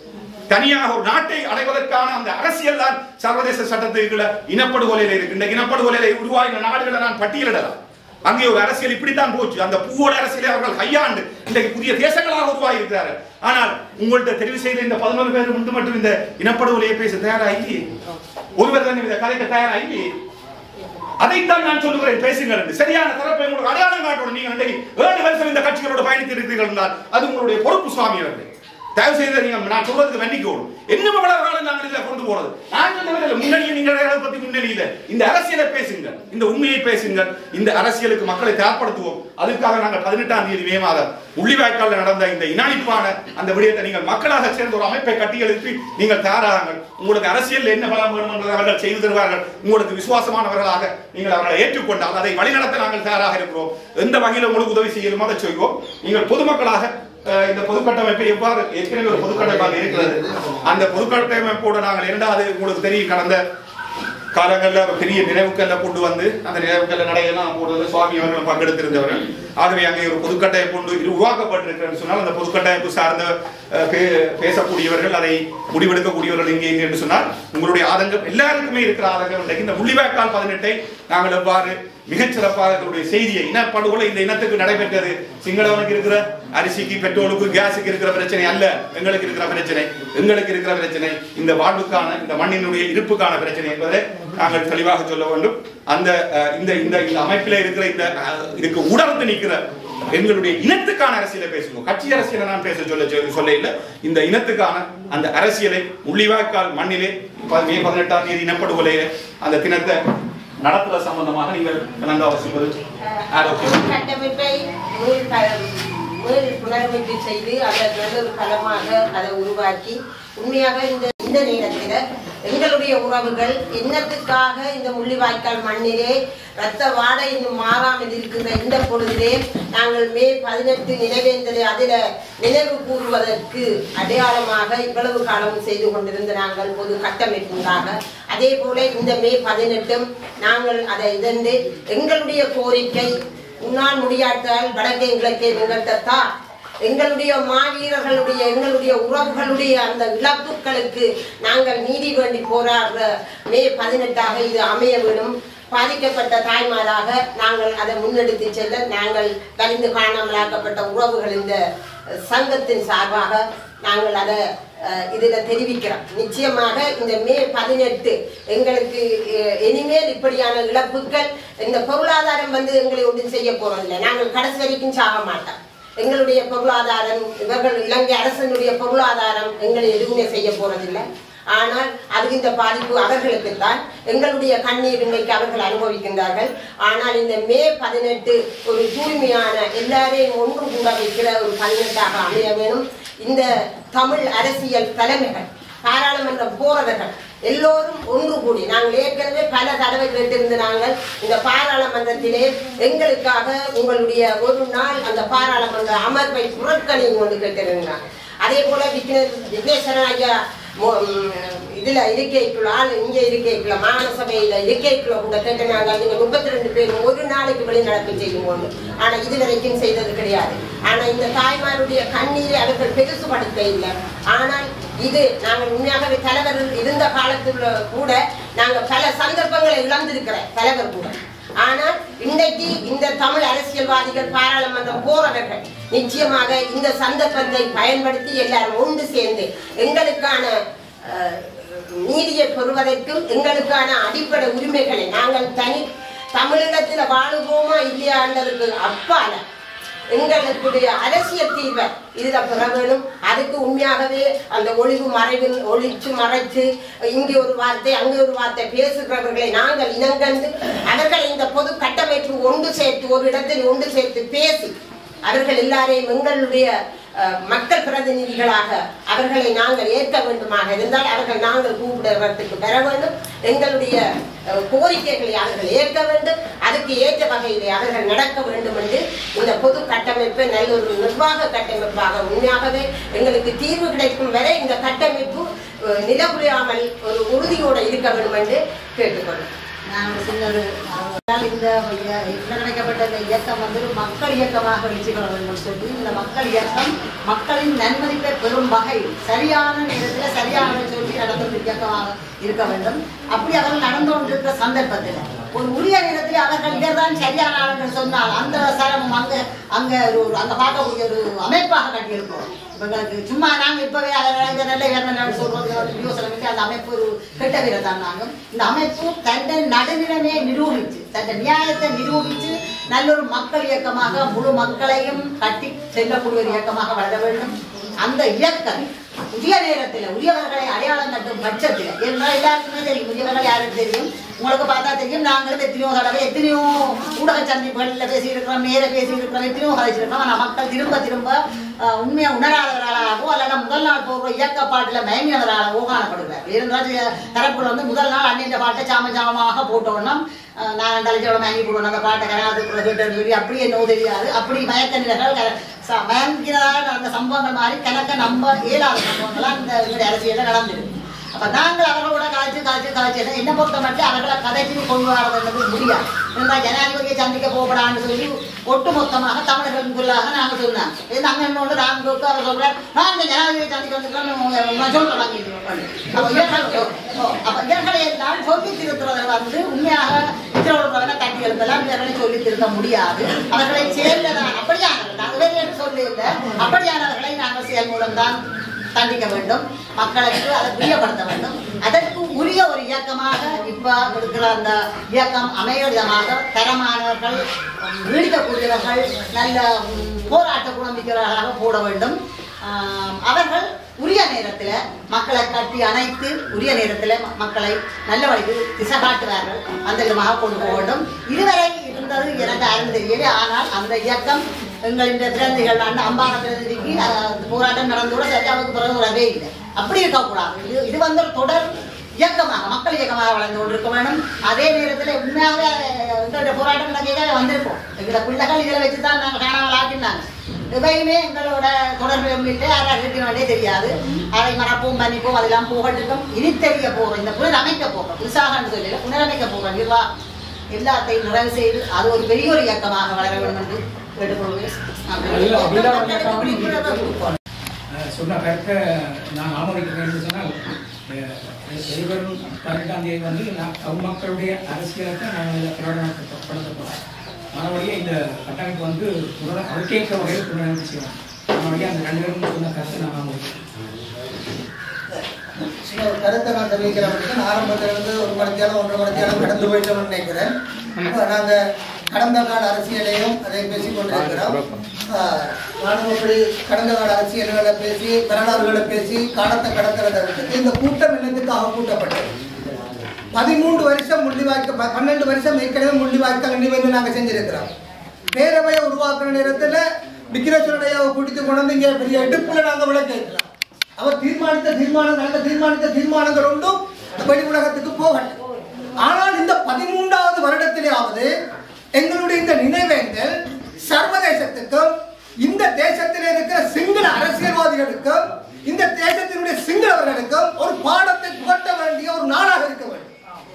தனியாக ஒரு நாட்டை அடைவதற்கான அந்த அரசியல் தான் சர்வதேச சட்டத்துக்குள்ள இனப்படுகொலையில இருக்கு இந்த இனப்படுகொலையில உருவாகின நாடுகளை நான் பட்டியலிடலாம் அங்கே ஒரு அரசியல் இப்படித்தான் போச்சு அந்த பூவோட அரசியலை அவர்கள் கையாண்டு இன்றைக்கு புதிய தேசங்களாக உருவாகி இருக்கிறார்கள் ஆனால் உங்கள்ட்ட தெரிவு செய்த இந்த பதினொரு பேர் முன்பு மட்டும் இந்த இனப்படுகொலையை பேச தயாரா இல்லையே ஒருவர் தான் இந்த கதைக்கு தயாரா இல்லையே அதைத்தான் நான் சொல்லுகிறேன் பேசுங்கள் என்று சரியான தரப்பை உங்களுக்கு அடையாளம் காட்டணும் நீங்கள் இன்றைக்கு ஏழு வருஷம் இந்த கட்சிகளோட பயணித்து இருக்கிறீர்கள் என்றால் அது உங்களுடைய பொறுப்பு சுவாமி அவர்களே தயவு செய்து நீங்க நான் சொல்றதுக்கு மன்னிக்கணும் என்ன அவ்வளவு காலம் நாங்கள் இதில் கொண்டு போறது நான் சொன்னதில்லை முன்னணி நீங்கள் அதை பத்தி முன்னணி இல்லை இந்த அரசியலை பேசுங்க இந்த உண்மையை பேசுங்க இந்த அரசியலுக்கு மக்களை தயார்படுத்துவோம் அதுக்காக நாங்கள் பதினெட்டாம் தேதி மே மாதம் முள்ளிவாய்க்காலில் நடந்த இந்த இனானிப்பான அந்த விடயத்தை நீங்கள் மக்களாக சேர்ந்த ஒரு அமைப்பை கட்டி எழுப்பி நீங்கள் தயாராகுங்கள் உங்களுக்கு அரசியல் என்ன பலம் வேணும் என்பதை அவர்கள் செய்து தருவார்கள் உங்களுக்கு விசுவாசமானவர்களாக நீங்கள் அவர்களை ஏற்றுக்கொண்டால் அதை வழிநடத்த நாங்கள் தயாராக இருக்கிறோம் எந்த வகையில் உங்களுக்கு உதவி செய்யணுமோ அதை செய்வோம் நீங்கள் பொதுமக்களாக அஹ், இந்த பொதுக்கட்டமைப்பை எவ்வாறு ஏற்கனவே ஒரு பொதுக்கட்டமைப்பாக இருக்கிறது அந்த பொதுக்கட்டமைப்போடு நாங்கள் இரண்டாவது உங்களுக்கு தெரியும் கடந்த காலங்களில் ஒரு பெரிய நினைவுக்கல்ல கொண்டு வந்து அந்த நினைவுக்கல்ல நடையெல்லாம் போடுறது சுவாமி அவர்களும் பங்கெடுத்திருந்தவர்கள் ஆகவே அங்கே ஒரு பொதுக்கட்டையை கொண்டு இது உருவாக்கப்பட்டிருக்கிறது சொன்னால் அந்த பொதுக்கட்டமைப்பு சார்ந்த அஹ், பே- பேசக்கூடியவர்கள் அதை முடிவெடுக்கக்கூடியவர்கள் இங்கே இங்கே என்று சொன்னால் உங்களுடைய ஆதங்கம் எல்லாருக்குமே இருக்கிற ஆதங்கம் இன்றைக்கு இந்த முள்ளிவாய்க்கால் பதினெட்டை நாங்கள் எவ்வாறு மிகச் சிறப்பாக எங்களுடைய செய்தியை இனப்படுகொலை இந்த இனத்துக்கு நடைபெற்றது சிங்களவனுக்கு இருக்கிற அரிசிக்கு பெட்ரோலுக்கு கேஸுக்கு இருக்கிற பிரச்சனை அல்ல எங்களுக்கு இருக்கிற பிரச்சனை எங்களுக்கு இருக்கிற பிரச்சனை இந்த வாழ்வுக்கான இந்த மண்ணினுடைய இருப்புக்கான பிரச்சனை என்பதை நாங்கள் தெளிவாக சொல்ல வேண்டும் அந்த அஹ், இந்த இந்த இந்த அமைப்பில் இருக்கிற இந்த அஹ், இதுக்கு உடர்ந்து நிற்கிற எங்களுடைய இனத்துக்கான அரசியலை பேசுவோம் கட்சி அரசியலை நான் பேச சொல்ல சொல்ல- சொல்ல இல்லை இந்த இனத்துக்கான அந்த அரசியலை முள்ளிவாய்க்கால் மண்ணிலே ப- மே பதினெட்டாம் தேதி இனப்படுகொலையிலே அந்த தினத்தை நடத்துற சம்பந்தமாக நீங்கள் நன்கு அவசியம் ஆரோக்கியம் கட்டமைப்பை மீள் ப- மீள் புனரமைப்பு செய்து அதை நல்ல ஒரு களமாக அதை உருவாக்கி உண்மையாக இந்த இந்த நேரத்தில் எங்களுடைய உறவுகள் என்னத்துக்காக இந்த முள்ளிவாய்க்கால் மண்ணிலே ரத்த வாடை இன்னும் மாறாமல் இருக்கின்ற இந்த பொழுதிலே நாங்கள் மே பதினெட்டு நினைவேந்தலை அதில் நினைவு கூறுவதற்கு அடையாளமாக இவ்வளவு காலம் செய்து கொண்டிருந்த நாங்கள் பொது கட்டமைப்புக்காக அதே போல இந்த மே பதினெட்டும் நாங்கள் அதை இதந்து எங்களுடைய கோரிக்கை உன்னால் முடியாட்டால் வடக்கே கிழக்கே நிகழ்த்தத்தா எங்களுடைய மாவீரர்களுடைய எங்களுடைய உறவுகளுடைய அந்த இழப்புகளுக்கு நாங்கள் நீதி வேண்டி போராடுற மே பதினெட்டாக இது அமைய வேணும் பாதிக்கப்பட்ட தாய்மாராக நாங்கள் அதை முன்னெடுத்து செல்ல நாங்கள் கலிந்து காணாமலாக்கப்பட்ட உறவுகள் இந்த சங்கத்தின் சார்பாக நாங்கள் அதை அஹ், இதுல தெரிவிக்கிறோம் நிச்சயமாக இந்த மே பதினெட்டு எங்களுக்கு அஹ், இனிமேல் இப்படியான இழப்புகள் இந்த பொருளாதாரம் வந்து எங்களை ஒன்றும் செய்ய போறதில்லை நாங்கள் கடைசி வரைக்கும் சாக மாட்டோம் எங்களுடைய பொருளாதாரம் இவர்கள் இலங்கை அரசனுடைய பொருளாதாரம் எங்களை எதுவுமே செய்ய போறதில்லை ஆனால் அதுக்கு இந்த பாதிப்பு அவர்களுக்கு தான் எங்களுடைய கண்ணீர் இன்றைக்கு அவர்கள் அனுபவிக்கின்றார்கள் ஆனால் இந்த மே பதினெட்டு ஒரு தூய்மையான எல்லாரையும் ஒன்று கூட வைக்கிற ஒரு பதினெட்டாக அமைய வேணும் இந்த தமிழ் அரசியல் தலைமைகள் பாராளுமன்ற போறவர்கள் எல்லோரும் ஒன்று கூடி நாங்கள் ஏற்கனவே பல தடவை கேட்டிருந்த நாங்கள் இந்த பாராளுமன்றத்திலே எங்களுக்காக உங்களுடைய ஒரு நாள் அந்த பாராளுமன்ற அமர்வை புறக்கணியும் கொண்டு கேட்டிருந்தாங்க அதே போல விக்னேஷ் விக்னேஸ்வரன் ஐயா மோ- ம், இதுல இருக்கைக்குள்ள ஆள் இங்க இருக்கைக்குள்ள மாகாண சபையில இருக்கைக்குள்ள கூட கேட்டு நாங்க நீங்க முப்பத்தி ரெண்டு பேர் ஒரு நாளைக்கு வெளி நடப்பு செய்யும் ஆனா இது வரைக்கும் செய்தது கிடையாது ஆனா இந்த தாய்மாருடைய கண்ணீரை அவர்கள் பெருசுபடுத்த இல்லை ஆனால் இது நாங்கள் உண்மையாகவே தலைவர் இருந்த காலத்துல கூட நாங்க பல சந்தர்ப்பங்களை இழந்திருக்கிற தலைவர் கூட ஆனால் இன்றைக்கு இந்த தமிழ் அரசியல்வாதிகள் பாராளுமன்றம் போறவர்கள் நிச்சயமாக இந்த சந்தர்ப்பத்தை பயன்படுத்தி எல்லாரும் ஒன்று சேர்ந்து எங்களுக்கான அஹ், நீதியை பெறுவதற்கும் எங்களுக்கான அடிப்படை உரிமைகளை நாங்கள் தனி தமிழிடத்தில் வாழுவோமா இல்லையான்றதுக்கு அப்பால எங்களுடைய அரசியல் தீர்வை இதுல பெற வேணும் அதுக்கு உண்மையாகவே அந்த ஒளிவு மறைவில் ஒளிச்சு மறைச்சு இங்கே ஒரு வார்த்தை அங்கே ஒரு வார்த்தை பேசுகிறவர்களை நாங்கள் இனங்கண்டு அவர்களை இந்த பொது கட்டமைப்பு ஒன்று சேர்த்து ஒரு இடத்தில் ஒன்று சேர்த்து பேசி அவர்கள் எல்லாரையும் எங்களுடைய அஹ், மக்கள் பிரதிநிதிகளாக அவர்களை நாங்கள் ஏற்க வேண்டுமாக இருந்தால் அவர்கள் நாங்கள் கூப்பிடுறதுக்கு பெற வேண்டும் எங்களுடைய அஹ், கோரிக்கைகளை அவர்கள் ஏற்க வேண்டும் அதுக்கு ஏற்ற வகையிலே அவர்கள் நடக்க வேண்டும் என்று இந்த பொது கட்டமைப்பு நல்ல ஒரு நிர்வாக கட்டமைப்பாக உண்மையாகவே எங்களுக்கு தீர்வு கிடைக்கும் வரை இந்த கட்டமைப்பு அஹ், நிலகுலையாமல் ஒரு உறுதியோடு இருக்க வேண்டும் என்று கேட்டுக்கொள்கிறேன் நான் ஒரு சின்ன ஒரு அதாவது இந்த நிர்ணயிக்கப்பட்ட இந்த இயக்கம் வந்து ஒரு மக்கள் இயக்கமாக வச்சுக்கொள்ள வேண்டும் சொல்லி இந்த மக்கள் இயக்கம் மக்களின் நன்மதிப்பை பெறும் வகையில் சரியான நேரத்தில் சரியான சொல்லி நடத்தும் இயக்கமாக இருக்க வேண்டும் அப்படி அவர்கள் நடந்து கொண்டிருக்கிற சந்தர்ப்பத்தில் ஒரு உரிய நேரத்தில் அவர்கள் இவர்தான் சரியான ஆளுங்கள் சொன்னால் அந்த சரமும் அங்க அங்க ஒரு ஒரு- அங்க பார்க்கக்கூடிய ஒரு அமைப்பாக கட்டியிருக்கோம் இப்ப எங்களுக்கு சும்மா நாங்க இப்பவே அதை இந்த நல்ல இறந்த சொல்றது ஒரு யோசனை வச்சு அந்த அமைப்பு ஒரு கெட்ட வீரர் தான் நாங்க இந்த அமைப்பு தன்னை நடுநிலைமையை நிரூபிச்சு தன்னை நியாயத்தை நிரூபிச்சு நல்ல ஒரு மக்கள் இயக்கமாக முழு மக்களையும் கட்டி செல்லக்கூடிய ஒரு இயக்கமாக வளர வேண்டும் அந்த இயக்கம் உரிய நேரத்தில் உரியவர்களை அடையாளம் கட்டும் பட்சத்தில் என்றால் எல்லாருக்குமே தெரியும் உரியவர்கள் யாருக்கு தெரியும் உங்களுக்கு பார்த்தா தெரியும் நாங்களும் எத்தனையோ தடவை எத்தனையோ ஊடக சந்திப்புகளில் பேசியிருக்கிறோம் நேர பேசியிருக்கிறோம் எத்தனையோ கதைச்சிருக்கிறோம் ஆனால் மக்கள் திரும்ப திரும்ப அஹ், உண்மையை உணராதவர்களாகவோ அல்லது முதல் நாள் போகிற இயக்க பாட்டில் மயங்கினவர்களாகவோ காணப்படுகிறார் இருந்தால் தரப்புல வந்து முதல் நாள் அன்னின்ற பாட்டை சாம சாமமாக போட்டோன்னா அஹ், நான் தலைச்சோட மயங்கி போடுவோம் அந்த பாட்டை கராது கேட்டு சொல்லி அப்படி என்னவோ தெரியாது அப்படி மயக்க நிலைகள் க- ச- மயங்கிறதான அந்த சம்பவங்கள் மாதிரி கணக்க நம்ப இயலாத சம்பவங்கள்லாம் இந்த எங்களுடைய அரசியலில் நடந்துருக்கு அப்ப நாங்கள் அவர்களோட கதைச்சு கதைச்சு கதைச்சு என்ன பொறுத்த மட்டும் அவர்களை கதைச்சு கொண்டு வரதுன்றது முடியாது இருந்தா ஜனாதிபதியை சந்திக்க போகப்படான்னு சொல்லி ஒட்டுமொத்தமாக தமிழர்களுக்குள்ளாக நாங்கள் சொன்னாங்க இது அங்க என்னோட ராம்கோக்கு அவர் சொல்றார் நாங்கள் ஜனாதிபதியை சந்திக்க வந்துக்கிறோம் சொல்ல தொடங்கிடுவோம் அப்ப இவர்கள் ஓ, அப்ப இவர்களை எல்லாம் சொல்லி திருத்துறதை வந்து உண்மையாக இத்தரோடு தட்டி எழுப்பலாம் இவர்களை சொல்லி திருத்த முடியாது அவர்களை சேர்ந்ததான் அப்படியானவர்கள் நாங்கள் வேறு என்று சொல்லி இல்லை அப்படியானவர்களை நாங்கள் செயல் மூலம்தான் தண்டிக்க வேண்டும் மக்களுக்கு அதை பிரியப்படுத்த வேண்டும் அதற்கு உரிய ஒரு இயக்கமாக இப்ப இருக்கிற அந்த இயக்கம் அமைய விதமாக தரமானவர்கள் நீடிக்கக்கூடியவர்கள் நல்ல ம், போராட்ட குணமிக்கிறவர்களாக போட வேண்டும் ஆம், அவர்கள் உரிய நேரத்தில் மக்களை கட்டி அணைத்து உரிய நேரத்தில் ம- மக்களை நல்ல வழிக்கு திசை காட்டுவார்கள் அந்த விதமாக கொண்டு போக வேண்டும் இதுவரை இருந்தது எனக்கு யாரும் தெரியல ஆனால் அந்த இயக்கம் எங்களின் பிரதிநிதிகள் அந்த அம்பான பிரதிநிதிக்கு அஹ், போராட்டம் நடந்து கூட சரியாவுக்கு பிறகு வரவே இல்லை அப்படி இருக்கக்கூடாது இது இது வந்து ஒரு தொடர் இயக்கமாக மக்கள் இயக்கமாக வளர்ந்து கொண்டிருக்க வேண்டும் அதே நேரத்தில் உண்மையாகவே அஹ், எங்களுடைய போராட்டம் நடக்க வந்திருப்போம் எங்களோட பிள்ளைகள் இதில் வச்சு தான் நாங்கள் காணாமல் ஆக்கினாங்க இவையுமே எங்களோட தொடர்பு இல்லை யாராக வேண்டியே தெரியாது அதை மறப்போம் மன்னிப்போம் அதெல்லாம் போகட்டும் இனி தெரிய போகிறோம் இந்த புனரமைக்க போகிறோம் விசாகன்னு சொல்லல புனரமைக்க போகிறோம் நிர்வாகம் எல்லாத்தையும் நிறைவு செய்து அது ஒரு பெரிய ஒரு இயக்கமாக வளர வேண்டும் என்று கேட்டுக்கொள்வேன் நல்ல அபிலாஷம் மக்களுக்கு விழிப்புணர்வை கொடுக்கணும். அஹ் சொன்ன கருத்தை நான் ஆமோதிக்கிறேன் என்று சொன்னால் அஹ் எதிர்வரும் பதினெட்டாம் தேதி வந்து நான் தமிழ் மக்களுடைய அரசியலுக்கு நாங்கள் பிரகடனப்படுத்த போகிறோம் மறுபடியும் இந்த கட்டமைப்பு வந்து புனர- அதுக்கேற்ற வகையில் புனரமைப்பு செய்வோம் மறுபடியும் அந்த ரெண்டு பேரும் சொன்ன கருத்தை நான் ஆமோதிக்கிறேன் சின்ன ஒரு கருத்தை நான் தெரிவிக்கிறேன் அப்படின்னா ஆரம்பத்துல இருந்து ஒரு மணித்தியாலம் ஒன்றரை மணித்தியாலம் கடந்து போயிட்டோம்னு நினைக்கிறேன் இப்ப நாங்க கடந்த கால அரசியலையும் அதை பேசிக் கொண்டிருக்கிறோம் ஆஹ், நானும் அப்படி கடந்த கால அரசியல்களை பேசி வரலாறுகளை பேசி காலத்தை கடத்துறதை விட்டு இந்த கூட்டம் என்னத்துக்காக கூட்டப்பட்டது பதிமூன்று வருஷம் முள்ளிவாய்க்க ப- பன்னெண்டு வருஷம் ஏற்கனவே முள்ளிவாய்க்கால் நினைவு நாங்க செஞ்சிருக்கிறோம் பேரவையை உருவாக்குற நேரத்துல விக்ரேஸ்வரனையாவை கூட்டிட்டு கொண்டு வந்து இங்க பெரிய எடுப்புல நாங்க விளக்கலாம் அவர் தீர்மானித்த தீர்மானம் நாங்க தீர்மானித்த தீர்மானங்கள் ஒன்றும் வெளி உலகத்துக்கு போகட்டும் ஆனால் இந்த பதிமூன்றாவது வருடத்திலேயாவது எங்களுடைய இந்த நினைவேந்தல் சர்வதேசத்துக்கும் இந்த தேசத்தில் இருக்கிற சிங்கள அரசியல்வாதிகளுக்கும் இந்த தேசத்தினுடைய சிங்களவர்களுக்கும் ஒரு பாடத்தை புகட்ட வேண்டிய ஒரு நாளாக இருக்க வேண்டும்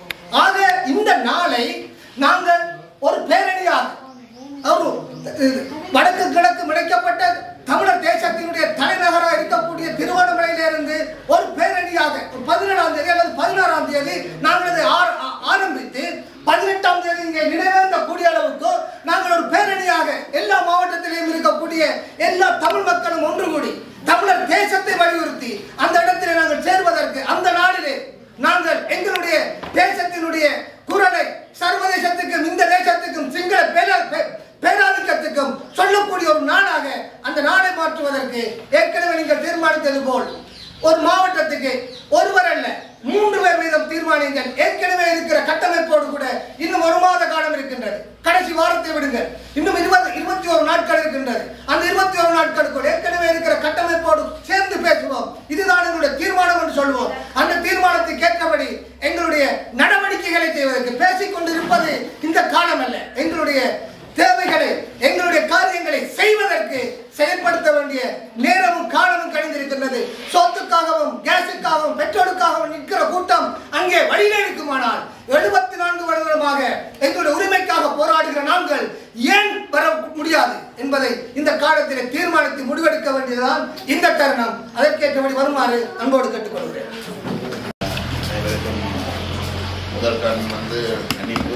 ஆக இந்த நாளை நாங்கள் ஒரு பேரணியாக ஒரு அஹ், வடக்கு கிழக்கு முடைக்கப்பட்ட தமிழர் தேசத்தினுடைய தலைநகராக இருக்கக்கூடிய திருவண்ணாமலையிலிருந்து ஒரு பேரணியாக ஒரு பதினேழாம் தேதி அல்லது பதினாறாம் தேதி நாங்கள் அதை ஆர- ஆ- ஆரம்பித்து பதினெட்டாம் தேதி இங்கே நினைவேந்த கூடிய அளவுக்கு நாங்கள் ஒரு பேரணியாக எல்லா மாவட்டத்திலையும் இருக்கக்கூடிய எல்லா தமிழ் மக்களும் ஒன்று கூடி தமிழர் தேசத்தை வலியுறுத்தி அந்த இடத்திலே நாங்கள் சேர்வதற்கு அந்த நாளிலே நாங்கள் எங்களுடைய தேசத்தினுடைய குரலை சர்வதேசத்துக்கும் இந்த தேசத்துக்கும் சிங்கள பேர- பே- பேராதிக்கத்துக்கும் சொல்லக்கூடிய ஒரு நாடாக அந்த நாடை மாற்றுவதற்கு ஏற்கனவே நீங்கள் தீர்மானித்தது போல் ஒரு மாவட்டத்துக்கு ஒருவர் அல்ல மூன்று பேர் வீதம் தீர்மானிங்கள் ஏற்கனவே இருக்கிற கட்டமைப்போடு கூட இன்னும் ஒரு மாத காலம் இருக்கின்றது கடைசி வாரத்தை விடுங்கள் இன்னும் இருபது இருபத்தி ஒரு நாட்கள் இருக்கின்றது அந்த இருபத்தி ஒரு நாட்களுக்குள் ஏற்கனவே இருக்கிற கட்டமைப்போடு சேர்ந்து பேசுவோம் இதுதான் எங்களுடைய தீர்மானம் என்று சொல்லுவோம் அந்த தீர்மானத்தை கேட்கபடி எங்களுடைய நடவடிக்கைகளை செய்வதற்கு பேசிக் கொண்டிருப்பது இந்த காலம் அல்ல எங்களுடைய தேவைகளை எங்களுடைய காரியங்களை செய்வதற்கு செயல்படுத்த வேண்டிய நேரமும் காலமும் கழிந்திருக்கின்றது சொத்துக்காகவும் கேஸுக்காகவும் பெட்ரோலுக்காகவும் நிற்கிற கூட்டம் அங்கே வழியிலே இருக்குமானால் எழுபத்தி நான்கு வருடமாக எங்களுடைய உரிமைக்காக போராடுகிற நாங்கள் ஏன் வர முடியாது என்பதை இந்த காலத்திலே தீர்மானித்து முடிவெடுக்க வேண்டியதுதான் இந்த தருணம் அதற்கேற்றபடி வருமாறு அன்போடு கேட்டுக்கொள்கிறேன் அனைவருக்கும் முதல் கண் வந்து மன்னிப்பு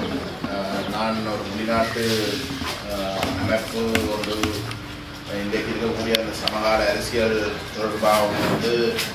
அஹ், நான் ஒரு வெளிநாட்டு அஹ், அமைப்பு ஒரு இன்றைக்கு இருக்கக்கூடிய அந்த சமகால அரசியல் தொடர்பாக வந்து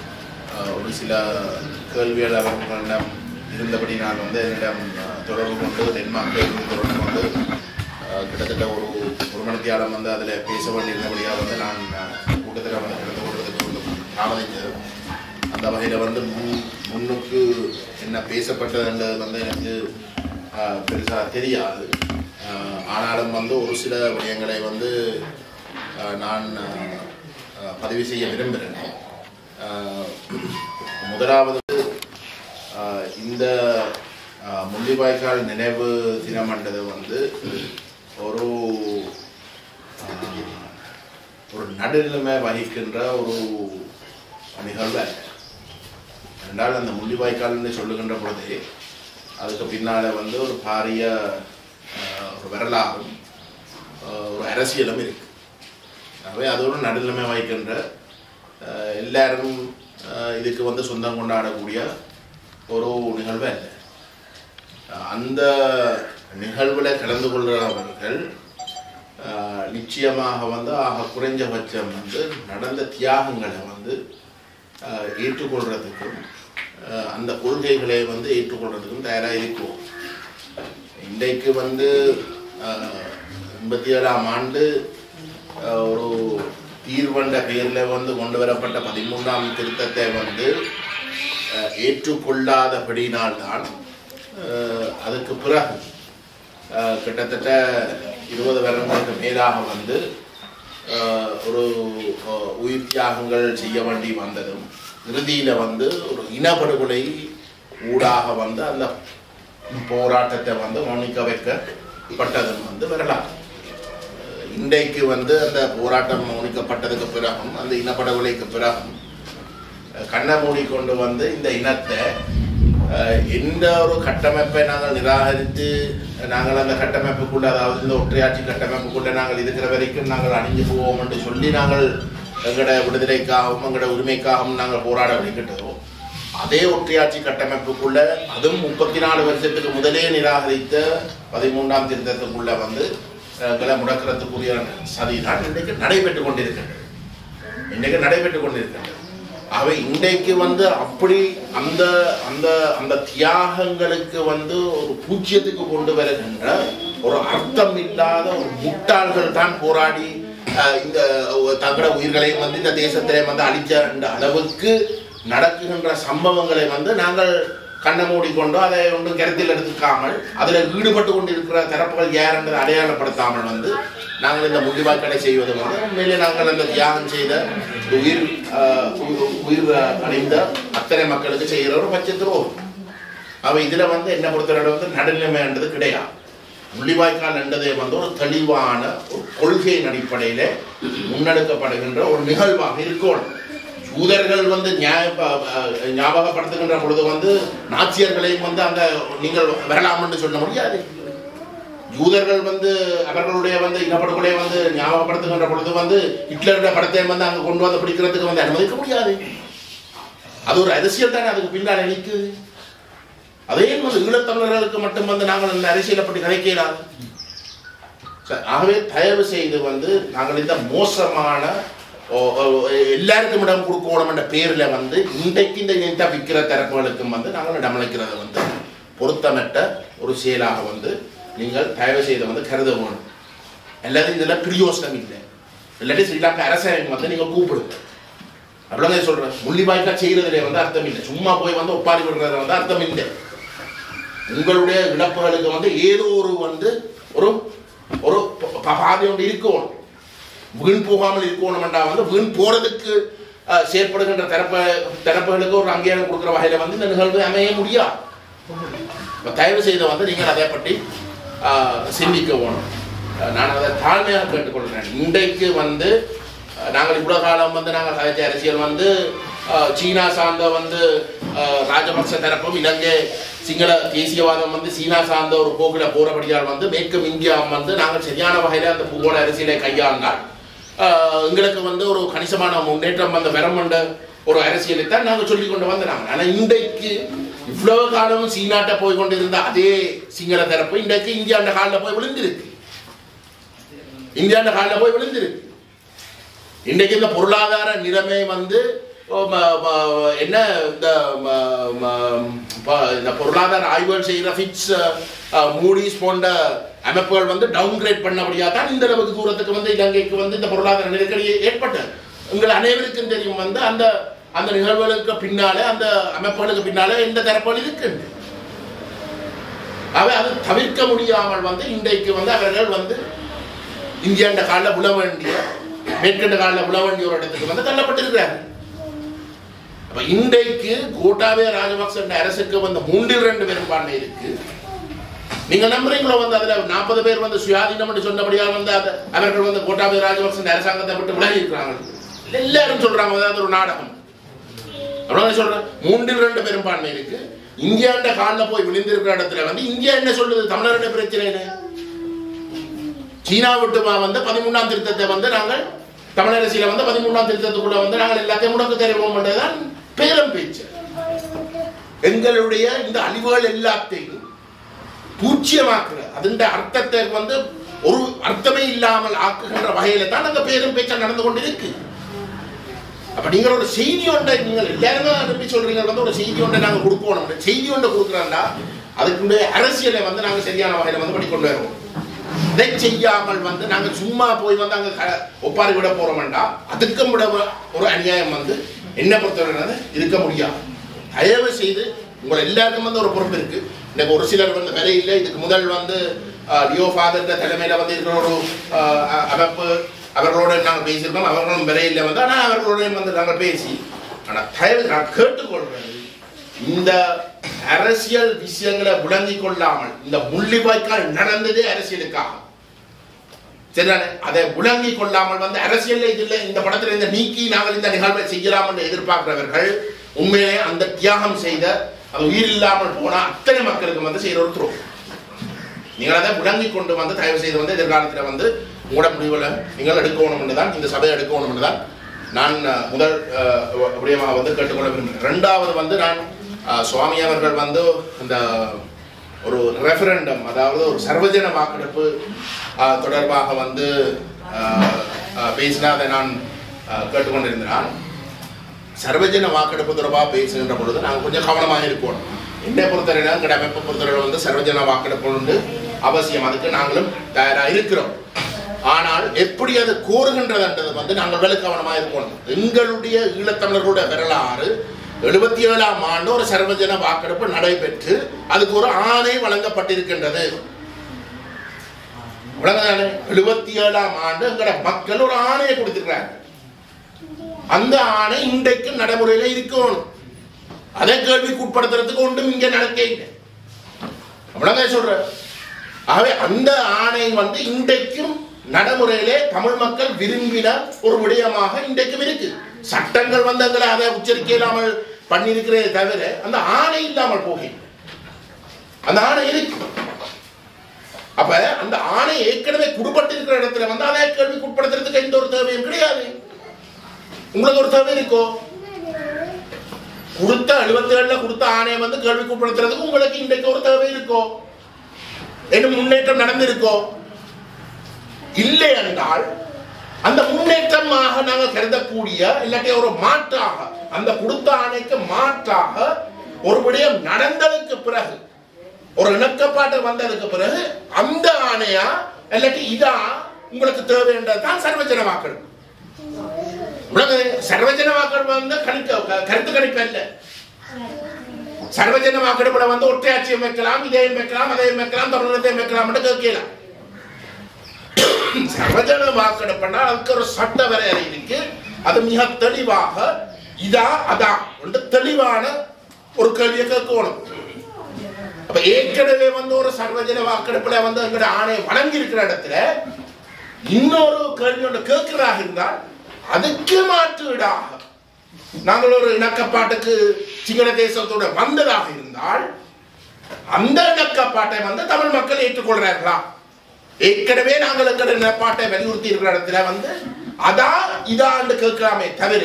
அஹ், ஒரு சில கேள்விகள் அவர்களிடம் இருந்தபடி நான் வந்து என்னிடம் அஹ், தொடர்பு கொண்டு டென்மார்க்கில் இருந்து தொடர்பு கொண்டு அஹ், கிட்டத்தட்ட ஒரு ஒரு மணித்தியாலம் வந்து அதில் பேச வேண்டியிருந்தபடியாக வந்து நான் அஹ், கூட்டத்தில் வந்து கலந்து கொள்வதற்கு கொஞ்சம் தாமதித்தது அந்த வகையில் வந்து முன் முன்னுக்கு என்ன பேசப்பட்டதுன்றது வந்து எனக்கு பெருசாக தெரியாது ஆஹ் ஆனாலும் வந்து ஒரு சில விடயங்களை வந்து ஆஹ் நான் ஆஹ் பதிவு செய்ய விரும்புகிறேன் ஆஹ் முதலாவது ஆஹ் இந்த ஆஹ் முள்ளிவாய்க்கால் நினைவு தினம்ன்றது வந்து ஒரு ஆஹ் ஒரு நடுநிலைமை வகிக்கின்ற ஒரு நிகழ்வு அல்ல ரெண்டாவது அந்த முள்ளிவாய்க்கால்னு சொல்லுகின்ற பொழுதே அதுக்கு பின்னால வந்து ஒரு பாரிய ஆஹ், ஒரு வரலாறும் ஆஹ், ஒரு அரசியலும் இருக்கு ஆகவே அது ஒரு நடுநிலைமை வகிக்கின்ற ஆஹ், எல்லாரும் ஆஹ், இதுக்கு வந்து சொந்தம் கொண்டாடக்கூடிய ஒரு நிகழ்வு அல்ல ஆஹ், அந்த நிகழ்வில் கலந்து கொள்கிறவர்கள் ஆஹ், நிச்சயமாக வந்து ஆக குறைஞ்சபட்சம் வந்து நடந்த தியாகங்களை வந்து ஆஹ், ஏற்றுக்கொள்றதுக்கும் ஆஹ், அந்த கொள்கைகளை வந்து ஏற்றுக்கொள்றதுக்கும் தயாராக இருக்கும் இன்றைக்கு வந்து ஆஹ், எண்பத்தி ஏழாம் ஆண்டு ஆஹ், ஒரு தீர்வண்ட பெயரில் வந்து கொண்டு வரப்பட்ட பதிமூன்றாம் திருத்தத்தை வந்து ஆஹ், ஏற்றுக்கொள்ளாதபடினால்தான் ஆஹ், அதுக்கு பிறகு ஆஹ், கிட்டத்தட்ட இருபது வருடங்களுக்கு மேலாக வந்து ஆஹ், ஒரு ஆஹ், உயிர் தியாகங்கள் செய்ய வேண்டி வந்ததும் இறுதியில் வந்து ஒரு இனப்படுகொலை ஊடாக வந்து அந்த போராட்டத்தை வந்து மௌனிக்க வைக்கப்பட்டதும் வந்து வரலாறு ஆஹ், இன்றைக்கு வந்து அந்த போராட்டம் மௌனிக்கப்பட்டதுக்கு பிறகும் அந்த இனப்படுகொலைக்கு பிறகும் ஆஹ், கண்ணை மூடிக்கொண்டு வந்து இந்த இனத்தை ஆஹ், எந்த ஒரு கட்டமைப்பை நாங்கள் நிராகரித்து நாங்கள் அந்த கட்டமைப்புக்குள்ள அதாவது இந்த ஒற்றையாட்சி கட்டமைப்புக்குள்ள நாங்கள் இருக்கிற வரைக்கும் நாங்கள் அணிஞ்சு போவோம் என்று சொல்லி நாங்கள் எங்களோட விடுதலைக்காகவும் எங்களோட உரிமைக்காகவும் நாங்கள் போராட வைக்கிட்டோம் அதே ஒற்றையாட்சி கட்டமைப்புக்குள்ள அதுவும் முப்பத்தி நாலு வருஷத்துக்கு முதலே நிராகரித்த பதிமூன்றாம் திருத்தத்துக்குள்ள வந்து எங்களை முடக்கிறதுக்குரிய சதிதான் இன்றைக்கு நடைபெற்று கொண்டிருக்கின்றது இன்றைக்கு நடைபெற்று கொண்டிருக்கின்றது அவை இன்றைக்கு வந்து அப்படி அந்த அந்த அந்த தியாகங்களுக்கு வந்து ஒரு பூஜ்ஜியத்துக்கு கொண்டு வருகின்ற ஒரு அர்த்தம் இல்லாத ஒரு முட்டாள்கள் தான் போராடி அஹ், இந்த தங்கள உயிர்களையும் வந்து இந்த தேசத்திலே வந்து அழிச்ச அந்த அளவுக்கு நடக்குகின்ற சம்பவங்களை வந்து நாங்கள் கண்ணை மூடிக்கொண்டு அதை ஒன்றும் கருத்தில் எடுத்துக்காமல் அதில் ஈடுபட்டு கொண்டிருக்கிற தரப்புகள் யார் என்பதை அடையாளப்படுத்தாமல் வந்து நாங்கள் இந்த முள்ளிவாய்க்கடை செய்வது வந்து உண்மையிலே நாங்கள் அந்த தியாகம் செய்த உயிர் ஆஹ், உ- உயிர் அடைந்த அத்தனை மக்களுக்கு செய்கிற ஒரு பட்ச துரோகம் அவ இதுல வந்து என்ன பொறுத்தவரை வந்து நடுநிலைமைன்றது கிடையாது முள்ளிவாய்க்கால் என்றதே வந்து ஒரு தெளிவான ஒரு கொள்கையின் அடிப்படையில முன்னெடுக்கப்படுகின்ற ஒரு நிகழ்வாக இருக்கணும் யூதர்கள் வந்து நியாய- ப- அஹ் ஞாபகப்படுத்துகின்ற பொழுது வந்து நாச்சியர்களையும் வந்து அங்க நீங்கள் வரலாம் என்று சொல்ல முடியாது யூதர்கள் வந்து அவர்களுடைய வந்து இனப்படுகொலை வந்து ஞாபகப்படுத்துகின்ற பொழுது வந்து ஹிட்லருடைய படத்தை வந்து அங்க கொண்டு வந்து பிடிக்கிறதுக்கு வந்து அனுமதிக்க முடியாது அது ஒரு அரசியல் தானே அதுக்கு பின்னால் நிற்குது அதே வந்து ஈழத்தமிழர்களுக்கு மட்டும் வந்து நாங்கள் இந்த அரசியலை பற்றி கதைக்கிறாங்க சரி, ஆகவே தயவு செய்து வந்து நாங்கள் இந்த மோசமான ஓ- ஓ- எல்லாருக்கும் இடம் கொடுக்கணும் என்ற பேர்ல வந்து இன்றைக்கு இந்த இனத்தை விற்கிற தரப்புகளுக்கும் வந்து நாங்கள் இடமளிக்கிறத வந்து பொருத்தமற்ற ஒரு செயலாக வந்து நீங்கள் தயவு செய்து வந்து கருத வேணும் அல்லது இதுல பிரியோசனம் இல்லை இல்லாட்டி ஸ்ரீலங்கா அரசாங்கம் வந்து நீங்க கூப்பிடுங்க அப்படிதான் சொல்றேன் முள்ளிவாய்க்கா செய்யறதுல வந்து அர்த்தம் இல்லை சும்மா போய் வந்து ஒப்பாரி விடுறதுல வந்து அர்த்தம் இல்லை உங்களுடைய இழப்புகளுக்கு வந்து ஏதோ ஒரு வந்து ஒரு ஒரு ப- ப- பாதை ஒன்று இருக்கணும் வீண் போகாமல் இருக்கணும்டா வந்து வீண் போறதுக்கு அஹ், செயற்படுகின்ற தரப்ப தரப்புகளுக்கு ஒரு அங்கீகாரம் கொடுக்குற வகையில வந்து இந்த நிகழ்வு அமைய முடியாது இப்ப தயவு செய்து வந்து நீங்கள் அதை பற்றி ஆஹ், சிந்திக்க வேணும் அஹ், நான் அதை தாழ்மையாக கேட்டுக்கொள்கிறேன் இன்றைக்கு வந்து அஹ், நாங்கள் இவ்வளவு காலம் வந்து நாங்கள் கதைச்ச அரசியல் வந்து அஹ், சீனா சார்ந்த வந்து அஹ், ராஜபக்ச தரப்பும் இலங்கை சிங்கள தேசியவாதம் வந்து சீனா சார்ந்த ஒரு போக்கில் போறபடியால் வந்து மேற்கும் இந்தியா வந்து நாங்கள் சரியான வகையில் அந்த பூகோள அரசியலை கையாண்டால் ஆஹ், எங்களுக்கு வந்து ஒரு கணிசமான முன்னேற்றம் வந்து பெறமண்ட ஒரு அரசியலை தான் நாங்கள் சொல்லி கொண்டு வந்தாங்க ஆனால் இன்றைக்கு இவ்வளவு காலமும் சீனாட்ட போய் கொண்டிருந்த அதே சிங்கள தரப்பு இன்றைக்கு இந்தியாண்ட காலில் போய் விழுந்திருக்கு இந்தியாண்ட காலில் போய் விழுந்திருக்கு இன்றைக்கு இந்த பொருளாதார நிலைமை வந்து ஓ, ம- ம- என்ன இந்த ம- ம- ப- இந்த பொருளாதார ஆய்வுகள் செய்கிற ஃபிட்ஸ் மூடிஸ் போன்ற அமைப்புகள் வந்து டவுன் கிரேட் பண்ணபடியாக தான் இந்த அளவுக்கு தூரத்துக்கு வந்து இலங்கைக்கு வந்து இந்த பொருளாதார நெருக்கடி ஏற்பட்டது உங்கள் அனைவருக்கும் தெரியும் வந்து அந்த அந்த நிகழ்வுகளுக்கு பின்னாலே அந்த அமைப்புகளுக்கு பின்னாலே எந்த தரப்புகள் இருக்குன்னு அவை அது தவிர்க்க முடியாமல் வந்து இன்றைக்கு வந்து அவர்கள் வந்து இந்தியாண்ட காலில் விழ வேண்டிய மேற்கண்ட காலில் விழ வேண்டிய ஒரு இடத்துக்கு வந்து தள்ளப்பட்டிருக்கிறார்கள் அப்ப இன்றைக்கு கோட்டாபய ராஜபக்ச அரசுக்கு வந்து மூன்றில் ரெண்டு பெரும்பான்மை இருக்கு நீங்க நம்புறீங்களோ வந்து அதுல நாற்பது பேர் வந்து சுயாதீனம் என்று சொன்னபடியால் வந்து அது- அவர்கள் வந்து கோட்டாபய ராஜபக்ச அரசாங்கத்தை விட்டு விலகி இருக்கிறாங்க இல்ல, எல்லாரும் சொல்றாங்க அதாவது ஒரு நாடகம் அவ்வளவு சொல்றேன் மூன்றில் ரெண்டு பெரும்பான்மை இருக்கு இந்தியாண்ட காலில் போய் விழுந்திருக்கிற இடத்துல வந்து இந்தியா என்ன சொல்லுது தமிழரோட பிரச்சனை என்ன சீனா விட்டு வா- வந்து பதிமூணாம் திருத்தத்தை வந்து நாங்கள் தமிழரசியில வந்து பதிமூணாம் திருத்தத்துக்குள்ள வந்து நாங்கள் எல்லாத்தையும் முடக்கு தெரிவோம் என்றதுதான் பேரம் பேச்சு எங்களுடைய இந்த அழிவுகள் எல்லாத்தையும் பூச்சியமாக்குற அதுண்ட அர்த்தத்தை வந்து ஒரு அர்த்தமே இல்லாமல் ஆக்குகின்ற வகையில தான் அந்த பேரும் பேச்சா நடந்து கொண்டிருக்கு அப்ப நீங்கள் ஒரு செய்தி ஒன்றை நீங்கள் எல்லாருமே அனுப்பி சொல்றீங்க வந்து ஒரு செய்தி ஒன்றை நாங்க கொடுக்கணும் அந்த செய்தி ஒன்றை கொடுக்குறோம்னா அதுக்குடைய அரசியலை வந்து நாங்க சரியான வகையில வந்து படிக்கொண்டு வருவோம் இதை செய்யாமல் வந்து நாங்க சும்மா போய் வந்து அங்க க- ஒப்பாரி விட போறோம்டா அதுக்கும் விட ஒரு அநியாயம் வந்து என்ன பொறுத்தவரை வந்து இருக்க முடியாது தயவு செய்து உங்கள் எல்லாருக்கும் வந்து ஒரு பொறுப்பு இருக்கு இன்னைக்கு ஒரு சிலர் வந்து வேலை இல்லை இதுக்கு முதல் வந்து அஹ், லியோ ஃபாதர் தலைமையில வந்து இருக்கிற ஒரு அஹ், அ- அமைப்பு அவர்களோட நாங்கள் பேசியிருக்கோம் அவர்களும் விரையில் வந்து ஆனால் அவர்களோடையும் வந்து நாங்கள் பேசி ஆனால் தயவு நான் கேட்டுக்கொள்றது இந்த அரசியல் விஷயங்களை விளங்கிக் கொள்ளாமல் இந்த முள்ளிவாய்க்கால் நடந்ததே அரசியலுக்காக சரிதானே அதை விளங்கிக் கொள்ளாமல் வந்து அரசியல்ல இதுல இந்த படத்துல இந்த நீக்கி நாங்கள் இந்த நிகழ்வை செய்யலாம் என்று எதிர்பார்க்கிறவர்கள் உண்மையிலே அந்த தியாகம் செய்த அது உயிர் இல்லாமல் போன அத்தனை மக்களுக்கு வந்து செய்யற ஒரு துரோகம் நீங்கள் அதை விளங்கிக் கொண்டு வந்து தயவு செய்து வந்து எதிர்காலத்தில் வந்து உங்களோட முடிவுல நீங்கள் எடுக்கணும் தான் இந்த சபையை எடுக்கணும் தான் நான் அஹ், முதல் அஹ், விடயமாக வந்து கேட்டுக்கொள்ள விரும்புகிறேன் ரெண்டாவது வந்து நான் அஹ், சுவாமி அவர்கள் வந்து இந்த ஒரு ரெஃபரண்டம் அதாவது ஒரு சர்வஜன வாக்கெடுப்பு அஹ், தொடர்பாக வந்து அஹ், அஹ், பேசினா அதை நான் அஹ், கேட்டுக்கொண்டிருந்தேன் சர்வஜன வாக்கெடுப்பு தொடர்பாக பேசுகின்ற பொழுது நாங்கள் கொஞ்சம் கவனமாக இருக்கணும் என்னை பொறுத்தவரை எங்கள் அமைப்பை பொறுத்தவரை வந்து சர்வஜன வாக்கெடுப்பு உண்டு அவசியம் அதுக்கு நாங்களும் தயாராக இருக்கிறோம் ஆனால் எப்படி அது கூறுகின்றதுன்றது வந்து நாங்கள் வேலை கவனமாக இருக்கணும் எங்களுடைய ஈழத்தமிழர்களுடைய வரலாறு எழுபத்தி ஏழாம் ஆண்டு ஒரு சர்வஜன வாக்கெடுப்பு நடைபெற்று அதுக்கு ஒரு ஆணை வழங்கப்பட்டிருக்கின்றது உலகதானே எழுபத்தி ஏழாம் ஆண்டு எங்களோட மக்கள் ஒரு ஆணையை கொடுத்திருக்கிறாங்க அந்த ஆணை இன்றைக்கு நடைமுறையில இருக்கணும் அதை கேள்விக்கு உட்படுத்துறதுக்கு ஒன்றும் இங்க நடக்க இல்லை அவ்வளவுதான் சொல்ற ஆகவே அந்த ஆணை வந்து இன்றைக்கும் நடைமுறையிலே தமிழ் மக்கள் விரும்பின ஒரு விடயமாக இன்றைக்கும் இருக்கு சட்டங்கள் வந்து எங்களை அதை உச்சரிக்க இல்லாமல் பண்ணியிருக்கிறதே தவிர அந்த ஆணை இல்லாமல் போகை அந்த ஆணை இருக்கு அப்ப அந்த ஆணை ஏற்கனவே குடுபட்டிருக்கிற இடத்துல வந்து அதை கேள்விக்கு உட்படுத்துறதுக்கு எந்த ஒரு தேவையும் கிடையாது உங்களுக்கு ஒரு தேவை இருக்கோ கொடுத்த எழுபத்தி ஏழுல கொடுத்த ஆணையை வந்து கேள்விக்கு உட்படுத்துறதுக்கு உங்களுக்கு இன்றைக்கு ஒரு தேவை இருக்கோ என்ன முன்னேற்றம் நடந்திருக்கோ இல்லை என்றால் அந்த முன்னேற்றமாக நாங்கள் கருதக்கூடிய இல்லாட்டி ஒரு மாற்றாக அந்த கொடுத்த ஆணைக்கு மாற்றாக ஒரு விடயம் நடந்ததுக்கு பிறகு ஒரு இணக்கப்பாட்டு வந்ததுக்கு பிறகு அந்த ஆணையா இல்லாட்டி இதா உங்களுக்கு தேவைன்றதுதான் சர்வஜன வாக்கள் உலக சர்வஜன வாக்கெடுப்பு வந்து கணிக்க க- கருத்து கணிப்பு அல்ல சர்வஜன வாக்கெடுப்புல வந்து ஒற்றையாட்சியம் வைக்கலாம் இதையும் வைக்கலாம் அதையும் வைக்கலாம் தொடர்ந்ததையும் வைக்கலாம் கேட்கலாம் சர்வஜன வாக்கெடுப்புனா அதுக்கு ஒரு சட்ட வரையறை இருக்கு அது மிக தெளிவாக இதா அதா என்று தெளிவான ஒரு கேள்வியை கேட்கணும் அப்ப ஏற்கனவே வந்து ஒரு சர்வஜன வாக்கெடுப்புல வந்து எங்கட ஆணை வழங்கி இருக்கிற இடத்துல இன்னொரு கேள்வி ஒன்று கேட்கிறதாக இருந்தால் அதுக்கு மாற்றீடாக நாங்கள் ஒரு இணக்கப்பாட்டுக்கு சிங்கள தேசத்தோட வந்ததாக இருந்தால் அந்த இணக்கப்பாட்டை வந்து தமிழ் மக்கள் ஏற்றுக்கொள்றார்களா ஏற்கனவே நாங்கள் எங்கள் இணப்பாட்டை வலியுறுத்தி இருக்கிற இடத்துல வந்து அதா இதான்னு கேட்கலாமே தவிர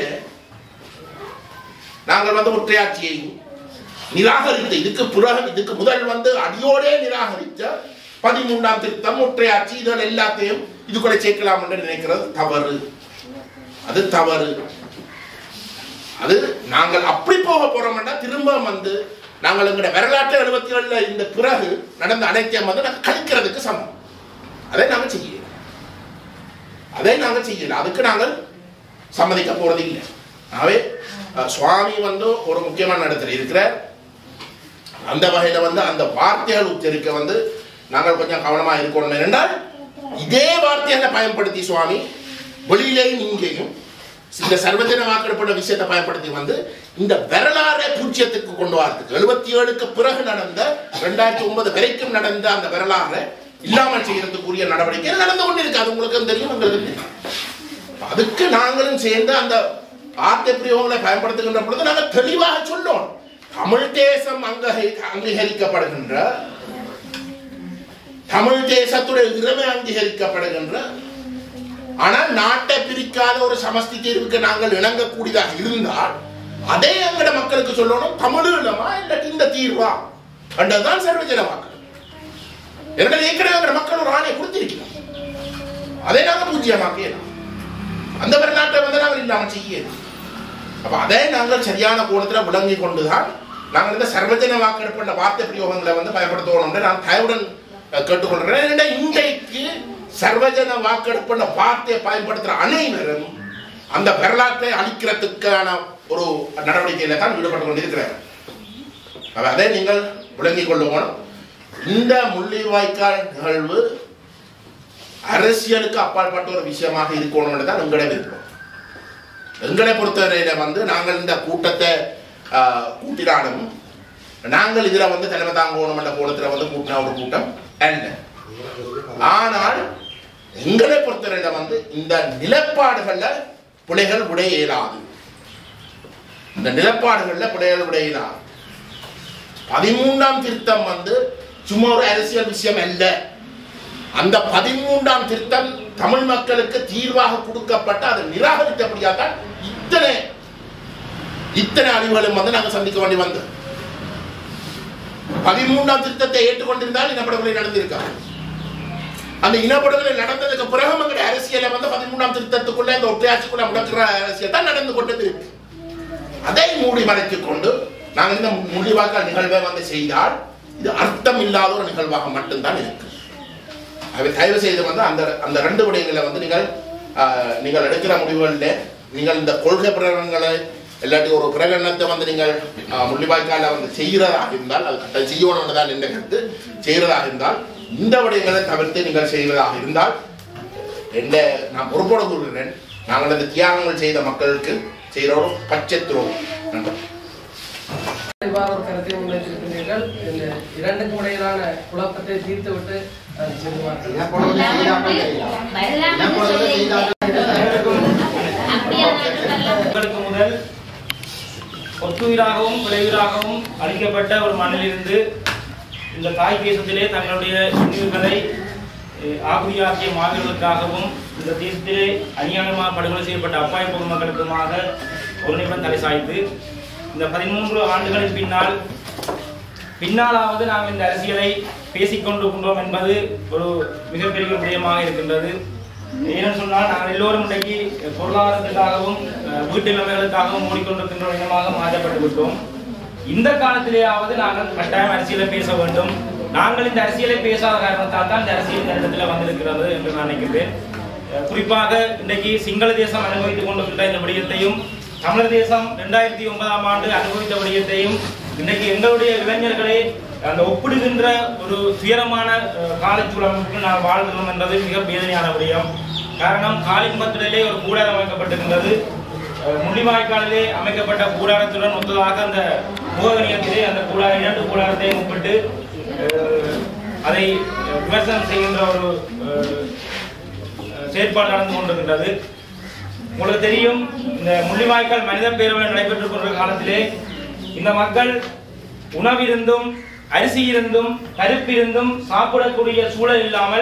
நாங்கள் வந்து ஒற்றையாட்சியை நிராகரித்த இதுக்கு பிறகு இதுக்கு முதல் வந்து அடியோடே நிராகரித்த பதிமூன்றாம் திருத்தம் ஒற்றையாட்சி இதன் எல்லாத்தையும் இதுக்குள்ள சேர்க்கலாம் என்று நினைக்கிறது தவறு அது தவறு அது நாங்கள் அப்படி போக போறோம்னா திரும்ப வந்து நாங்கள் எங்களுடைய வரலாற்று எழுபத்தி ஏழுல இந்த பிறகு நடந்த அனைத்தையும் வந்து நாங்கள் கழிக்கிறதுக்கு சமம் அதை நாங்கள் செய்யல அதை நாங்கள் செய்யல அதுக்கு நாங்கள் சம்மதிக்க போறது இல்லை ஆகவே அஹ், சுவாமி வந்து ஒரு முக்கியமான இடத்துல இருக்கிறார் அந்த வகையில வந்து அந்த வார்த்தைகள் உச்சரிக்க வந்து நாங்கள் கொஞ்சம் கவனமா இருக்கணும் என்றால் இதே வார்த்தைகளை பயன்படுத்தி சுவாமி வெளியிலேயும் இங்கேயும் இந்த சர்வஜன வாக்கெடுப்பட விஷயத்தை பயன்படுத்தி வந்து இந்த வரலாறை பூஜ்ஜியத்துக்கு கொண்டு வரதுக்கு எழுபத்தி ஏழுக்கு பிறகு நடந்த ரெண்டாயிரத்தி ஒன்பது வரைக்கும் நடந்த அந்த வரலாறை இல்லாமல் செய்யறதுக்குரிய நடவடிக்கை நடந்து கொண்டிருக்கு அது உங்களுக்கு தெரியும் உங்களுக்கு தெரியும் அதுக்கு நாங்களும் சேர்ந்து அந்த வார்த்தை பிரயோகங்களை பயன்படுத்துகின்ற பொழுது நாங்கள் தெளிவாக சொல்லணும் தமிழ் தேசம் அங்கீகரி அங்கீகரிக்கப்படுகின்ற தமிழ் தேசத்துடைய உரிமை அங்கீகரிக்கப்படுகின்ற ஆனால் நாட்டை பிரிக்காத ஒரு சமஸ்தி தீர்வுக்கு நாங்கள் இணங்கக்கூடியதாக இருந்தால் அதே எங்கட மக்களுக்கு சொல்லணும் தமிழ் இல்லமா இல்லாட்டி இந்த தீர்வா என்றதுதான் சர்வஜன வாக்கு எங்கள் ஏற்கனவே எங்கட மக்கள் ஒரு ஆணையை கொடுத்திருக்கிறோம் அதை நாங்கள் பூஜ்ஜியமாக்கலாம் அந்த வரலாற்றை வந்து நாங்கள் இல்லாமல் செய்யணும் அப்ப அதை நாங்கள் சரியான கோணத்துல விளங்கி கொண்டுதான் நாங்கள் இந்த சர்வஜன வாக்கெடுப்பு வார்த்தை பிரயோகங்களை வந்து பயன்படுத்தணும் என்று நான் தயவுடன் அஹ், கேட்டுக்கொள்கிறேன் ஏனென்றா இன்றைக்கு சர்வஜன வாக்கெடுப்பு வார்த்தையை பயன்படுத்துகிற அனைவரும் அந்த வரலாற்றை அழிக்கிறதுக்கான ஒரு நடவடிக்கையில தான் ஈடுபட்டு கொண்டிருக்கிறார் அப்ப அதை நீங்கள் விளங்கிக் கொள்ளணும் இந்த முள்ளிவாய்க்கால் நிகழ்வு அரசியலுக்கு அப்பாற்பட்ட ஒரு விஷயமாக இருக்கணும்னு தான் எங்களை விருப்பம் எங்களை பொறுத்தவரையில வந்து நாங்கள் இந்த கூட்டத்தை ஆஹ், கூட்டினாலும் நாங்கள் இதுல வந்து தலைமை தாங்கணும் என்ற கோணத்துல வந்து கூட்டின ஒரு கூட்டம் அல்ல ஆனால் எங்களை பொறுத்தவரையில வந்து இந்த நிலப்பாடுகள்ல பிழைகள் உடைய இயலாது இந்த நிலப்பாடுகள்ல பிழைகள் உடைய இயலாது பதிமூன்றாம் திருத்தம் வந்து சும்மா ஒரு அரசியல் விஷயம் அல்ல அந்த பதிமூன்றாம் திருத்தம் தமிழ் மக்களுக்கு தீர்வாக கொடுக்கப்பட்ட அதை நிராகரித்தபடியாக தான் இத்தனை இத்தனை அழிவுகளும் வந்து நாங்கள் சந்திக்க வேண்டி வந்தோம் பதிமூன்றாம் திருத்தத்தை ஏற்றுக்கொண்டிருந்தால் இனப்படுகொலை நடந்திருக்காது அந்த இனப்படுகொலை நடந்ததுக்கு பிறகு எங்களுடைய அரசியலை வந்து பதிமூன்றாம் திருத்தத்துக்குள்ள இந்த ஒற்றையாட்சிக்குள்ள முடக்கிற அரசியல் தான் நடந்து கொண்டது இருக்கு அதை மூடி மறைத்துக் கொண்டு நாங்கள் இந்த முடிவாக்க நிகழ்வை வந்து செய்தால் இது அர்த்தம் இல்லாத ஒரு நிகழ்வாக மட்டும்தான் இருக்கு ஆகவே தயவு செய்து வந்து அந்த அந்த ரெண்டு விடயங்களை வந்து நீங்கள் ஆஹ், நீங்கள் எடுக்கிற முடிவுகளில் நீங்கள் இந்த கொள்கை பிரகடனங்களை இல்லாட்டி ஒரு பிரகடனத்தை வந்து நீங்கள் ஆஹ், முள்ளிவாய்க்கால வந்து செய்கிறதாக இருந்தால் அது கட்டாயம் செய்யணும் தான் என்ற கருத்து செய்கிறதாக இருந்தால் இந்த விடயங்களை தவிர்த்து நீங்கள் செய்வதாக இருந்தால் என்ற நான் பொறுப்போடு கூறுகிறேன் நாங்கள் அந்த தியாகங்கள் செய்த மக்களுக்கு செய்கிற ஒரு பச்சை துரோகம் நன்றி இவ்வாறு ஒரு கருத்தை முன்வைத்திருக்கின்றீர்கள் இந்த இரண்டுக்கும் இடையிலான குழப்பத்தை தீர்த்துவிட்டு அஹ், செல்லுமாறு உங்களுக்கு முதல் ஒத்துயிராகவும் விளைவுயிராகவும் அளிக்கப்பட்ட ஒரு மண்ணிலிருந்து இந்த தாய் தேசத்திலே தங்களுடைய உயிர்களை அஹ், ஆகுதியாக்கிய மாவீரர்களுக்காகவும் இந்த தேசத்திலே அநியாயமாக படுகொலை செய்யப்பட்ட அப்பாய் பொதுமக்களுக்குமாக ஒரு நிமிடம் தலை சாய்த்து இந்த பதிமூன்று ஆண்டுகளின் பின்னால் பின்னாலாவது நாம் இந்த அரசியலை பேசிக்கொண்டிருக்கின்றோம் என்பது ஒரு மிகப்பெரிய ஒரு விடயமாக இருக்கின்றது ஏனென்று சொன்னால் நாங்கள் எல்லோரும் இன்றைக்கு பொருளாதாரத்துக்காகவும் அஹ், வீட்டு நிலைமைகளுக்காகவும் ஓடிக்கொண்டிருக்கின்ற இனமாக மாற்றப்பட்டு விட்டோம் இந்த காலத்திலேயாவது நாங்கள் கட்டாயம் அரசியலை பேச வேண்டும் நாங்கள் இந்த அரசியலை பேசாத காரணத்தால் தான் இந்த அரசியல் இந்த இடத்துல வந்திருக்கிறது என்று நான் நினைக்கிறேன் அஹ், குறிப்பாக இன்றைக்கு சிங்கள தேசம் அனுபவித்துக் கொண்டிருக்கின்ற இந்த விடயத்தையும் தமிழர் தேசம் இரண்டாயிரத்தி ஒன்பதாம் ஆண்டு அனுபவித்த விடயத்தையும் இன்னைக்கு எங்களுடைய இளைஞர்களே அந்த ஒப்பிடுகின்ற ஒரு துயரமான அஹ், காலச்சூழலுக்கு நான் வாழ்கிறோம் என்பது மிக வேதனையான விடயம் காரணம் காலிம்பத்திலே ஒரு கூடாரம் அமைக்கப்பட்டிருக்கின்றது அஹ், முள்ளிவாய்க்காலிலே அமைக்கப்பட்ட கூடாரத்துடன் ஒத்ததாக அந்த முககணியத்திலே அந்த கூடார இரண்டு கூடாரத்தையும் ஒப்பிட்டு அஹ், அதை விமர்சனம் செய்கின்ற ஒரு அஹ், செயற்பாடு நடந்து கொண்டிருக்கின்றது உங்களுக்கு தெரியும் இந்த முள்ளிவாய்க்கால் மனித பேரவை நடைபெற்றுக் கொண்ட காலத்திலே இந்த மக்கள் உணவிருந்தும் அரிசி இருந்தும் பருப்பு இருந்தும் சாப்பிடக்கூடிய சூழல் இல்லாமல்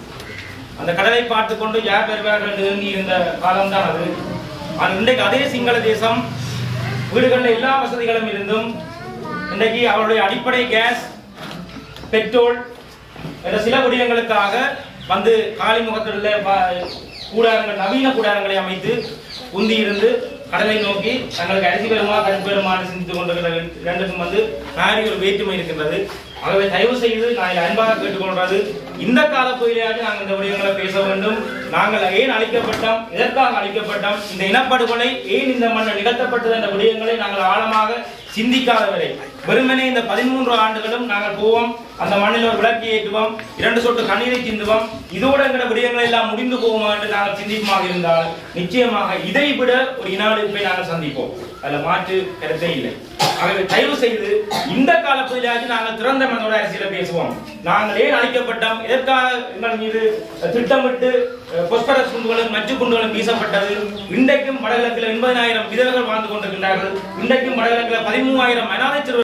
அந்த கடலை பார்த்து கொண்டு யார் பெறுவார்கள் என்று ஏங்கி இருந்த காலம்தான் அது ஆனால் இன்றைக்கு அதே சிங்கள தேசம் வீடுகளில் எல்லா வசதிகளும் இருந்தும் இன்றைக்கு அவருடைய அடிப்படை கேஸ் பெட்ரோல் என்ற சில விடயங்களுக்காக வந்து காலிமுகத்தில் கூடாரங்கள் நவீன கூடாரங்களை அமைத்து உந்தி இருந்து கடலை நோக்கி தங்களுக்கு அரிசி பெருமா கருப்பு பெருமாறு சிந்தித்துக் கொண்டிருக்கிற இரண்டுக்கும் வந்து நாரி ஒரு வேற்றுமை இருக்கின்றது ஆகவே தயவு செய்து நான் இதை அன்பாக கேட்டுக்கொள்றது இந்த கால கோயிலையாவது நாங்கள் இந்த விடயங்களை பேச வேண்டும் நாங்கள் ஏன் அழிக்கப்பட்டோம் எதற்காக அழிக்கப்பட்டோம் இந்த இனப்படுகொலை ஏன் இந்த மண்ணில் நிகழ்த்தப்பட்டது என்ற விடயங்களை நாங்கள் ஆழமாக சிந்திக்காதவரை வெறுமனே இந்த பதிமூன்று ஆண்டுகளும் நாங்கள் போவோம் அந்த மண்ணில் ஒரு விளக்கு ஏற்றுவோம் இரண்டு சொட்டு கண்ணீரை சிந்துவோம் இதோட எங்களோட விடயங்கள் எல்லாம் முடிந்து போகுமா என்று நாங்கள் சிந்திப்புமாக இருந்தால் நிச்சயமாக இதை விட ஒரு இன அழிப்பை நாங்கள் சந்திப்போம் அதுல மாற்று கருத்தே இல்லை ஆகவே தயவு செய்து இந்த காலப்பகுதியிலாச்சும் நாங்கள் திறந்த மனதோட அரசியல பேசுவோம் நாங்கள் ஏன் அழிக்கப்பட்டோம் எதற்காக எங்கள் மீது திட்டமிட்டு பொஸ்பரஸ் குண்டுகளும் நச்சு குண்டுகளும் வீசப்பட்டது இன்றைக்கும் வடகிழக்கில் எண்பதாயிரம் விதவைகள் வாழ்ந்து கொண்டிருக்கின்றார்கள் இன்றைக்கும் வடகிழக்கில் பதிமூவாயிரம் அனாதை சிறுவர்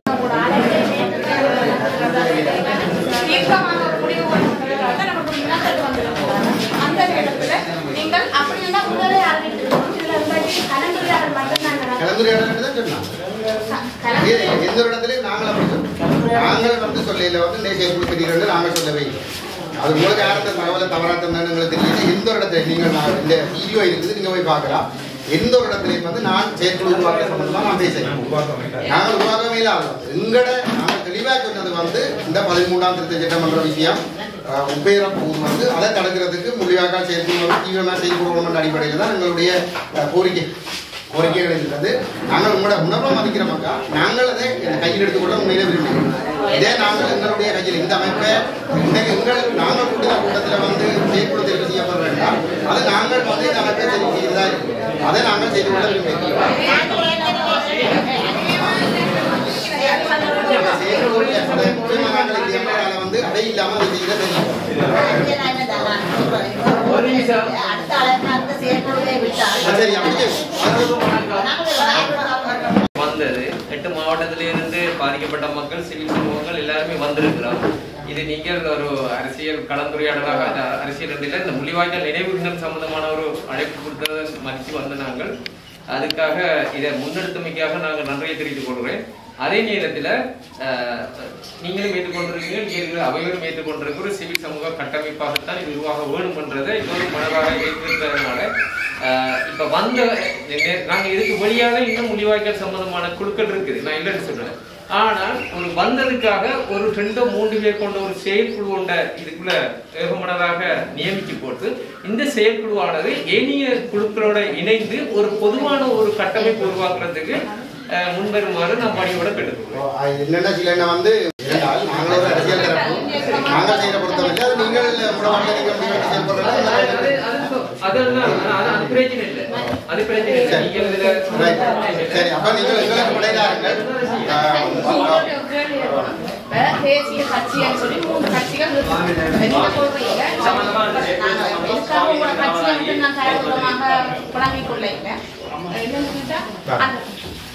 தீர்க்கமான ஒரு முடிவு கொண்டுவதற்காக நமக்கு ஒரு இனக்கட்டு வந்திருக்கிறது. அந்த நேரத்துல நீங்கள் அப்படின்னா முதலே அறிவித்திருக்கணும். இதுல உங்களுக்கு கலந்துரையாடல் மட்டும்தான் நடக்கும். கலந்துரையாடல் தான் சொன்னாங்க இது எந்த ஒரு இடத்துலயும் நாங்கள் அப்படி சொல்றோம். நாங்கள் வந்து சொல்லையில வந்து நேசிய கொடுக்கிறீர்கள் நாங்கள் சொல்லவே இல்லை. அது உங்களுக்கு யாரும் தகவலை தவறாக தந்தான்னு எங்களுக்கு தெரியல எந்த ஒரு இடத்துல நீங்கள் நான் இந்த வீடியோ இருக்குது நீங்க போய் பார்க்கலாம் எந்த ஒரு இடத்துலையும் வந்து நான் செயற்குழு உருவாக்க சம்பந்தமா நான் பேசுறேன் நாங்கள் உருவாக்கவே இல்லை ஆகலாம் எங்கட நாங்கள் தெளிவாக சொன்னது வந்து இந்த பதிமூன்றாம் திருத்த சட்டமன்ற விஷயம் அஹ், உபேர பூர் வந்து அதை தடுக்கிறதுக்கு முடிவாக்கால் செயற்குழு வந்து தீவிரமாக செயல்படுவோம் அடிப்படையில் தான் எங்களுடைய அஹ், கோரிக்கை கோரிக்கைகள் இருக்கிறது நாங்கள் உங்களோட உணர்வை மதிக்கிற மக்கா நாங்கள் அதை இந்த கையில் எடுத்துக்கொள்ள உண்மையிலே விரும்புகிறோம் இதே நாங்கள் எங்களுடைய கையில் இந்த அமைப்பை இன்னைக்கு எங்கள் நாங்கள் கூட்டின கூட்டத்தில் வந்து செயற்படுத்த தெரிவு செய்யப்படுறா அதை நாங்கள் வந்து இந்த அமைப்பை தெரிவு செய்யறதா இருக்கு அதை நாங்கள் செய்து கொள்ள விரும்புகிறோம் செயற்குழுவுடைய அந்த முக்கியமான நாங்கள் இந்த எம்எல்ஏல வந்து அதை இல்லாமல் அதை செய்ய தெரியும் ஒரு நிமிஷம் அடுத்த அழைப்பு அடுத்த செயற்குழுவை விட்டால் சரி அப்படி வந்தது எட்டு மாவட்டத்தில இருந்து பாதிக்கப்பட்ட மக்கள் சிவில் சமூகங்கள் எல்லாருமே வந்திருக்கிறோம் இது நீங்கள் ஒரு அரசியல் கலந்துரையாடலாக அந்த அரசியல் ரெண்டில் இந்த முள்ளிவாய்க்கால் நினைவு தினம் சம்பந்தமான ஒரு அழைப்பு கொடுத்ததை மதித்து வந்த நாங்கள் அதுக்காக இதை முன்னெடுத்தமைக்காக நாங்கள் நன்றியை தெரிவித்துக் கொள்கிறேன் அதே நேரத்தில் நீங்களும் ஏற்றுக்கொண்டிருக்கீங்க நீங்கள் அவையோரும் ஏற்றுக்கொண்டிருக்கிற ஒரு சிவில் சமூக கட்டமைப்பாகத்தான் இது உருவாக வேணும் என்றதை இன்னொரு மனதாக ஏற்றிருக்கிறதுனால ஆஹ் இப்ப வந்த நே- நாங்க இதுக்கு வெளியாக இன்னும் முள்ளிவாய்க்கால் சம்பந்தமான குழுக்கள் இருக்குது நான் இல்லைன்னு சொல்றேன் ஆனால் ஒரு வந்ததுக்காக ஒரு ரெண்டோ மூன்று பேர் கொண்ட ஒரு செயற்குழு கொண்ட இதுக்குள்ள ஏகமனதாக நியமிச்சு போட்டு இந்த செயற்குழுவானது ஏனைய குழுக்களோட இணைந்து ஒரு பொதுவான ஒரு கட்டமைப்பு உருவாக்குறதுக்கு ஆஹ் முன்வருமாறு நான் பணியோட கேட்டுக்கொள்கிறேன் அது என்னென்ன சில என்ன வந்து இருந்தால் நாங்கள் ஒரு அரசியல் தரப்பு நாங்கள் செய்யற பொறுத்தவரை அது நீங்கள் உங்களோட நீங்கள் முடிவெடுத்து செயல்படுறது அதெல்லாம் அது அது பிரச்சனை இல்லை அது பிரச்சனை இல்லை நீங்கள் இதுல சரி அப்ப நீங்கள் எங்களுக்கு விளையாடுங்கள் உங்களுடைய கேள்வி இருக்கணும். இப்ப தேசிய கட்சின்னு சொல்லி மூணு கட்சிகள் இருக்கு. நீங்க சொல்றீங்க, இதுக்காக உங்களோட கட்சியை வந்து நான் தரவுத்தமாக புலம்பிக் கொள்ள இல்லை. என்னன்னு கேட்டா, அந்த-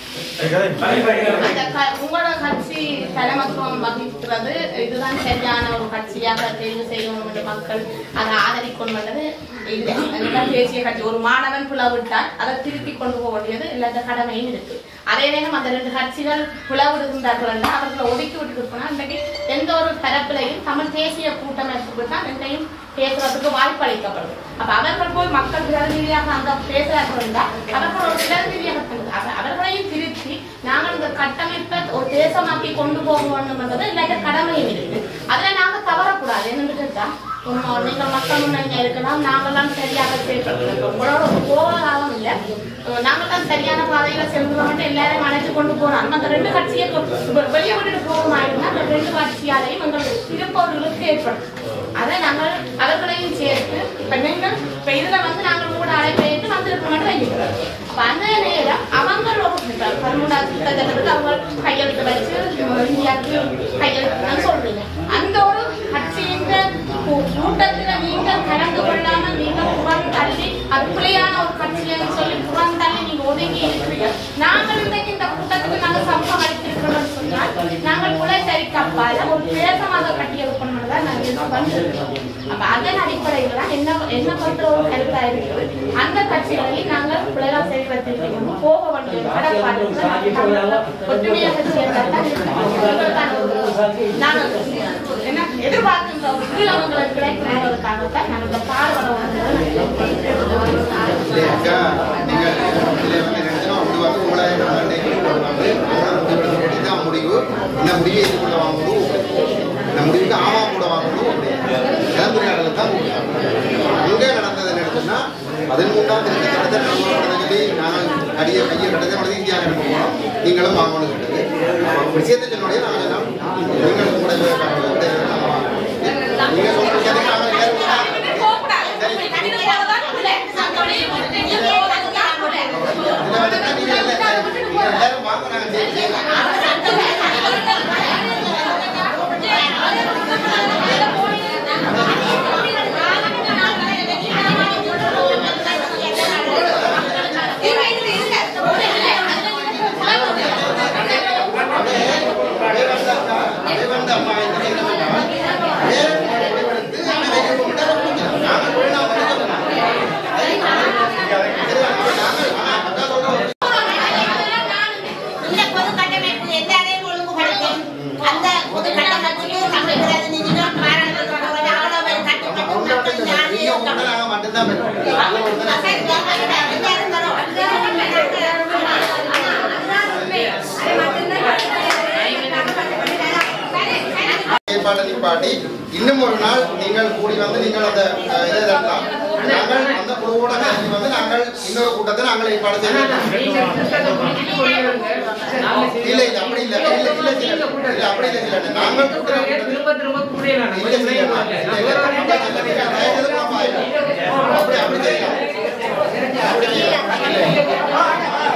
அந்த க- உங்களோட கட்சி தலைமத்துவம் வகிக்கிறது இதுதான் சரியான ஒரு கட்சியாக தெரிவு செய்யணும் என்று மக்கள் அதை ஆதரிக்கொண்டது இல்லை அதுதான் தேசிய கட்சி ஒரு மாணவன் பிளவிட்டால் அதை திருப்பி கொண்டு போக வேண்டியது எல்லாத்த கடமையும் இருக்கு அதே நேரம் அந்த ரெண்டு கட்சிகள் பிளவிடுகின்றார்கள் என்றால் அவர்களை ஒதுக்கி விட்டு போனால் இன்றைக்கு எந்த ஒரு தரப்பிலையும் தமிழ் தேசிய கூட்டமைப்புக்கு தான் ரெண்டையும் பேசுறதுக்கு வாய்ப்பு அளிக்கப்படுது அப்ப அவர்கள் போய் மக்கள் பிரதிநிதியாக அங்க பேசுறார்கள் என்றால் அவர்கள் ஒரு பிரதிநிதியாக தந்து- அவ- அவர்களையும் திருத்தி நாங்கள் இந்த கட்டமைப்பை ஒரு தேசமாக்கி கொண்டு போக வேண்டும் என்பது இல்லாத கடமையும் இருக்கு அதுல நாங்க தவறக்கூடாது என்னன்னு கேட்டா உம், நீங்கள் மக்கள் முன்னணி இருக்கலாம் நாங்கெல்லாம் சரியாக செயல்படுறோம் உங்களோட ஒரு கோபதாபம் இல்லை அஹ் நாங்கள் தான் சரியான பாதையில செல்கிறோம் எல்லாரையும் அழைச்சு கொண்டு போறோம் அந்த ரெண்டு கட்சியை கொ- வெ- வெளியே விட்டுட்டு போகமாயிருந்தா அந்த ரெண்டு கட்சியாலையும் எங்களுக்கு திருப்பவர்களுக்கு ஏற்படும் அதை நாங்கள் அவர்களையும் சேர்த்து இப்ப நீங்கள் இப்ப இதுல வந்து நாங்கள் கூட அழைப்பை ஏற்று வந்திருக்க மட்டும் வைக்கிறோம் அப்ப அந்த நேரம் அவங்க ஒரு பதிமூணாவது திட்டத்திற்கு அவங்க கையெழுத்து வச்சு இந்தியாவுக்கு கையெழுத்து சொல்றீங்க அந்த ஒரு கட்சியின் கூ- கூட்டத்துல நீங்கள் கலந்து கொள்ளாம நீங்கள் புறம் தள்ளி அது பிள்ளையான ஒரு கட்சின்னு சொல்லி புறம் தள்ளி நீங்க ஒதுங்கி இருக்கிறீங்க நாங்கள் இன்றைக்கு இந்த கூட்டத்துக்கு நாங்கள் சமூகம் அளித்திருக்கிறோம் சொன்னால் நாங்கள் குலச்சரிக்கு அப்பால ஒரு தேசமாக கட்டியெழுப்பணும் தான் நாங்கள் இது வந்திருக்கிறோம் அப்ப அதன் அடிப்படையில் தான் என்ன என்ன பண்ற ஒரு கருத்தா இருக்குது அந்த கட்சிகளை நாங்கள் பிள்ளைகள் செல்வத்திற்கு போக வேண்டிய கடப்பாடு ஒற்றுமையாக சேர்ந்தால் தான் இருக்கிறோம். நாங்கள் என்ன எதிர்பார்க்கின்ற ஒரு கீழவங்களுக்கு கிடைக்கிறதுக்காகத்தான் நாங்கள் இந்த இல்லையாக்கா நீங்கள் இதில் வந்து நினைச்சோம் அப்படி வந்து உங்களை நாங்கள் வந்து இதுதான் முடிவு இந்த முடிவை இதுக்குள்ள வாங்கணும் இந்த முடிவுக்கு ஆமாம் கூட வாங்கணும் கலந்துரையாடலுக்கு தான் அங்கே நடந்தது என்ன சொல்லி நாங்கள் அடிய கையை கட்டத்தை மட்டும் இந்தியாவில் அனுப்ப போனோம் நீங்களும் வாங்கணும் கேட்டது அப்ப விஷயத்தை சொன்னோடய நாங்கள் எல்லாம் நீங்களும் கூட நீங்கள் சொல்ற விஷயத்துக்கு நாங்கள் எல்லாரும் எல்லாரும் வாங்க நாங்கள் செய்யலாம் இந்த பொது கட்டமைப்பு எந்த அறையும் ஒழுங்குபடுத்தி அந்த பொது கட்டமைப்புக்கு நம்ம பிரதிநிதிகள் பாராளுமன்ற அவ்வளவு பேர் கட்டுப்பட்டு மக்கள் ஜாதியை நாங்கள் மட்டும்தான் பெறுவோம் ஏற்பாட்டை நிப்பாட்டி இன்னும் ஒரு நாள் நீங்கள் கூடி வந்து நீங்கள் அந்த அஹ், இதை தரலாம் நாங்கள் அந்த குழுவோட கலந்து வந்து நாங்கள் இன்னொரு கூட்டத்தை நாங்கள் ஏற்பாடு செய்வோம் இல்ல இல்ல அப்படி இல்ல இல்ல இல்ல இல்ல இல்ல அப்படி இல்ல இல்ல நாங்கள் கூட்டுற திரும்ப திரும்ப கூடியலாம் இல்ல இல்ல இல்ல இல்ல இல்ல தயவுசெய்து குழப்பாயிரும். அப்படி அப்படி செய்யலாம் அப்படி செய்யலாம்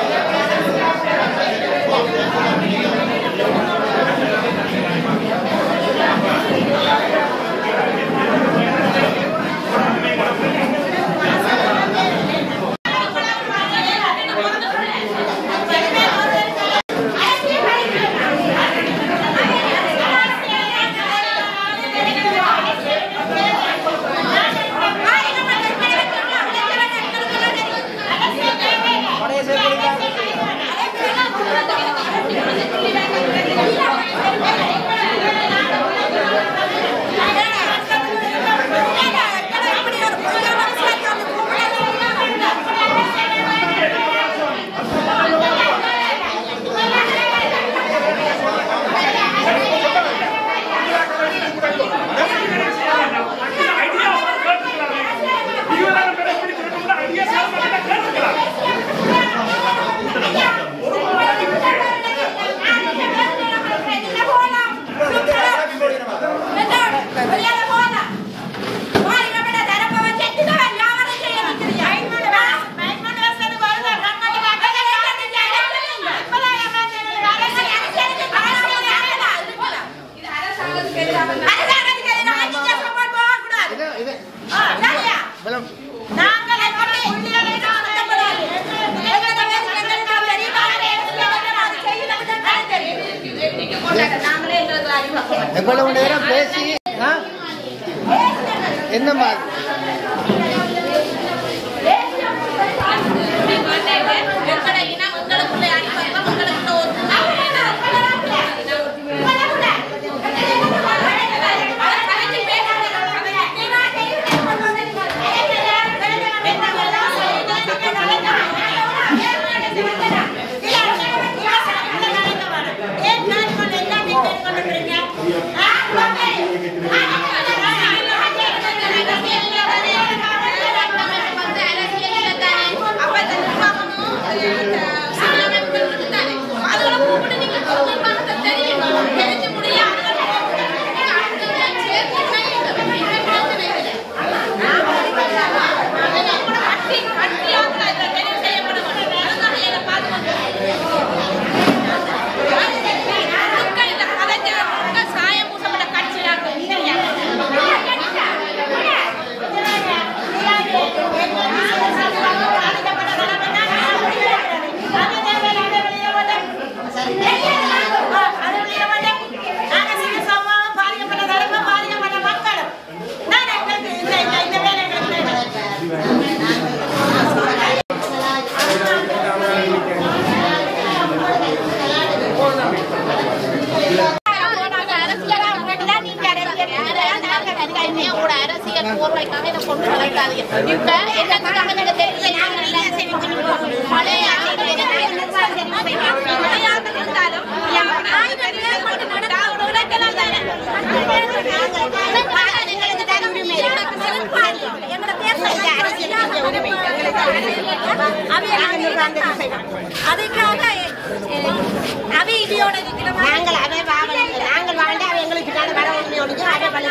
எவ்வளவு நேரம் பேசி ஆ? என்னம்மா எல்லாமே அதுக்காக அவை இடியோட நாங்கள் அதை வாங்க- நாங்கள் வாழ்ந்து அவ எங்களுக்கு பின்னாடி வர உண்மையோடு அதை வழி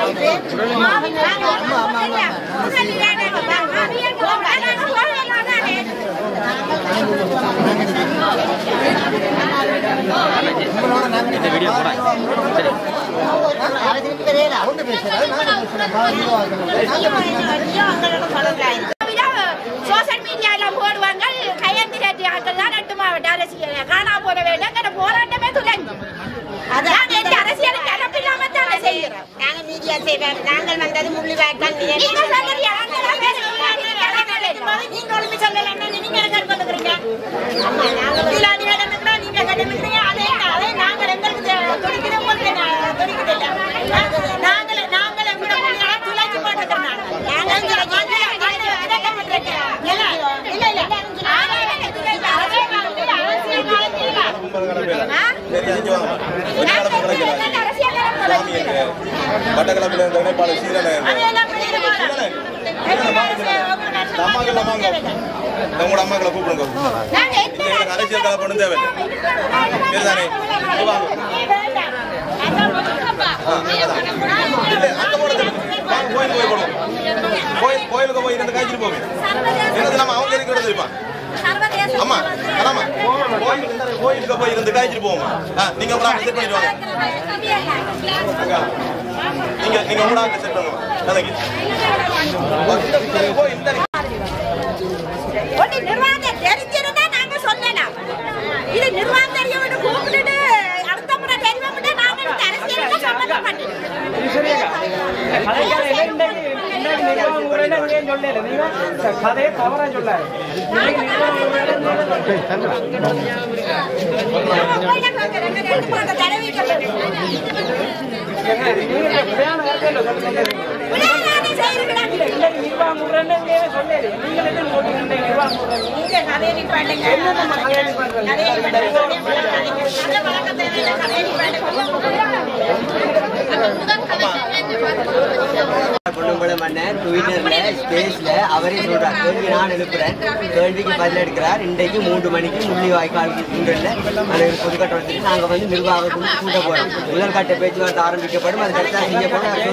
சோசியல் மீடியால போடுவாங்க கையெழுத்து ஆட்கள் தான் ரெண்டு மாவட்ட அரசியல் காணா போற வேலைங்கிற போராட்டமே துலங்கி அதான் எந்த அரசியலுக்கு அனுப்பில்லாம தானே செய்யறோம் நாங்க மீடியா செய்வோம் நாங்கள் வந்தது முள்ளி வாய்க்கால் நீங்க சொல்றீங்க அங்கெல்லாம் பேர் நீங்க ஒழுங்கு சொல்லலன்னா நீங்க எனக்கு கொடுக்குறீங்க இதுல நீங்க கண்டுக்கிறோம் நீங்க கண்டுக்கிறீங்க அதே அதே நாங்கள் எங்களுக்கு துடிக்கிற உங்களுக்கு துடிக்குது நாங்கள் நாங்கள் எங்களோட மொழிகளை துளைச்சு போட்டுக்கிறோம் நாங்கள் எங்களை மக்களை வந்து அடக்கம் பண்றீங்க இல்ல இல்ல இல்ல அதே வந்து அரசியல் காலத்தில் சரி அஞ்சு வாங்க கொஞ்ச காலம் கிடைக்கல அரசியல் சாமி எங்க மட்டக்களப்பில் இருந்த இணைப்பாளர் சீரனை அதெல்லாம் புரியுது போல. அம்மாக்கள் வாங்க உங்களோட அம்மாக்களை கூப்பிடுங்க நாங்க இல்லை எனக்கு அரசியல் கதை பண்ண தேவை சரிதானே இது வாங்க ஆ, அதான். இல்லை அங்கே போட தேவை வாங்க கோயிலுக்கு போய் போடுவோம் கோயில் கோயிலுக்கு போய் இருந்து காய்ச்சிட்டு போவேன் என்னது நம்ம அவங்க இருக்கிறது இருப்பான் அம்மா அதாம்மா கோயில் இந்த கோயிலுக்கு போய் இருந்து காய்ச்சிட்டு போவோம் ஆ நீங்க உங்களை செட் பண்ணிட்டு வாங்க அக்கா, நீங்க நீங்க உங்களோட செட் பண்ணுங்க அதாங்க கோயில் இந்த ஒண்ணு நிர்வாகம் தெரிஞ்சிருந்தா நாங்க சொல்லலாம் இது நிர்வாகம் தெரியும் கூப்பிட்டுட்டு அடுத்த முறை தெரியும்னா நாங்க இந்த அரசியலுக்கு சம்மந்தம் கதையை தவறா சொல்லாரு பொண்ணும்பட மன்னர் ட்விட்டர்ல ஸ்பேஸ்ல அவரே சொல்றார் கேள்வி நான் எழுப்புறேன் கேள்விக்கு பதில் எடுக்கிறார் இன்றைக்கு மூன்று மணிக்கு முள்ளி வாய்க்கால் குன்றல்ல அந்த பொதுக்கட்டம் எடுத்துட்டு நாங்க வந்து நிர்வாகத்துக்கு கூட்ட போறோம் முதல் கட்ட பேச்சுவார்த்தை ஆரம்பிக்கப்படும் அது கரெக்டா செய்யப்படும் நான்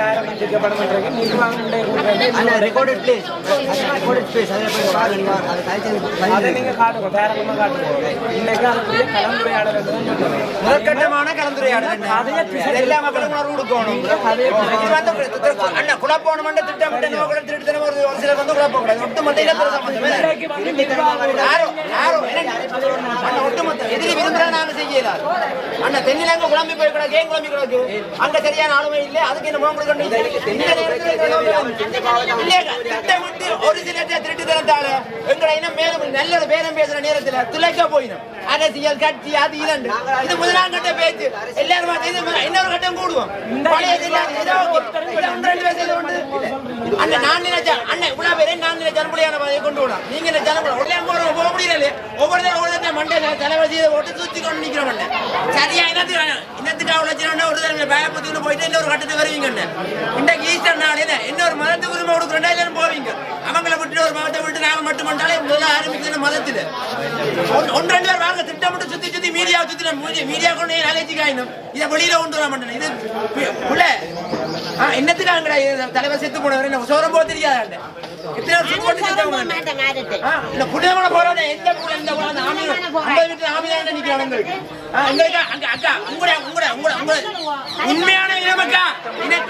சொல்றேன் அந்த ரெக்கார்டட் பிளேஸ் ரெக்கார்டட் ஸ்பேஸ் அதில் போய் பாருங்க நீங்க அதை கழிச்சு அதை நீங்க காட்டுங்க பேரகமா காட்டுங்க இன்னைக்கு அதுக்குரிய கலந்துரையாடல் முதற்கட்டமான கலந்துரையாடல் எல்லா மக்களும் உணர்வு கொடுக்கணும் இது வந்து திரு- அண்ணா குழப்பணும் திட்டமிட்ட நோக்கம் திருட்டுத்தனம் ஒரு ஒரு சிலர் வந்து குழப்பக்கூடாது ஒட்டுமொத்த இனத்திர சம்பந்தம் யாரோ யாரோ என்ன அண்ணா ஒட்டுமொத்த எதிரி விரும்புறா நாங்க செய்யலாம் அண்ணா தென்னிலங்க குழம்பி போய் கிடக்கு ஏன் குழம்பி கிடக்கு அங்க சரியான ஆளுமை இல்லை அதுக்கு என்ன முகம் கொடுக்கணும் இந்த நேரத்தில் இந்த நோக்கம் இல்லையா திட்டமிட்டு ஒரு சில திருட்டுத்தனத்தால எங்களை இனம் மேலும் நல்ல ஒரு பேரம் பேசுற நேரத்துல துளைக்க போயிடும் அரசியல் கட்சி அது இதண்டு இது முதலாம் கட்ட பேச்சு எல்லாரும் பார்த்து இது முதல் இன்னொரு கட்டம் கூடுவோம் பழைய இல்லாத ஏதோ இது ஒன்று ரெண்டு பேர் செய்து கொண்டு அண்ணன் நான் நினைச்சேன் அண்ணன் இவ்வளவு பேரே நான் நினைச்ச ஜனபடியான பாதையை கொண்டு விடலாம் நீங்க என்ன ஜனபடி உடனே போற போக முடியல இல்லையா ஒவ்வொரு தடவை ஒவ்வொரு தடவை மண்டை தலைவர் செய்த ஓட்டு சுத்தி கொண்டு நிக்கிற மண்டை சரியா இனத்துக்கு இனத்துக்கு அவ்வளோ ஒரு தடவை பயப்பத்துக்கு போயிட்டு இன்னொரு கட்டத்துக்கு வருவீங்க இன்றைக்கு ஈஸ்டர் நாள் என்ன இன்னொரு மதத்துக்கு உரிமை கொடுக்குறேன் எல்லாரும் போவீங்க அவங்கள விட்டு ஒரு மதத்தை விட்டு நாம மட்டும் பண்ணாலே முதல்ல ஆரம்பிக்கிறது மதத்துல ஒன்று ஒன்று ரெண்டு பேர் வாங்க திட்டமிட்டு சுத்தி சுத்தி மீடியா சுத்தி நம்ம மீடியா கொண்டு அலைச்சி காயினும் இதை வெளியில கொண்டு வர மாட்டேன் இது பி- புள்ள ஆ, என்னத்துக்காங்கடா இது தலைவர் செத்து போனவர் என்ன சோரம் போக தெரியாதாண்ட இத்தனை வருஷம் போட்டு செத்தவங்க ஆ, இந்த புனிதமான போராட்டம் எந்த புள்ள இந்த புள்ள அந்த ஆமி ஐம்பது வீட்டு ஆமிதான் நிக்கிறாங்க எங்களுக்கு ஆ, எங்களுக்கு அங்க அக்கா உங்களோட உங்களோட உங்களோட உங்களோட உண்மையான இனமக்கா இன-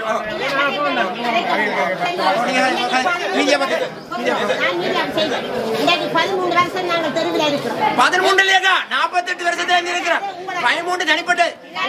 நீங்க பத்தி இன்னைக்கு பதிமூணு வருஷம் நாங்க தெருவில் இருக்கிறோம் பதிமூன்று இல்லையாக்கா நாற்பத்தெட்டு வருஷத்துல இருந்து இருக்கிறேன் பதிமூன்று தனிப்பட்ட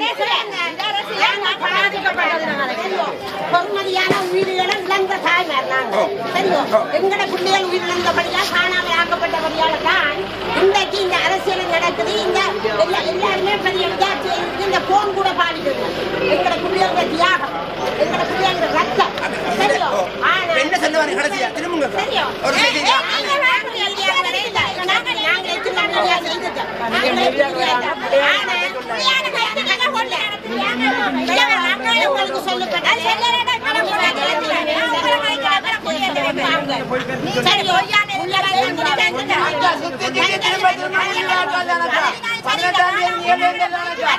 பொறுமதியான உயிரிழந்த இழந்த தாய்மார் நாங்க தெரியும் எங்கட பிள்ளைகள் உயிரிழந்தபடியா காணாமல் ஆக்கப்பட்டபடியால தான் இன்றைக்கு இந்த அரசியல் நடக்குது இந்த எல்லா எல்லாருமே பெரிய வித்தியாசம் இருக்கு இந்த போன் கூட பாடிடுது எங்கட பிள்ளைகளோட தியாகம் எங்கட பிள்ளைகளோட ரத்தம் தெரியும் ஆனா என்ன சொல்லுவாரு கடைசியா திரும்புங்க தெரியும் ஒரு ஏய், செய்தி ஏய், நாங்க நாங்க இந்தியாவிலே இல்ல. நாங்க நாங்க எத்தனை நிறையா செஞ்சுட்டோம். நாங்க எத்தனை ஆனா, புரியாத கருத்துக்களை கொண்டு. விளையாட நாங்களே உங்களுக்கு சொல்லப்பட்ட எல்லாரோட கணக்கு நாங்க எழுதுறோம். சரி, ஒய்யானே உள்ள சுத்தி சுத்தி திரும்ப திரும்ப முடிவாக்காது தானக்கா பதினெட்டாம் தேதி நிகழ்வுகள் தானக்கா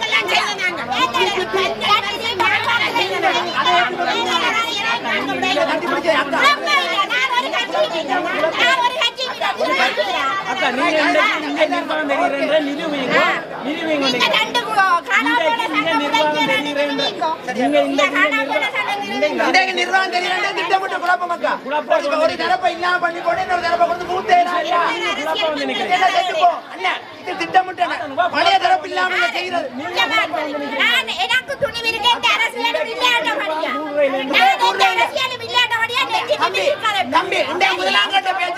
அக்கா நீங்க இந்த இந்த நிர்வாகம் தெரியுறேன்ற நிரூபிங்க நிரூபிங்க நீங்க இன்றைக்கு இந்த நிர்வாகம் தெரியுறேன்ற நீங்க இந்த இன்றைக்கு நிர்வாகம் தெரியல திட்டமிட்டு குழப்பம் அக்கா ஒரு- ஒரு தரப்பை இல்லாம பண்ணி போட்டு இன்னொரு தரப்பை கொடுத்து பூத்தே என்ன செத்துப்போ அண்ணா இது திட்டமிட்டு பழைய தரப்பு இல்லாம இங்க செய்யறது எனக்கு துணிவு இருக்கு இந்த அரசியல் விளையாட்டபடியா நான் இந்த அரசியல் விளையாட்டபடியா நெஞ்சு தம்பி தம்பி இந்த முதலாம் கட்ட பேச்சு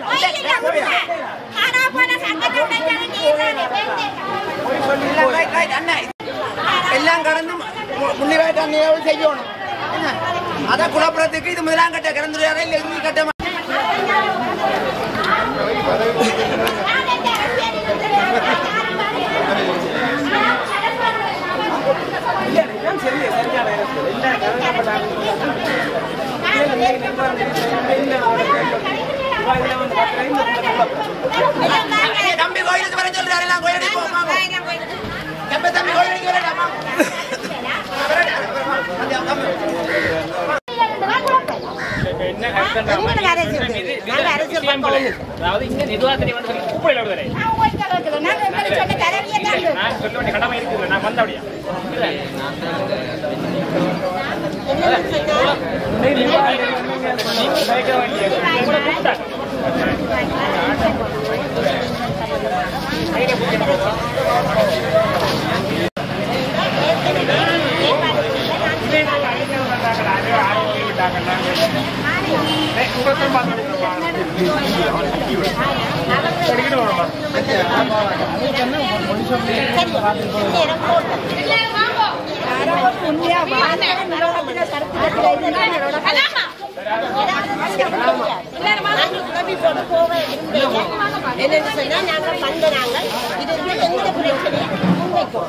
ஆனா போன சங்கத்தை எல்லாம் right, right, அண்ணா எல்லாம் கடந்து முன்னிவாய்க்கு நிகழ்வு செய்யணும் என்ன? அதான் குழப்பறதுக்கு இது முதலாம் கட்ட கலந்துரையாடல் இல்லை இறுதி கட்டமா தம்பி கோயிலுக்கு வர சொல்றாரு எல்லாம் கோயிலுக்கு போ, வாங்க. தம்பி தம்பி கோயிலுக்கு வரேன் என்ன அதாவது இங்க நிர்வாகத்தை வந்து கூப்பிடல விடுதலை நான் சொல்ல வேண்டிய கடமை இருக்குது நான் வந்த அப்படியா நீங்க பயக்க வேண்டிய கூட கூப்பிட்டாங்க என்னன்னு சொன்னா நாங்க வந்த நாங்கள் இது வந்து எந்த பிரச்சனை முன்வைக்கும்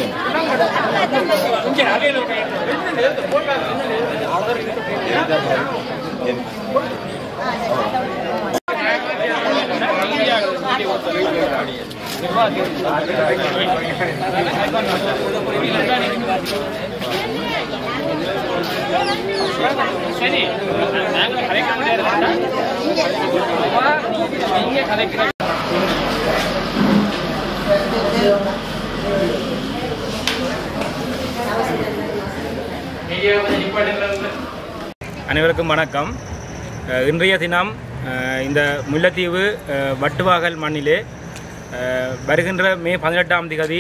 சரி நாங்க கலைக்க முடியாது நீங்க கலைக்கிற அனைவருக்கும் வணக்கம் அஹ் இன்றைய தினம் அஹ் இந்த முல்லைத்தீவு அஹ் வட்டுவாகல் மண்ணிலே அஹ் வருகின்ற மே பதினெட்டாம் திகதி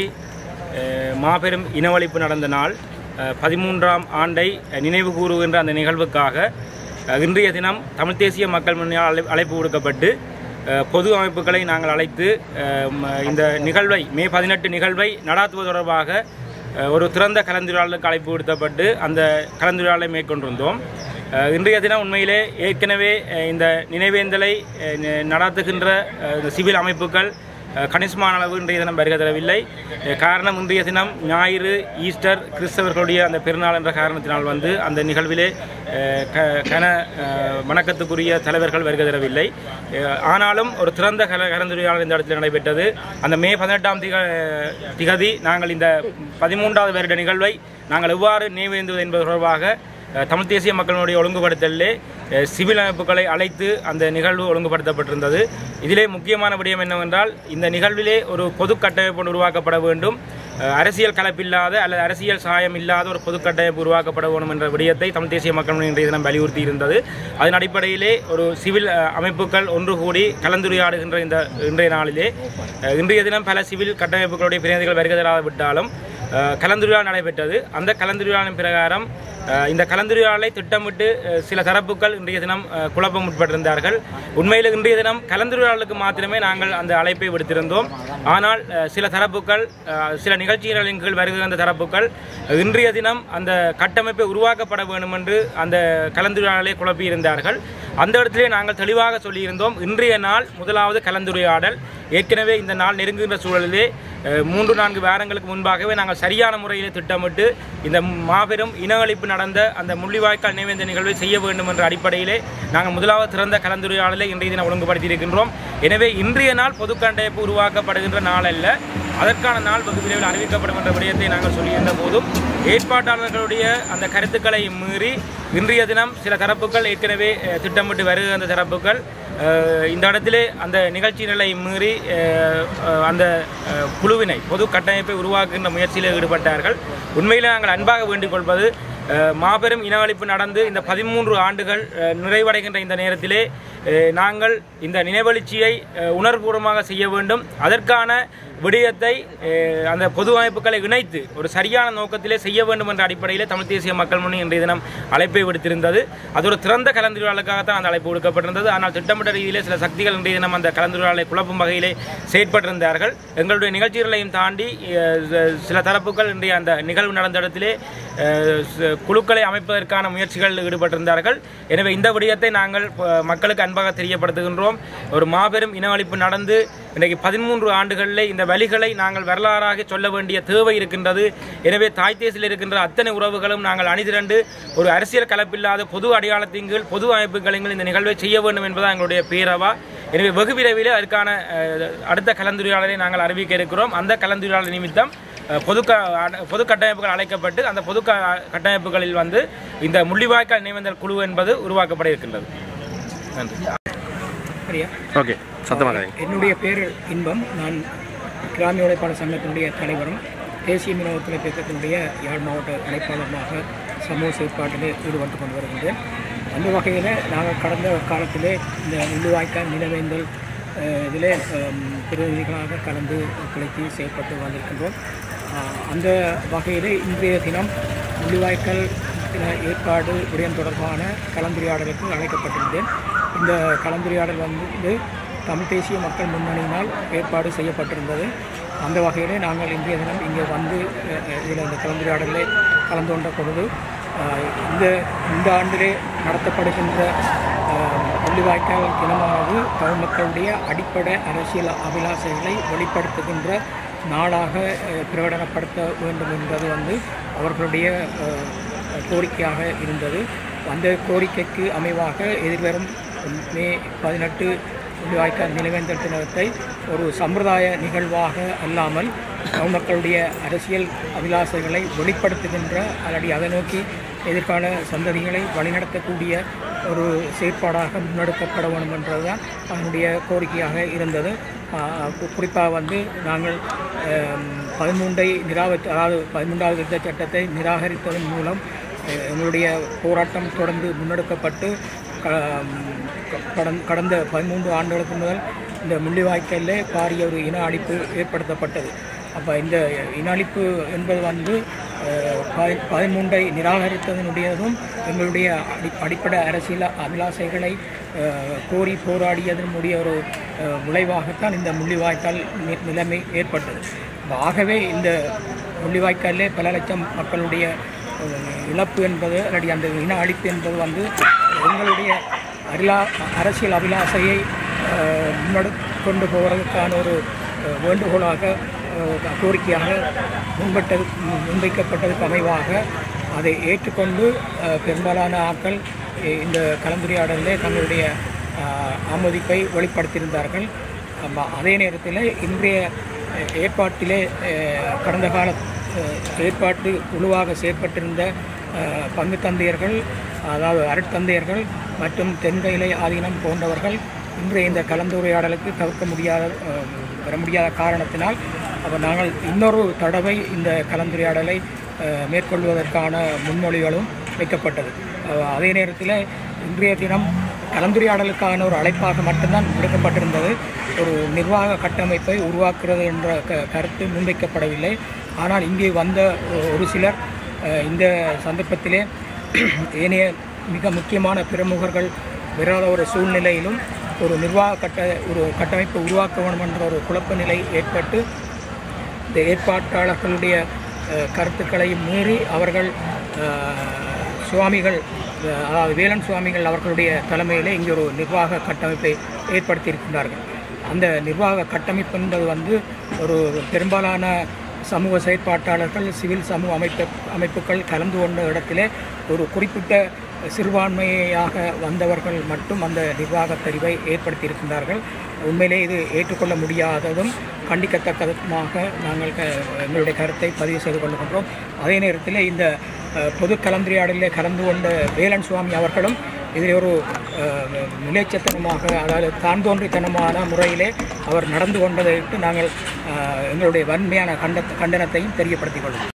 அஹ் மாபெரும் இனவழிப்பு நடந்த நாள் அஹ் பதிமூன்றாம் ஆண்டை நினைவு கூறுகின்ற அந்த நிகழ்வுக்காக அஹ் இன்றைய தினம் தமிழ் தேசிய மக்கள் முன்னால் அழை- அழைப்பு விடுக்கப்பட்டு அஹ் பொது அமைப்புகளை நாங்கள் அழைத்து அஹ் ம- இந்த நிகழ்வை மே பதினெட்டு நிகழ்வை நடாத்துவது தொடர்பாக அஹ் ஒரு திறந்த கலந்துரையாடலுக்கு அழைப்பு விடுத்தப்பட்டு அந்த கலந்துரையாடலை மேற்கொண்டிருந்தோம் அஹ் இன்றைய தினம் உண்மையிலே ஏற்கனவே அஹ் இந்த நினைவேந்தலை அஹ் ந- நடாத்துகின்ற அஹ் இந்த சிவில் அமைப்புகள் அஹ் கணிசமான அளவு இன்றைய தினம் வருகை தரவில்லை அஹ் காரணம் இன்றைய தினம் ஞாயிறு ஈஸ்டர் கிறிஸ்தவர்களுடைய அந்த பெருநாள் என்ற காரணத்தினால் வந்து அந்த நிகழ்விலே அஹ் க- கன அஹ் வணக்கத்துக்குரிய தலைவர்கள் வருகை தரவில்லை அஹ் ஆனாலும் ஒரு திறந்த கல கலந்துரையாடல் இந்த இடத்தில் நடைபெற்றது அந்த மே பதினெட்டாம் திக திகதி நாங்கள் இந்த பதிமூன்றாவது வருட நிகழ்வை நாங்கள் எவ்வாறு நினைவேந்துவது என்பது தொடர்பாக அஹ், தமிழ் தேசிய மக்களுடைய ஒழுங்குபடுத்தலிலே அஹ், சிவில் அமைப்புகளை அழைத்து அந்த நிகழ்வு ஒழுங்குபடுத்தப்பட்டிருந்தது இதிலே முக்கியமான விடயம் என்னவென்றால் இந்த நிகழ்விலே ஒரு பொது கட்டமைப்பு ஒன்று உருவாக்கப்பட வேண்டும் அஹ், அரசியல் கலப்பில்லாத அல்லது அரசியல் சாயம் இல்லாத ஒரு பொது கட்டமைப்பு உருவாக்கப்பட வேண்டும் என்ற விடயத்தை தமிழ் தேசிய மக்கள் முன்னணி இன்றைய தினம் வலியுறுத்தி இருந்தது அதன் அடிப்படையிலே ஒரு சிவில் அஹ், அமைப்புகள் ஒன்று கூடி கலந்துரையாடுகின்ற இந்த இன்றைய நாளிலே அஹ், இன்றைய தினம் பல சிவில் கட்டமைப்புகளுடைய பிரதிநிதிகள் வருகை தராது விட்டாலும் அஹ், கலந்துரையாடல் நடைபெற்றது அந்த கலந்துரையாடலின் பிரகாரம் அஹ், இந்த கலந்துரையாடலை திட்டமிட்டு அஹ், சில தரப்புகள் இன்றைய தினம் அஹ், குழப்பம் உட்பட்டிருந்தார்கள் உண்மையில் இன்றைய தினம் கலந்துரையாடலுக்கு மாத்திரமே நாங்கள் அந்த அழைப்பை விடுத்திருந்தோம் ஆனால் அஹ், சில தரப்புகள் அஹ், சில நிகழ்ச்சிகளின் கீழ் வருகிற அந்த தரப்புகள் அஹ், இன்றைய தினம் அந்த கட்டமைப்பை உருவாக்கப்பட வேண்டும் என்று அந்த கலந்துரையாடலை குழப்பி இருந்தார்கள் அந்த இடத்திலே நாங்கள் தெளிவாக சொல்லியிருந்தோம் இன்றைய நாள் முதலாவது கலந்துரையாடல் ஏற்கனவே இந்த நாள் நெருங்குகின்ற சூழலிலே அஹ், மூன்று நான்கு வாரங்களுக்கு முன்பாகவே நாங்கள் சரியான முறையில் திட்டமிட்டு இந்த மாபெரும் இன அழிப்பு நடந்த அந்த முள்ளிவாய்க்கால் நினைவேந்த நிகழ்வை செய்ய வேண்டும் என்ற அடிப்படையிலே நாங்கள் முதலாவது திறந்த கலந்துரையாடலை இன்றைய தினம் ஒழுங்குபடுத்தி இருக்கின்றோம் எனவே இன்றைய நாள் பொது கண்டமைப்பு உருவாக்கப்படுகின்ற நாள் அல்ல அதற்கான நாள் வெகு விரைவில் அறிவிக்கப்படும் என்ற விடயத்தை நாங்கள் சொல்லியிருந்த போதும் ஏற்பாட்டாளர்களுடைய அந்த கருத்துக்களை மீறி இன்றைய தினம் சில தரப்புகள் ஏற்கனவே அஹ், திட்டமிட்டு வருகின்ற தரப்புகள் அஹ், இந்த இடத்திலே அந்த நிகழ்ச்சி நிலை மீறி அஹ், அஹ், அந்த அஹ், குழுவினை பொது கட்டமைப்பை உருவாக்குகின்ற முயற்சியில் ஈடுபட்டார்கள் உண்மையில் நாங்கள் அன்பாக வேண்டிக் கொள்வது அஹ், மாபெரும் இனவழிப்பு நடந்து இந்த பதிமூன்று ஆண்டுகள் அஹ், நிறைவடைகின்ற இந்த நேரத்திலே அஹ், நாங்கள் இந்த நினைவெழுச்சியை அஹ், உணர்வுபூர்வமாக செய்ய வேண்டும் அதற்கான விடயத்தை அஹ், அந்த பொது அமைப்புகளை இணைத்து ஒரு சரியான நோக்கத்திலே செய்ய வேண்டும் என்ற அடிப்படையில் தமிழ் தேசிய மக்கள் முன்னணி இன்றைய தினம் அழைப்பை விடுத்திருந்தது அது ஒரு திறந்த கலந்துரையாடலுக்காகத்தான் அந்த அழைப்பு விடுக்கப்பட்டிருந்தது ஆனால் திட்டமிட்ட ரீதியிலே சில சக்திகள் இன்றைய தினம் அந்த கலந்துரையாடலை குழப்பும் வகையிலே செயற்பட்டிருந்தார்கள் எங்களுடைய நிகழ்ச்சிகளையும் தாண்டி அஹ், ச- சில தரப்புகள் இன்றைய அந்த நிகழ்வு நடந்த இடத்திலே அஹ், ச- குழுக்களை அமைப்பதற்கான முயற்சிகளில் ஈடுபட்டிருந்தார்கள் எனவே இந்த விடயத்தை நாங்கள் அஹ், மக்களுக்கு அன்பாக தெரியப்படுத்துகின்றோம் ஒரு மாபெரும் இனவழிப்பு நடந்து இன்றைக்கு பதிமூன்று ஆண்டுகளில் இந்த வழிகளை நாங்கள் வரலாறாக சொல்ல வேண்டிய தேவை இருக்கின்றது எனவே தாய் தேசியில் இருக்கின்ற அத்தனை உறவுகளும் நாங்கள் அணிதிரண்டு ஒரு அரசியல் கலப்பில்லாத பொது அடையாளத்தின் கீழ் பொது அமைப்புகளின் கீழ் இந்த நிகழ்வை செய்ய வேண்டும் என்பது எங்களுடைய பேரவா எனவே வெகு விரைவில் அதற்கான அஹ், அடுத்த கலந்துரையாடலை நாங்கள் அறிவிக்க இருக்கிறோம் அந்த கலந்துரையாடல் நிமித்தம் அஹ், பொது க அட- பொது கட்டமைப்புகள் அழைக்கப்பட்டு அந்த பொது க கட்டமைப்புகளில் வந்து இந்த முள்ளிவாய்க்கால் நினைவேந்தல் குழு என்பது உருவாக்கப்பட இருக்கின்றது நன்றி சரியா ஓகே சத்தமாக என்னுடைய பேர் இன்பம் நான் கிராமிய உழைப்பாளர் சங்கத்தினுடைய தலைவரும் தேசிய மீனவ துணைப்பு இயக்கத்தினுடைய யாழ் மாவட்ட அழைப்பாளருமாக சமூக செயற்பாட்டிலே ஈடுபட்டு கொண்டு வருகின்றேன் அந்த வகையில் நாங்கள் கடந்த காலத்திலே இந்த முள்ளுவாய்க்கால் நிலவேந்தல் அஹ், இதிலே அம், பிரதிநிதிகளாக கலந்து கிளைத்து செயல்பட்டு வந்திருக்கின்றோம் அஹ், அந்த வகையிலே இன்றைய தினம் முள்ளிவாய்க்கால் தின ஏற்பாடு விடயம் தொடர்பான கலந்துரையாடலுக்கு அழைக்கப்பட்டிருந்தேன் இந்த கலந்துரையாடல் வந்து தமிழ் தேசிய மக்கள் முன்னணியினால் ஏற்பாடு செய்யப்பட்டிருந்தது அந்த வகையிலே நாங்கள் இன்றைய தினம் இங்கே வந்து அஹ், அஹ், இதில் இந்த கலந்துரையாடலில் கலந்து கொண்ட பொழுது அஹ், இந்த இந்த ஆண்டிலே நடத்தப்படுகின்ற அஹ், முள்ளிவாய்க்கால் தினமானது தமிழ் மக்களுடைய அடிப்படை அரசியல் அபிலாசைகளை வெளிப்படுத்துகின்ற நாளாக அஹ், பிரகடனப்படுத்த வேண்டும் என்பது வந்து அவர்களுடைய அஹ், கோரிக்கையாக இருந்தது அந்த கோரிக்கைக்கு அமைவாக எதிர்வரும் மே பதினெட்டு முள்ளிவாய்க்கால் நிலவேந்தல் தினத்தை ஒரு சம்பிரதாய நிகழ்வாக அல்லாமல் தமிழ் மக்களுடைய அரசியல் அபிலாசைகளை வெளிப்படுத்துகின்ற அல்லது அதை நோக்கி எதிர்கால சந்ததிகளை வழிநடத்தக்கூடிய ஒரு செயற்பாடாக முன்னெடுக்கப்பட வேண்டும் என்றதுதான் அதனுடைய கோரிக்கையாக இருந்தது ஆஹ் கு- குறிப்பாக வந்து நாங்கள் ஆம், பதிமூன்றை நிராகரி அதாவது பதிமூன்றாவது திருத்த சட்டத்தை நிராகரித்ததன் மூலம் அஹ், எங்களுடைய போராட்டம் தொடர்ந்து முன்னெடுக்கப்பட்டு க- க- கடந்த கடந்த பதிமூன்று ஆண்டுகளுக்கு முதல் இந்த முள்ளிவாய்க்காலில் பாரிய ஒரு இன அழிப்பு ஏற்படுத்தப்பட்டது அப்போ இந்த இன அழிப்பு என்பது வந்து அஹ், பதி- பதிமூன்றை நிராகரித்ததனுடையதும் எங்களுடைய அடி அடிப்படை அரசியல் அபிலாசைகளை அஹ், கோரி போராடியதனுடைய ஒரு அஹ், விளைவாகத்தான் இந்த முள்ளிவாய்க்கால் நி- நிலைமை ஏற்பட்டது அப்ப ஆகவே இந்த முள்ளிவாய்க்காலிலே பல லட்சம் மக்களுடைய அஹ், இழப்பு என்பது அல்லது அந்த இன அழிப்பு என்பது வந்து எங்களுடைய அரிலா அரசியல் அபிலாசையை அஹ், முன்னெடுக்கொண்டு போவதற்கான ஒரு அஹ், வேண்டுகோளாக அஹ், கோரிக்கையாக முன்பட்டது முன்வைக்கப்பட்டதுக்கு அமைவாக அதை ஏற்றுக்கொண்டு அஹ், பெரும்பாலான ஆட்கள் இ- இந்த கலந்துரையாடலில் தங்களுடைய அஹ், ஆமோதிப்பை வெளிப்படுத்தியிருந்தார்கள் ஆமா, அதே நேரத்தில் இன்றைய அஹ், ஏற்பாட்டிலே அஹ், கடந்த கால அஹ், ஏற்பாட்டு குழுவாக செயற்பட்டிருந்த அஹ், பங்கு தந்தையர்கள் அதாவது அருட்தந்தையர்கள் மற்றும் தென்கையிலை ஆதீனம் போன்றவர்கள் இன்றைய இந்த கலந்துரையாடலுக்கு தவிர்க்க முடியாத அஹ், வர முடியாத காரணத்தினால் அப்போ நாங்கள் இன்னொரு தடவை இந்த கலந்துரையாடலை அஹ், மேற்கொள்வதற்கான முன்மொழிகளும் வைக்கப்பட்டது அஹ், அதே நேரத்தில் இன்றைய தினம் கலந்துரையாடலுக்கான ஒரு அழைப்பாக மட்டும்தான் விடுக்கப்பட்டிருந்தது ஒரு நிர்வாக கட்டமைப்பை உருவாக்குறது என்ற க கருத்து முன்வைக்கப்படவில்லை ஆனால் இங்கே வந்த ஒ- ஒரு சிலர் அஹ், இந்த சந்தர்ப்பத்திலே ஏனைய மிக முக்கியமான பிரமுகர்கள் வராத ஒரு சூழ்நிலையிலும் ஒரு நிர்வாக கட்ட ஒரு கட்டமைப்பை உருவாக்க வேண்டும் என்ற ஒரு குழப்ப நிலை ஏற்பட்டு இந்த ஏற்பாட்டாளர்களுடைய அஹ், கருத்துக்களை மீறி அவர்கள் அஹ், சுவாமிகள் அஹ், அதாவது வேலன் சுவாமிகள் அவர்களுடைய தலைமையிலே இங்கே ஒரு நிர்வாக கட்டமைப்பை ஏற்படுத்தியிருக்கின்றார்கள் அந்த நிர்வாக கட்டமைப்பு என்பது வந்து ஒரு பெரும்பாலான சமூக செயற்பாட்டாளர்கள் சிவில் சமூக அமைப்பு அமைப்புகள் கலந்து கொண்ட இடத்திலே ஒரு குறிப்பிட்ட சிறுபான்மையாக வந்தவர்கள் மட்டும் அந்த நிர்வாகத் தெரிவை ஏற்படுத்தியிருக்கின்றார்கள் உண்மையிலே இது ஏற்றுக்கொள்ள முடியாததும் கண்டிக்கத்தக்கதுமாக நாங்கள் க- எங்களுடைய கருத்தை பதிவு செய்து கொள்கின்றோம் அதே நேரத்தில் இந்த அஹ், பொது கலந்துரையாடலில் கலந்து கொண்ட வேலன் சுவாமி அவர்களும் இதில் ஒரு அஹ், நிலைச்சத்தனமாக அதாவது தான் தோன்றித்தனமான முறையிலே அவர் நடந்து கொண்டதையிட்டு நாங்கள் அஹ், எங்களுடைய வன்மையான கண்ட கண்டனத்தையும் தெரியப்படுத்திக் கொள்வோம்